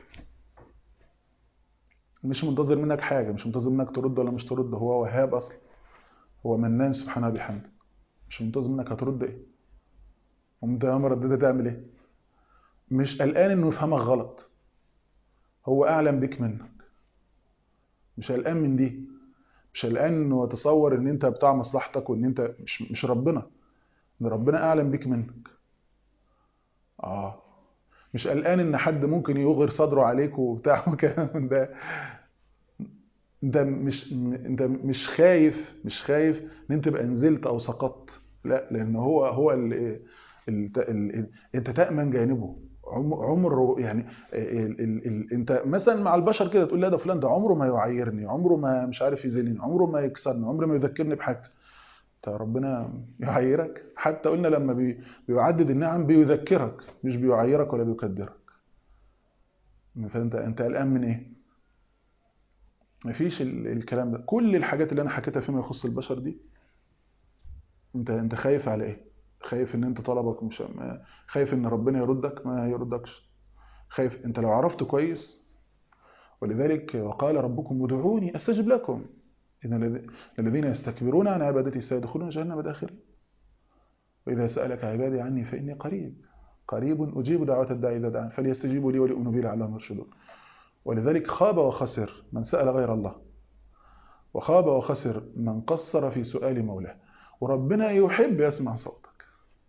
مش منتظر منك حاجه مش منتظر منك ترد ولا مش ترد هو وهاب اصلا هو منان سبحانه بحمده مش منتظر منك هترد ايه وانت يوم رديت تعمل ايه مش قلقان انه يفهمك غلط هو اعلم بك منك مش قلقان من دي مش قلقان انه يتصور ان انت بتاع مصلحتك وان انت مش مش ربنا ان ربنا اعلم بك منك اه مش قلقان ان حد ممكن يغر صدره عليك وبتاع وكلام من ده انت مش انت مش خايف مش خايف ان انت تبقى نزلت او سقطت لا لان هو هو ال ال ال انت تامن جانبه عم- عمره يعني ال ال ال انت مثلا مع البشر كده تقول لا ده فلان ده عمره ما يعيرني عمره ما مش عارف يذلني عمره ما يكسرني عمره ما يذكرني بحاجته انت ربنا يعيرك حتى قلنا لما بي بيعدد النعم بيذكرك مش بيعيرك ولا بيكدرك فانت انت قلقان من ايه مفيش ال- الكلام ده كل الحاجات اللي انا حكيتها فيما يخص البشر دي انت انت خايف على ايه خايف ان انت طلبك مش ما- خايف ان ربنا يردك ما يردكش خايف انت لو عرفت كويس ولذلك وقال ربكم ادعوني استجب لكم ان الذي- الذين يستكبرون عن عبادتي سيدخلون جهنم داخرين واذا سالك عبادي عني فاني قريب قريب اجيب دعوه الداعي اذا دعان فليستجيبوا لي وليؤمنوا بي لعلهم يرشدون ولذلك خاب وخسر من سال غير الله وخاب وخسر من قصر في سؤال مولاه وربنا يحب يسمع صوتك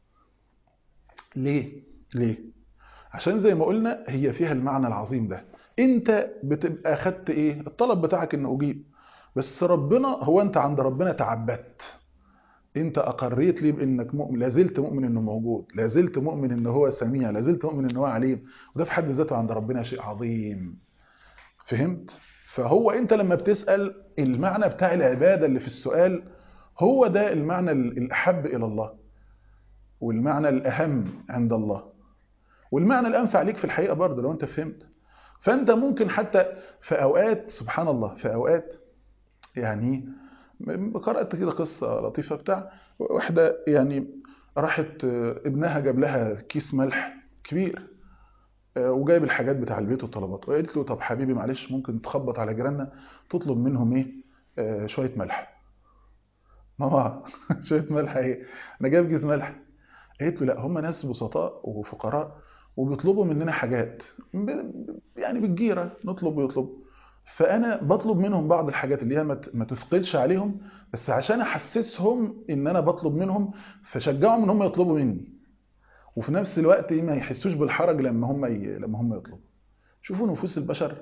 ليه ليه عشان زي ما قلنا هي فيها المعنى العظيم ده انت بتبقى خدت ايه الطلب بتاعك انه اجيب بس ربنا هو انت عند ربنا تعبدت انت اقريت لي بانك مؤمن لازلت مؤمن انه موجود لازلت مؤمن انه هو سميع لازلت مؤمن انه هو عليم وده في حد ذاته عند ربنا شيء عظيم فهمت فهو انت لما بتسال المعنى بتاع العباده اللي في السؤال هو ده المعنى الاحب الى الله والمعنى الاهم عند الله والمعنى الانفع ليك في الحقيقه برضه لو انت فهمت فانت ممكن حتى في اوقات سبحان الله في اوقات يعني قرات كده قصه لطيفه بتاع واحده يعني راحت ابنها جاب لها كيس ملح كبير وجايب الحاجات بتاع البيت والطلبات وقالت له طب حبيبي معلش ممكن تخبط على جيراننا تطلب منهم ايه آه شويه ملح ماما شويه ملح ايه انا جايب كيس ملح قالت له لا هم ناس بسطاء وفقراء وبيطلبوا مننا حاجات يعني بالجيره نطلب ويطلب فانا بطلب منهم بعض الحاجات اللي هي ما تثقلش عليهم بس عشان احسسهم ان انا بطلب منهم فشجعهم ان هم يطلبوا مني وفي نفس الوقت ما يحسوش بالحرج لما هم ي... لما هم يطلبوا شوفوا نفوس البشر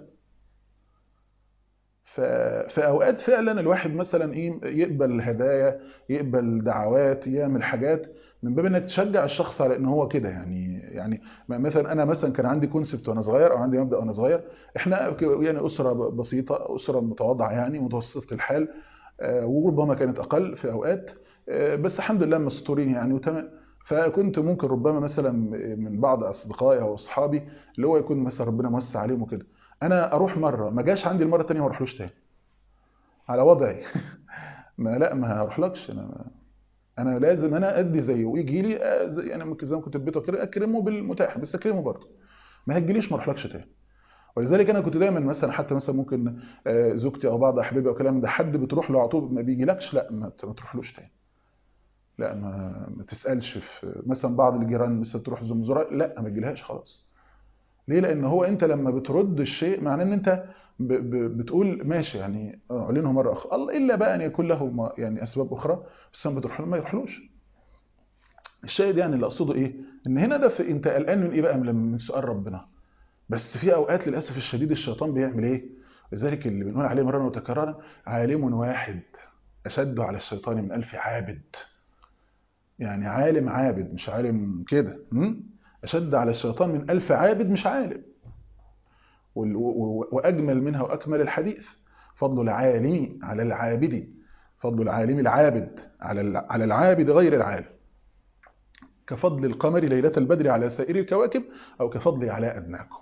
ف... في اوقات فعلا الواحد مثلا ايه يقبل هدايا يقبل دعوات يعمل حاجات من باب انك تشجع الشخص على ان هو كده يعني يعني مثلا انا مثلا كان عندي كونسبت وانا صغير او عندي مبدا وانا صغير احنا يعني اسره بسيطه اسره متواضعه يعني متوسطه الحال وربما كانت اقل في اوقات بس الحمد لله مستورين يعني وتمام فكنت ممكن ربما مثلا من بعض اصدقائي او اصحابي اللي هو يكون مثلا ربنا موسع عليهم وكده انا اروح مره ما جاش عندي المره الثانيه ما اروحلوش تاني على وضعي ما لا ما هروحلكش انا انا لازم انا ادي زيه ويجي لي آه، زي انا ممكن زي ما كنت في بيته كده اكرمه بالمتاح بس اكرمه برضه ما هتجيليش ما اروحلكش تاني ولذلك انا كنت دايما مثلا حتى مثلا ممكن آه، زوجتي او بعض احبابي او كلام ده حد بتروح له على طول ما بيجيلكش لا ما ت- ما تروحلوش تاني لا ما, ما تسالش في مثلا بعض الجيران مثلا تروح زمزراء لا ما تجيلهاش خلاص ليه لان هو انت لما بترد الشيء معناه ان انت ب ب بتقول ماشي يعني اعلنه مره اخرى الله الا بقى ان يكون له ما- يعني اسباب اخرى بس لما بتروح له ما يروحلوش الشاهد يعني اللي اقصده ايه ان هنا ده في انت قلقان من ايه بقى من من سؤال ربنا بس في اوقات للاسف الشديد الشيطان بيعمل ايه لذلك اللي بنقول عليه مرارا وتكرارا عالم واحد اشد على الشيطان من الف عابد يعني عالم عابد مش عالم كده م? اشد على الشيطان من الف عابد مش عالم وال- و- و- واجمل منها واكمل الحديث فضل العالم على العابد فضل العالم العابد على الع- على العابد غير العالم كفضل القمر ليلة البدر على سائر الكواكب أو كفضلي على أدناكم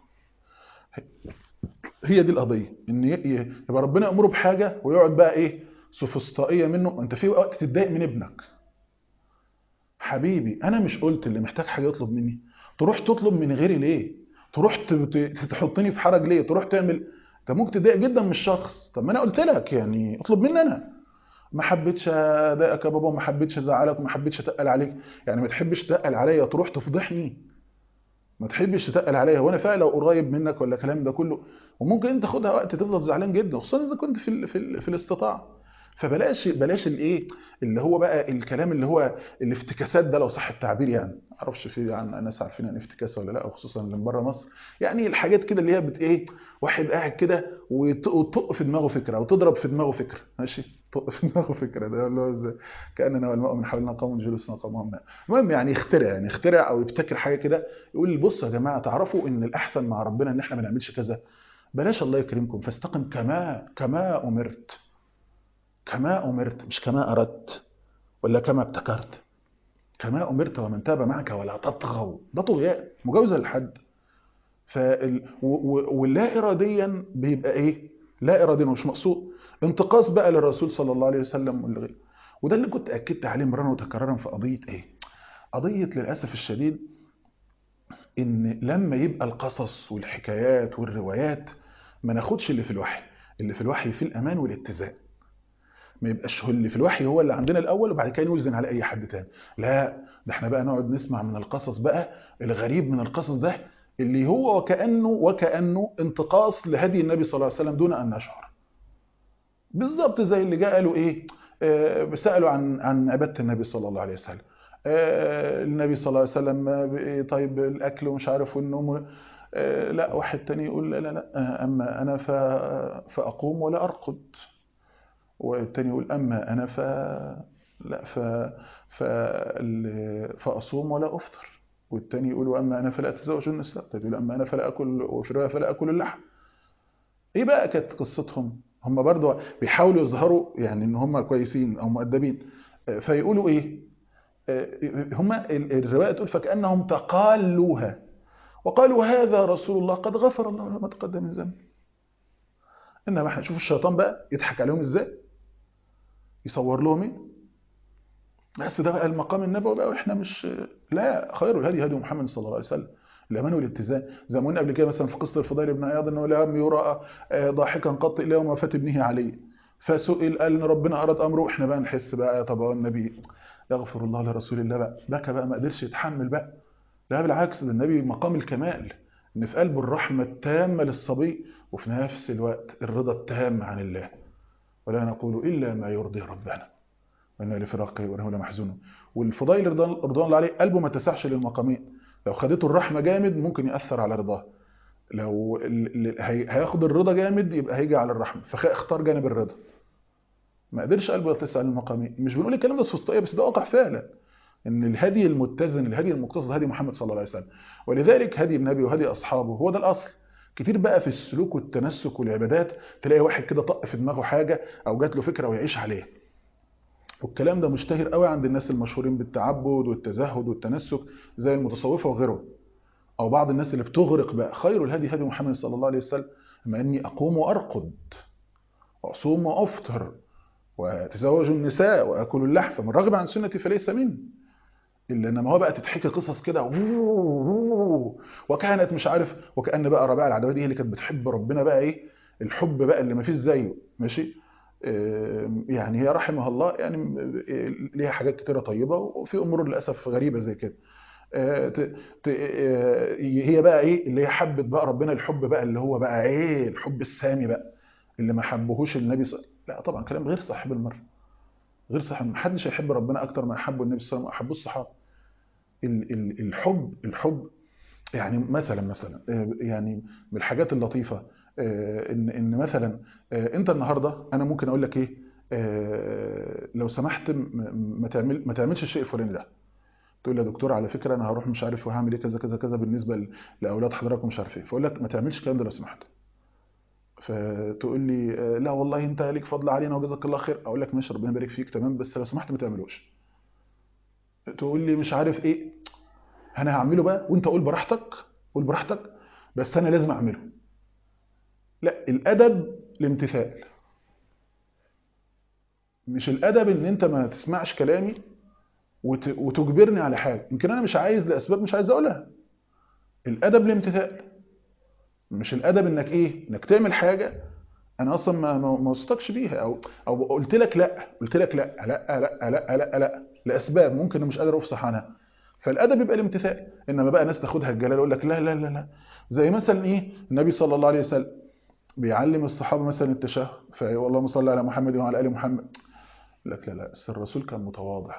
هي دي القضية إن ي- ي- يبقى ربنا يأمره بحاجة ويقعد بقى إيه سوفسطائية منه أنت في وقت تتضايق من ابنك حبيبي أنا مش قلت اللي محتاج حاجة يطلب مني تروح تطلب من غيري ليه تروح ت- ت- تحطني في حرج ليه تروح تعمل انت ممكن تضايق جدا من الشخص طب ما انا قلت لك يعني اطلب مني انا ما حبيتش اضايقك يا بابا وما حبيتش ازعلك وما حبيتش اتقل عليك يعني ما تحبش تقل عليا تروح تفضحني ما تحبش تتقل عليا وانا فعلا لو قريب منك ولا الكلام ده كله وممكن انت تاخدها وقت تفضل زعلان جدا خصوصا اذا كنت في ال في, ال في الاستطاعه فبلاش بلاش الايه اللي هو بقى الكلام اللي هو الافتكاسات ده لو صح التعبير يعني ما اعرفش في عن ناس عارفين يعني افتكاسه ولا لا وخصوصا اللي من بره مصر يعني الحاجات كده اللي هي بت ايه واحد قاعد كده ويط- وتطق في دماغه فكره وتضرب في دماغه فكره ماشي طق في دماغه فكره ده اللي هو زي- كاننا والماء من حولنا قوم جلوسنا قومهم ماء المهم يعني يخترع يعني يخترع او يبتكر حاجه كده يقول بصوا يا جماعه تعرفوا ان الاحسن مع ربنا ان احنا ما نعملش كذا بلاش الله يكرمكم فاستقم كما كما امرت كما امرت مش كما اردت ولا كما ابتكرت كما امرت ومن تاب معك ولا تطغوا ده طغيان مجاوزه للحد فال... و... و... واللا اراديا بيبقى ايه لا اراديا مش مقصود انتقاص بقى للرسول صلى الله عليه وسلم والغير وده اللي كنت اكدت عليه مرارا وتكرارا في قضيه ايه قضيه للاسف الشديد ان لما يبقى القصص والحكايات والروايات ما ناخدش اللي في الوحي اللي في الوحي في الامان والاتزان ما يبقاش هو اللي في الوحي هو اللي عندنا الاول وبعد كده نوزن على اي حد تاني لا ده احنا بقى نقعد نسمع من القصص بقى الغريب من القصص ده اللي هو وكانه وكانه انتقاص لهدي النبي صلى الله عليه وسلم دون ان نشعر بالظبط زي اللي جاء قالوا ايه آه سالوا عن عن عباده النبي صلى الله عليه وسلم آه النبي صلى الله عليه وسلم آه، إيه طيب الاكل ومش عارف والنوم آه لا واحد تاني يقول لا لا لا آه، اما انا ف... فاقوم ولا ارقد والتاني يقول اما انا ف لا ف ف ال- فاصوم ولا افطر والتاني يقول واما انا فلا اتزوج النساء التالت يقول اما انا فلا اكل وفي روايه فلا اكل اللحم ايه بقى كانت قصتهم هم برضو بيحاولوا يظهروا يعني ان هم كويسين او مؤدبين آه، فيقولوا ايه آه، هم ال- الروايه تقول فكانهم تقالوها وقالوا هذا رسول الله قد غفر الله له ما تقدم من ذنبه انما احنا شوف الشيطان بقى يضحك عليهم ازاي يصور لهم ايه بس ده بقى المقام النبوي بقى واحنا مش لا خير الهدي هدي محمد صلى الله عليه وسلم الامان والاتزان زي ما قلنا قبل كده مثلا في قصه الفضيل بن عياض انه لم يرى آه، ضاحكا قط الا يوم وفاه ابنه عليه فسئل قال ان ربنا اراد امره احنا بقى نحس بقى طب هو النبي يغفر الله لرسول الله بقى بكى بقى ما قدرش يتحمل بقى لا بالعكس ده النبي مقام الكمال ان في قلبه الرحمه التامه للصبي وفي نفس الوقت الرضا التام عن الله ولا نقول الا ما يرضي ربنا وإنا لفراقه وإنه لمحزون والفضيل رضوان رضوان الله عليه قلبه ما تسعش للمقامين لو خدته الرحمة جامد ممكن يأثر على رضاه لو ال- ال- هي- هياخد الرضا جامد يبقى هيجي على الرحمة فاختار جانب الرضا ما قدرش قلبه يتسع للمقامين مش بنقول الكلام ده سفسطائية بس ده واقع فعلا ان الهدي المتزن الهدي المقتصد هدي محمد صلى الله عليه وسلم ولذلك هدي النبي وهدي اصحابه هو ده الاصل كتير بقى في السلوك والتنسك والعبادات تلاقي واحد كده طق في دماغه حاجه او جات له فكره ويعيش عليها والكلام ده مشتهر قوي عند الناس المشهورين بالتعبد والتزهد والتنسك زي المتصوفه وغيرهم او بعض الناس اللي بتغرق بقى خير الهدي هدي محمد صلى الله عليه وسلم اما اني اقوم وارقد واصوم وافطر واتزوج النساء واكل اللحم فمن رغب عن سنتي فليس مني الا انما هو بقى تتحكي قصص كده وكانت مش عارف وكان بقى ربيعه العدويه دي هي اللي كانت بتحب ربنا بقى ايه الحب بقى اللي ما فيش زيه ماشي يعني هي رحمها الله يعني ليها حاجات كتيره طيبه وفي امور للاسف غريبه زي كده هي بقى ايه اللي هي حبت بقى ربنا الحب بقى اللي هو بقى ايه الحب السامي بقى اللي ما حبهوش النبي صلى لا طبعا كلام غير صحيح بالمره غير صحيح ما حدش هيحب ربنا اكتر ما يحبه النبي صلى الله عليه وسلم واحبه الصحابه الحب الحب يعني مثلا مثلا يعني من الحاجات اللطيفه ان ان مثلا انت النهارده انا ممكن اقول لك ايه لو سمحت ما تعمل ما تعملش الشيء الفلاني ده تقول لي يا دكتور على فكره انا هروح مش عارف وهعمل ايه كذا كذا كذا بالنسبه لاولاد حضرتك ومش عارف ايه فاقول لك ما تعملش الكلام ده لو سمحت فتقول لي لا والله انت ليك فضل علينا وجزاك الله خير اقول لك ماشي ربنا يبارك فيك تمام بس لو سمحت ما تعملوش تقول لي مش عارف ايه انا هعمله بقى وانت قول براحتك قول براحتك بس انا لازم اعمله لا الادب الامتثال مش الادب ان انت ما تسمعش كلامي وتجبرني على حاجه يمكن انا مش عايز لاسباب مش عايز اقولها الادب الامتثال مش الادب انك ايه انك تعمل حاجه انا اصلا ما ما وصيتكش بيها او او قلت لك لا قلت لك لا لا لا لا لا لا لاسباب ممكن مش قادر افصح عنها فالادب يبقى الامتثال انما بقى ناس تاخدها الجلال يقول لك لا لا لا لا زي مثلا ايه النبي صلى الله عليه وسلم بيعلم الصحابه مثلا التشهد فاللهم صل على محمد وعلى ال محمد لك لا لا الرسول كان متواضع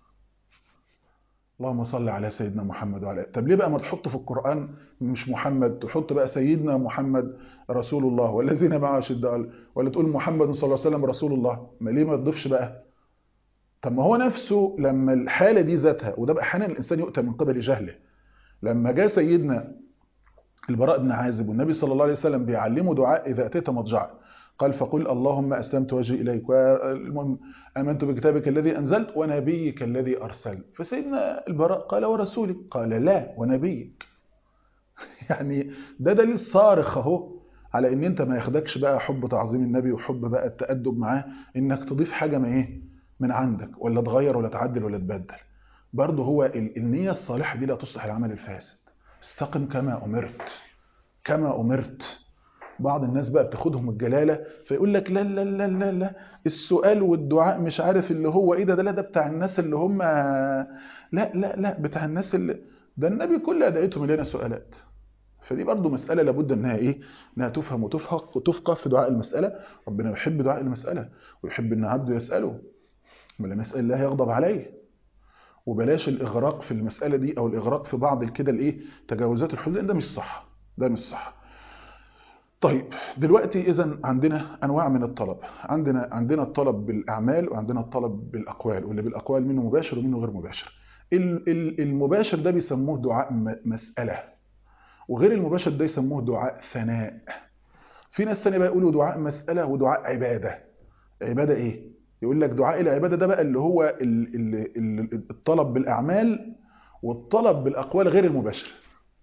اللهم صل على سيدنا محمد وعلى طب ليه بقى ما تحط في القرآن مش محمد تحط بقى سيدنا محمد رسول الله والذين معه شدة ولا تقول محمد صلى الله عليه وسلم رسول الله ما ليه ما تضيفش بقى طب ما هو نفسه لما الحالة دي ذاتها وده بقى احيانا الإنسان يؤتى من قبل جهله لما جاء سيدنا البراء بن عازب والنبي صلى الله عليه وسلم بيعلمه دعاء إذا أتيت مضجعا قال فقل اللهم أسلمت وجهي إليك والمهم آمنت بكتابك الذي أنزلت ونبيك الذي أرسلت فسيدنا البراء قال ورسولك قال لا ونبيك يعني ده دليل صارخ اهو على ان انت ما ياخدكش بقى حب تعظيم النبي وحب بقى التأدب معاه انك تضيف حاجة ما ايه من عندك ولا تغير ولا تعدل ولا تبدل برضه هو النية الصالحة دي لا تصلح العمل الفاسد استقم كما أمرت كما أمرت بعض الناس بقى بتاخدهم الجلالة فيقول لك لا لا لا لا لا السؤال والدعاء مش عارف اللي هو ايه ده ده لا ده بتاع الناس اللي هم لا لا لا بتاع الناس اللي ده النبي كل ادعيته مليانه سؤالات فدي برضو مسألة لابد انها ايه انها تفهم وتفقه وتفقه في دعاء المسألة ربنا يحب دعاء المسألة ويحب ان عبده يسأله ولا يسأل الله يغضب عليه وبلاش الاغراق في المسألة دي او الاغراق في بعض كده الايه تجاوزات الحدود ده مش صح ده مش صح طيب دلوقتي اذا عندنا انواع من الطلب عندنا عندنا الطلب بالاعمال وعندنا الطلب بالاقوال واللي بالاقوال منه مباشر ومنه غير مباشر المباشر ده بيسموه دعاء مسألة وغير المباشر ده يسموه دعاء ثناء في ناس تانية بقى يقولوا دعاء مسألة ودعاء عبادة عبادة ايه يقول لك دعاء العبادة ده بقى اللي هو الطلب بالاعمال والطلب بالاقوال غير المباشر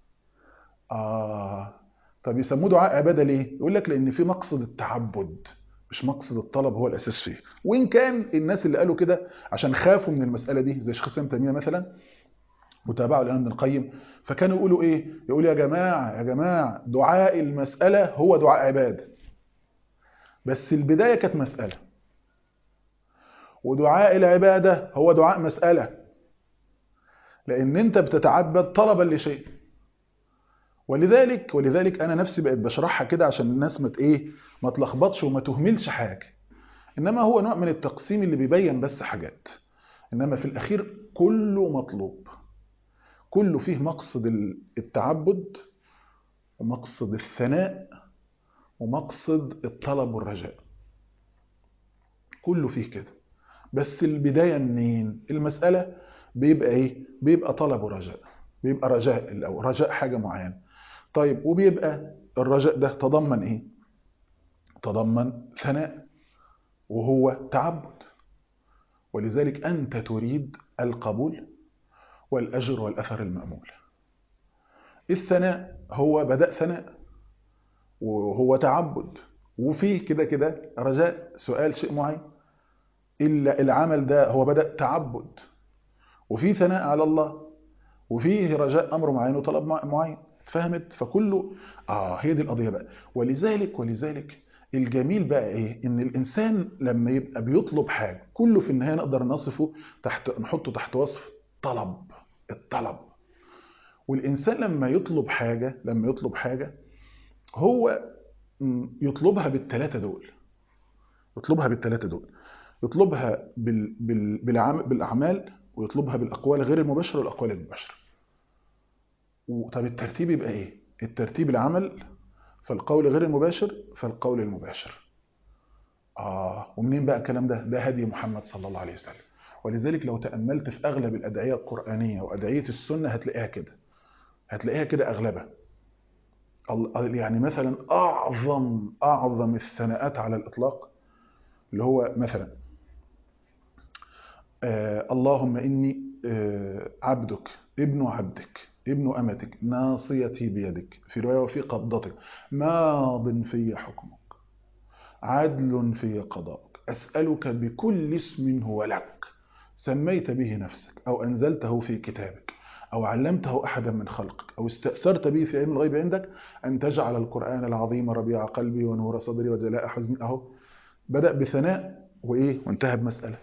اه طب يسموه دعاء عباده ليه يقول لك لان في مقصد التعبد مش مقصد الطلب هو الاساس فيه وان كان الناس اللي قالوا كده عشان خافوا من المساله دي زي شيخ اسلام تيميه مثلا وتابعوا الامام ابن القيم فكانوا يقولوا ايه يقول يا جماعه يا جماعه دعاء المساله هو دعاء عباده بس البدايه كانت مساله ودعاء العباده هو دعاء مساله لان انت بتتعبد طلبا لشيء ولذلك ولذلك انا نفسي بقيت بشرحها كده عشان الناس ما ايه ما تلخبطش وما تهملش حاجه انما هو نوع من التقسيم اللي بيبين بس حاجات انما في الاخير كله مطلوب كله فيه مقصد التعبد ومقصد الثناء ومقصد الطلب والرجاء كله فيه كده بس البدايه منين المساله بيبقى ايه بيبقى طلب ورجاء بيبقى رجاء الاول رجاء حاجه معينه طيب وبيبقى الرجاء ده تضمن ايه تضمن ثناء وهو تعبد ولذلك انت تريد القبول والاجر والاثر المامول الثناء هو بدا ثناء وهو تعبد وفيه كده كده رجاء سؤال شيء معين إلا العمل ده هو بدأ تعبد وفيه ثناء على الله وفيه رجاء أمر معين وطلب معين فهمت فكله آه هي دي القضية بقى ولذلك ولذلك الجميل بقى ايه ان الانسان لما يبقى بيطلب حاجه كله في النهايه نقدر نصفه تحت نحطه تحت وصف طلب الطلب والانسان لما يطلب حاجه لما يطلب حاجه هو يطلبها بالثلاثه دول يطلبها بالثلاثه دول يطلبها بال بال بالعمل بالاعمال ويطلبها بالاقوال غير المباشره والاقوال المباشره طب الترتيب يبقى ايه الترتيب العمل فالقول غير المباشر فالقول المباشر آه ومنين بقى الكلام ده ده هدي محمد صلى الله عليه وسلم ولذلك لو تأملت في أغلب الأدعية القرآنية وأدعية السنة هتلاقيها كده هتلاقيها كده أغلبها يعني مثلا أعظم أعظم الثناءات على الإطلاق اللي هو مثلا آه اللهم إني آه عبدك ابن عبدك ابن أمتك ناصيتي بيدك في رواية وفي قبضتك ماض في حكمك عدل في قضاءك أسألك بكل اسم هو لك سميت به نفسك أو أنزلته في كتابك أو علمته أحدا من خلقك أو استأثرت به في علم الغيب عندك أن تجعل القرآن العظيم ربيع قلبي ونور صدري وجلاء حزني أهو بدأ بثناء وإيه وانتهى بمسألة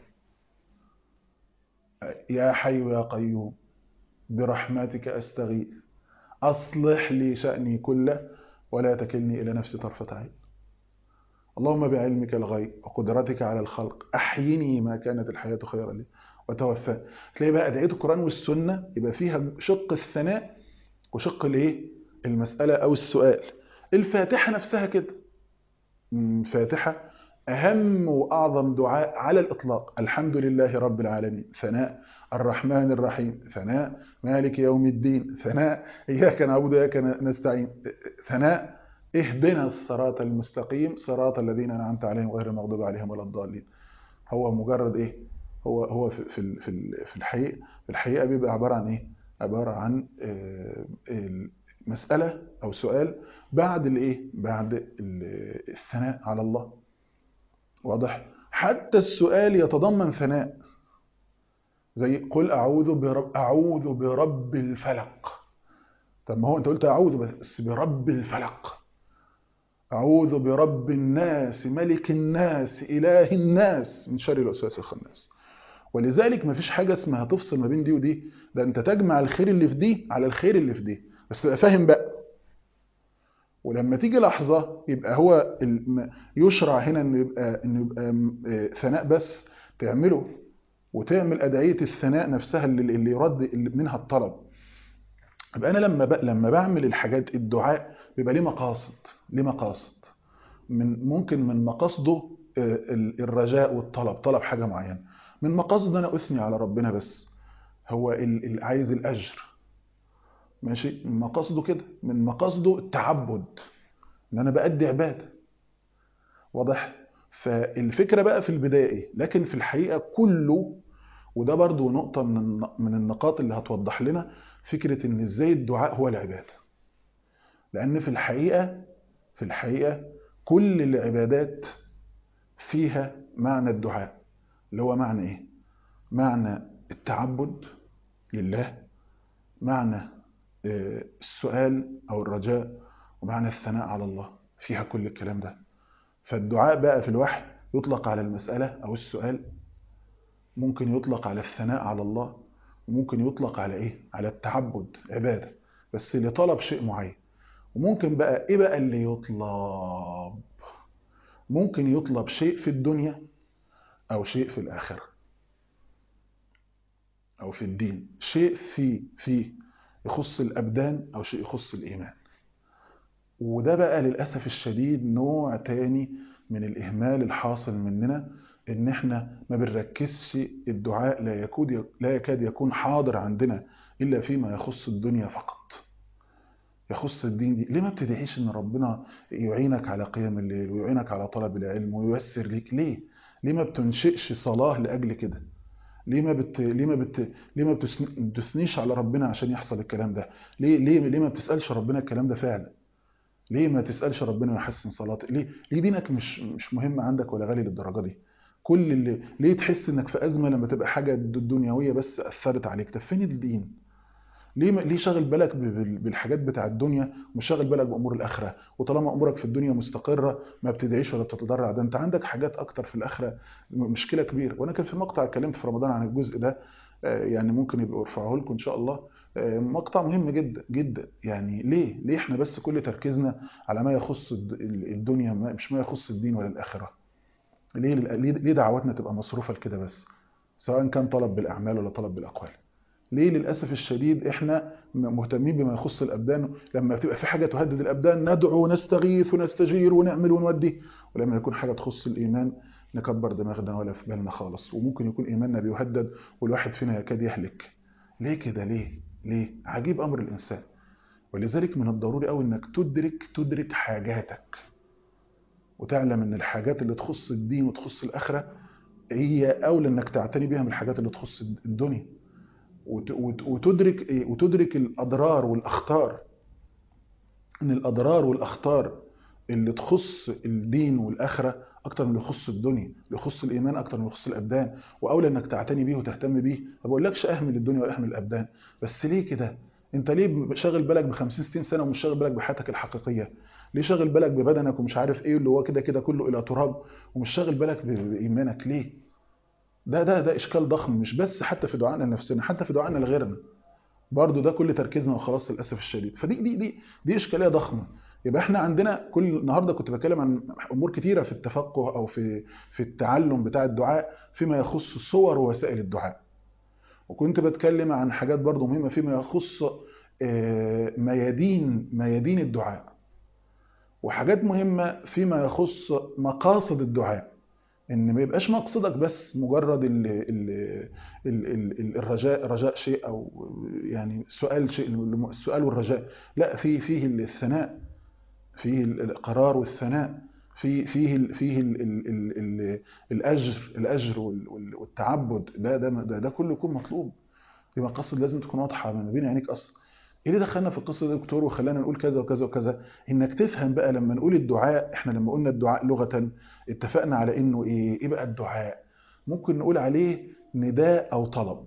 يا حي يا قيوم برحمتك أستغيث أصلح لي شأني كله ولا تكلني إلى نفسي طرفة عين اللهم بعلمك الغيب وقدرتك على الخلق أحيني ما كانت الحياة خيرا لي وتوفى تلاقي بقى أدعية القرآن والسنة يبقى فيها شق الثناء وشق الايه المسألة أو السؤال الفاتحة نفسها كده فاتحة أهم وأعظم دعاء على الإطلاق الحمد لله رب العالمين ثناء الرحمن الرحيم ثناء مالك يوم الدين ثناء إياك نعبد وإياك نستعين ثناء اهدنا الصراط المستقيم صراط الذين أنعمت عليهم غير المغضوب عليهم ولا الضالين هو مجرد إيه هو هو في في في في الحقيقة في الحقيقة بيبقى عبارة عن إيه عبارة عن مسألة أو سؤال بعد الإيه بعد الثناء على الله واضح حتى السؤال يتضمن ثناء زي قل أعوذ برب أعوذ برب الفلق طب ما هو أنت قلت أعوذ بس برب الفلق أعوذ برب الناس ملك الناس إله الناس من شر الوسواس الخناس ولذلك ما فيش حاجة اسمها تفصل ما بين دي ودي ده أنت تجمع الخير اللي في دي على الخير اللي في دي بس تبقى فاهم بقى ولما تيجي لحظة يبقى هو يشرع هنا انه يبقى انه يبقى ثناء بس تعمله وتعمل أدعية الثناء نفسها اللي, اللي يرد منها الطلب يبقى أنا لما لما بعمل الحاجات الدعاء بيبقى ليه مقاصد ليه مقاصد من ممكن من مقاصده الرجاء والطلب طلب حاجة معينة من مقاصده أنا أثني على ربنا بس هو عايز الأجر ماشي من مقاصده كده من مقاصده التعبد ان انا بأدي عبادة واضح فالفكرة بقى في البداية ايه لكن في الحقيقة كله وده برضو نقطة من من النقاط اللي هتوضح لنا فكرة ان ازاي الدعاء هو العبادة لان في الحقيقة في الحقيقة كل العبادات فيها معنى الدعاء اللي هو معنى ايه معنى التعبد لله معنى السؤال أو الرجاء ومعنى الثناء على الله فيها كل الكلام ده فالدعاء بقى في الوحي يطلق على المسألة أو السؤال ممكن يطلق على الثناء على الله وممكن يطلق على إيه؟ على التعبد عبادة بس لطلب شيء معين وممكن بقى إيه بقى اللي يطلب ممكن يطلب شيء في الدنيا أو شيء في الآخرة أو في الدين شيء في فيه يخص الأبدان أو شيء يخص الإيمان وده بقى للأسف الشديد نوع تاني من الإهمال الحاصل مننا إن إحنا ما بنركزش الدعاء لا يكاد لا يكاد يكون حاضر عندنا إلا فيما يخص الدنيا فقط يخص الدين دي ليه ما بتدعيش إن ربنا يعينك على قيام الليل ويعينك على طلب العلم وييسر ليك ليه ليه ما بتنشئش صلاة لأجل كده ليه ما بت ليه ما بت ليه ما بتثنيش على ربنا عشان يحصل الكلام ده ليه ليه ليه ما بتسالش ربنا الكلام ده فعلا ليه ما تسالش ربنا يحسن صلاتك ليه ليه دينك مش مش مهم عندك ولا غالي للدرجه دي كل اللي ليه تحس انك في ازمه لما تبقى حاجه دنيويه بس اثرت عليك طب فين الدين ليه ما- ليه شاغل بالك ب- بال- بالحاجات بتاع الدنيا ومش شاغل بالك بامور الاخره وطالما امورك في الدنيا مستقره ما بتدعيش ولا بتتضرع ده انت عندك حاجات اكتر في الاخره م- مشكله كبيره وانا كان في مقطع اتكلمت في رمضان عن الجزء ده آه، يعني ممكن يبقى ارفعه لكم ان شاء الله آه، مقطع مهم جدا جدا يعني ليه ليه احنا بس كل تركيزنا على ما يخص الد- ال- الدنيا ما- مش ما يخص الدين ولا الاخره ليه ليه ليه دعواتنا تبقى مصروفه لكده بس سواء كان طلب بالاعمال ولا طلب بالاقوال ليه للاسف الشديد احنا م- مهتمين بما يخص الابدان لما تبقى في حاجه تهدد الابدان ندعو ونستغيث ونستجير ونعمل ونودي ولما يكون حاجه تخص الايمان نكبر دماغنا ولا في بالنا خالص وممكن يكون ايماننا بيهدد والواحد فينا يكاد يهلك ليه كده ليه ليه عجيب امر الانسان ولذلك من الضروري قوي انك تدرك تدرك حاجاتك وتعلم ان الحاجات اللي تخص الدين وتخص الاخره هي اولى انك تعتني بيها من الحاجات اللي تخص الدنيا وت- وت- وتدرك إيه؟ وتدرك الاضرار والاخطار ان الاضرار والاخطار اللي تخص الدين والاخره اكتر من اللي يخص الدنيا اللي يخص الايمان اكتر من اللي يخص الابدان واولى انك تعتني بيه وتهتم بيه ما بقولكش اهمل الدنيا واهمل الابدان بس ليه كده انت ليه شاغل بالك ب 50 60 سنه ومش شاغل بالك بحياتك الحقيقيه ليه شاغل بالك ببدنك ومش عارف ايه اللي هو كده كده كله الى تراب ومش شاغل بالك ب- بايمانك ليه ده ده ده اشكال ضخم مش بس حتى في دعائنا لنفسنا حتى في دعائنا لغيرنا برضه ده كل تركيزنا وخلاص للاسف الشديد فدي دي دي دي اشكاليه ضخمه يبقى احنا عندنا كل النهارده كنت بتكلم عن امور كتيره في التفقه او في في التعلم بتاع الدعاء فيما يخص صور ووسائل الدعاء وكنت بتكلم عن حاجات برضه مهمه فيما يخص آه، ميادين ميادين الدعاء وحاجات مهمه فيما يخص مقاصد الدعاء ان ما يبقاش مقصدك بس مجرد ال ال ال ال ال الرجاء رجاء شيء او يعني سؤال شيء السؤال والرجاء لا في فيه الثناء فيه القرار والثناء في فيه ال فيه ال ال ال ال الاجر الاجر وال- وال- والتعبد ده ده ده, ده كله يكون مطلوب دي مقاصد لازم تكون واضحه ما بين عينيك اصلا ايه اللي دخلنا في القصه دي يا دكتور وخلانا نقول كذا وكذا وكذا انك تفهم بقى لما نقول الدعاء احنا لما قلنا الدعاء لغه اتفقنا على انه ايه ايه بقى الدعاء ممكن نقول عليه نداء او طلب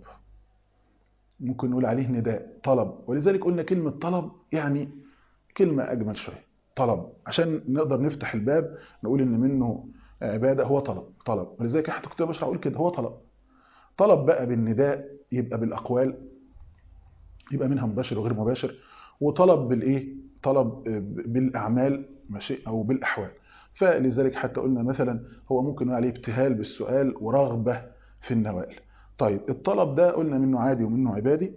ممكن نقول عليه نداء طلب ولذلك قلنا كلمه طلب يعني كلمه اجمل شويه طلب عشان نقدر نفتح الباب نقول ان منه عباده هو طلب طلب ولذلك حتى كنت بشرح اقول كده هو طلب طلب بقى بالنداء يبقى بالاقوال يبقى منها مباشر وغير مباشر وطلب بالايه طلب بالاعمال ماشي او بالاحوال فلذلك حتى قلنا مثلا هو ممكن نقول عليه ابتهال بالسؤال ورغبه في النوال طيب الطلب ده قلنا منه عادي ومنه عبادي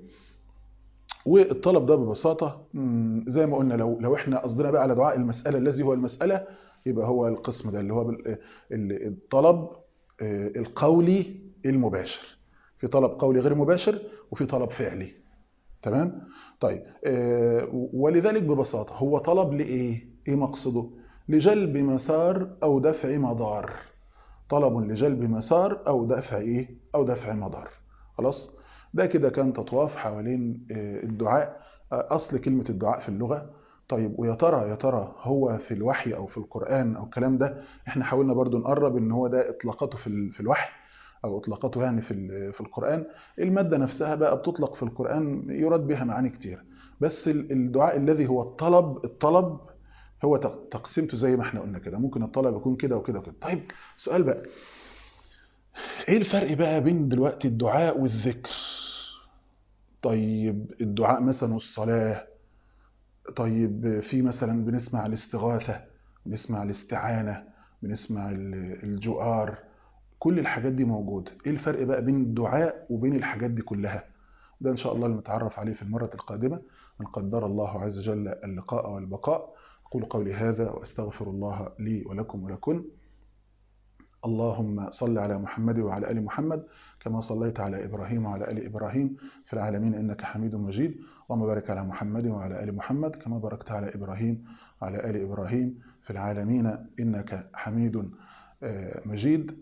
والطلب ده ببساطه مم، زي ما قلنا لو لو احنا قصدنا بقى على دعاء المساله الذي هو المساله يبقى هو القسم ده اللي هو بال- ال- الطلب آه، القولي المباشر في طلب قولي غير مباشر وفي طلب فعلي تمام طيب آه، ولذلك ببساطه هو طلب لايه ايه مقصده لجلب مسار او دفع مضار طلب لجلب مسار او دفع ايه او دفع مضار خلاص ده كده كان تطواف حوالين آه، الدعاء آه، اصل كلمه الدعاء في اللغه طيب ويا ترى يا ترى هو في الوحي او في القران او الكلام ده احنا حاولنا برضو نقرب ان هو ده اطلاقاته في ال- في الوحي او اطلاقاته يعني في ال- في القران الماده نفسها بقى بتطلق في القران يراد بها معاني كتير بس ال- الدعاء الذي هو الطلب الطلب هو تق- تقسيمته زي ما احنا قلنا كده ممكن الطلب يكون كده وكده وكده طيب سؤال بقى ايه الفرق بقى بين دلوقتي الدعاء والذكر طيب الدعاء مثلا والصلاة طيب في مثلا بنسمع الاستغاثة بنسمع الاستعانة بنسمع ال- الجؤار كل الحاجات دي موجودة ايه الفرق بقى بين الدعاء وبين الحاجات دي كلها ده ان شاء الله اللي نتعرف عليه في المرة القادمة من قدر الله عز وجل اللقاء والبقاء أقول قولي هذا وأستغفر الله لي ولكم ولكن اللهم صل على محمد وعلى آل محمد كما صليت على إبراهيم وعلى آل إبراهيم في العالمين إنك حميد مجيد اللهم بارك على محمد وعلى آل محمد كما باركت على إبراهيم وعلى آل إبراهيم في العالمين إنك حميد آه، مجيد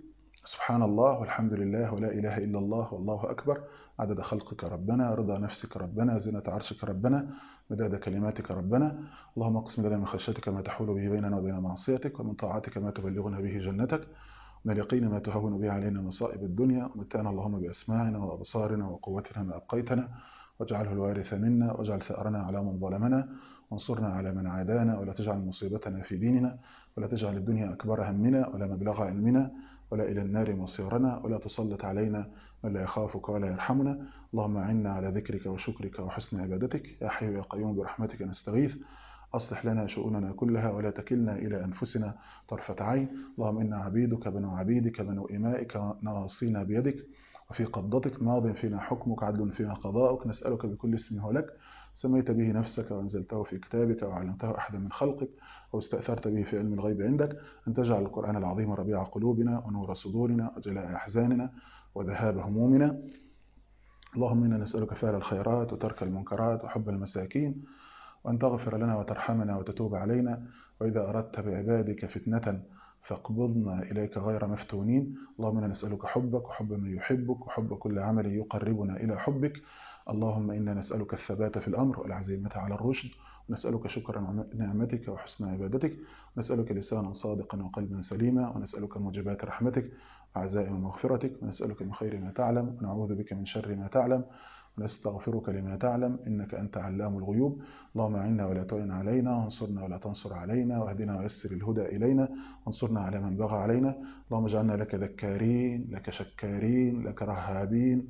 سبحان الله والحمد لله ولا إله إلا الله والله أكبر عدد خلقك ربنا رضا نفسك ربنا زينة عرشك ربنا مداد كلماتك ربنا اللهم اقسم لنا من خشيتك ما تحول به بيننا وبين معصيتك ومن طاعتك ما تبلغنا به جنتك من اليقين ما تهون به علينا مصائب الدنيا ومتعنا اللهم بأسماعنا وأبصارنا وقوتنا ما أبقيتنا واجعله الوارث منا واجعل ثأرنا على من ظلمنا وانصرنا على من عادانا ولا تجعل مصيبتنا في ديننا ولا تجعل الدنيا أكبر همنا ولا مبلغ علمنا ولا إلى النار مصيرنا ولا تسلط علينا من لا يخافك ولا يرحمنا اللهم أعنا على ذكرك وشكرك وحسن عبادتك يا حي يا قيوم برحمتك نستغيث أصلح لنا شؤوننا كلها ولا تكلنا إلى أنفسنا طرفة عين اللهم إنا عبيدك بنو عبيدك بنو إمائك ناصينا بيدك وفي قبضتك ماض فينا حكمك عدل فينا قضاؤك نسألك بكل اسم هو لك سميت به نفسك وأنزلته في كتابك وعلمته أحدا من خلقك أو استأثرت به في علم الغيب عندك أن تجعل القرآن العظيم ربيع قلوبنا ونور صدورنا وجلاء أحزاننا وذهاب همومنا اللهم إنا نسألك فعل الخيرات وترك المنكرات وحب المساكين وأن تغفر لنا وترحمنا وتتوب علينا وإذا أردت بعبادك فتنة فاقبضنا إليك غير مفتونين اللهم إنا نسألك حبك وحب من يحبك وحب كل عمل يقربنا إلى حبك اللهم إنا نسألك الثبات في الأمر والعزيمة على الرشد ونسألك شكر نعمتك وحسن عبادتك ونسألك لسانا صادقا وقلبا سليما ونسألك موجبات رحمتك وعزائم مغفرتك ونسألك من خير ما تعلم ونعوذ بك من شر ما تعلم ونستغفرك لما تعلم إنك أنت علام الغيوب اللهم أعنا ولا تعن علينا وانصرنا ولا تنصر علينا واهدنا ويسر الهدى إلينا وانصرنا على من بغى علينا اللهم اجعلنا لك ذكارين لك شكارين لك رهابين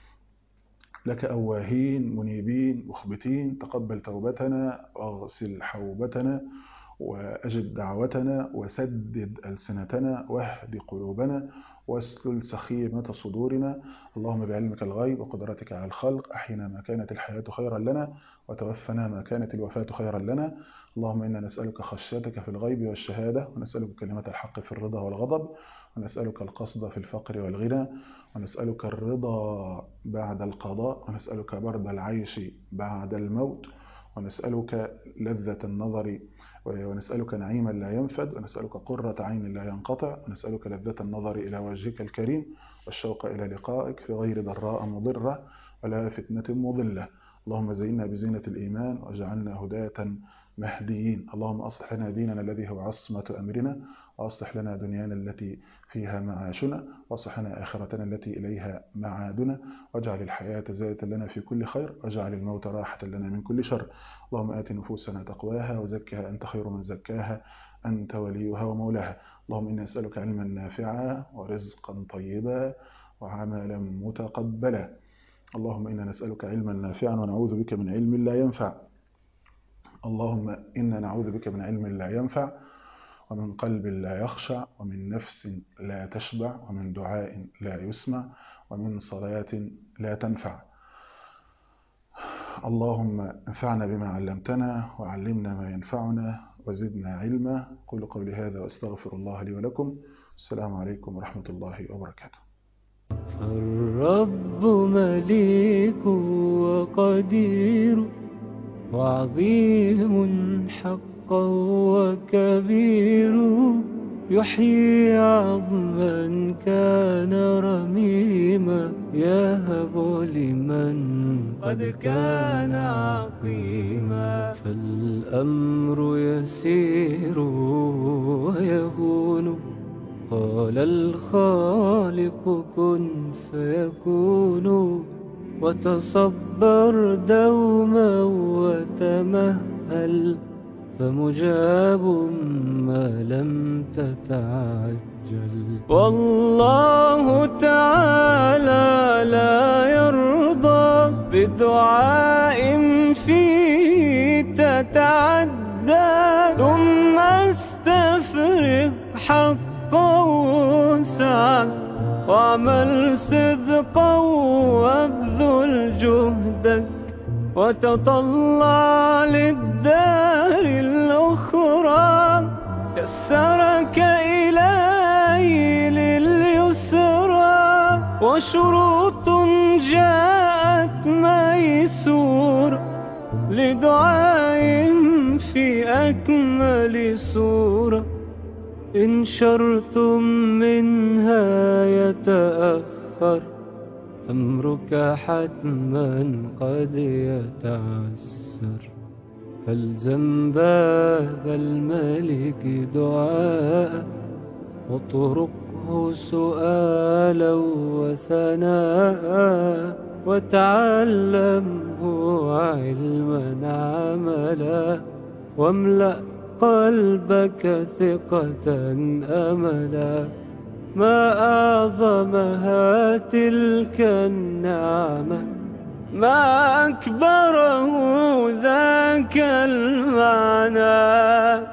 لك أواهين منيبين مخبتين تقبل توبتنا واغسل حوبتنا وأجب دعوتنا وسدد ألسنتنا واهد قلوبنا واسلل سخيمة صدورنا اللهم بعلمك الغيب وقدرتك على الخلق أحينا ما كانت الحياة خيرا لنا وتوفنا ما كانت الوفاة خيرا لنا اللهم إنا نسألك خشيتك في الغيب والشهادة ونسألك كلمة الحق في الرضا والغضب ونسألك القصد في الفقر والغنى ونسألك الرضا بعد القضاء ونسألك برد العيش بعد الموت ونسألك لذة النظر ونسألك نعيما لا ينفد ونسألك قرة عين لا ينقطع ونسألك لذة النظر إلى وجهك الكريم والشوق إلى لقائك في غير ضراء مضرة ولا فتنة مضلة اللهم زينا بزينة الإيمان واجعلنا هداة مهديين اللهم أصلح لنا ديننا الذي هو عصمة أمرنا وأصلح لنا دنيانا التي فيها معاشنا وأصلح لنا آخرتنا التي إليها معادنا واجعل الحياة زادة لنا في كل خير واجعل الموت راحة لنا من كل شر اللهم آت نفوسنا تقواها وزكها أنت خير من زكاها أنت وليها ومولاها اللهم إنا نسألك علما نافعا ورزقا طيبا وعملا متقبلا اللهم إنا نسألك علما نافعا ونعوذ بك من علم لا ينفع اللهم إنا نعوذ بك من علم لا ينفع ومن قلب لا يخشع ومن نفس لا تشبع ومن دعاء لا يسمع ومن صلاة لا تنفع اللهم انفعنا بما علمتنا وعلمنا ما ينفعنا وزدنا علما قولوا قولي هذا واستغفر الله لي ولكم السلام عليكم ورحمة الله وبركاته
الرب مليك وقدير وعظيم حقا وكبير يحيي عظما كان رميما يهب لمن قد كان عقيما فالأمر يسير ويهون قال الخالق كن فيكون وتصبر دوما وتمهل فمجاب ما لم تتعجل والله تعالى لا يرضى بدعاء فيه تتعدى ثم استفرغ حقا وسعا واعمل صدقا وابذل جهدك وتطلع للدار الأخرى يسرك إلهي لليسرى وشروط جاءت ميسور لدعاء في أكمل سورة إن شرتم منها يتأخر أمرك حتما قد يتعسر فالزم باب الملك دعاء واطرقه سؤالا وثناء وتعلمه علما عملا واملأ قلبك ثقة أملا ما أعظمها تلك النعمة ما أكبره ذاك المعنى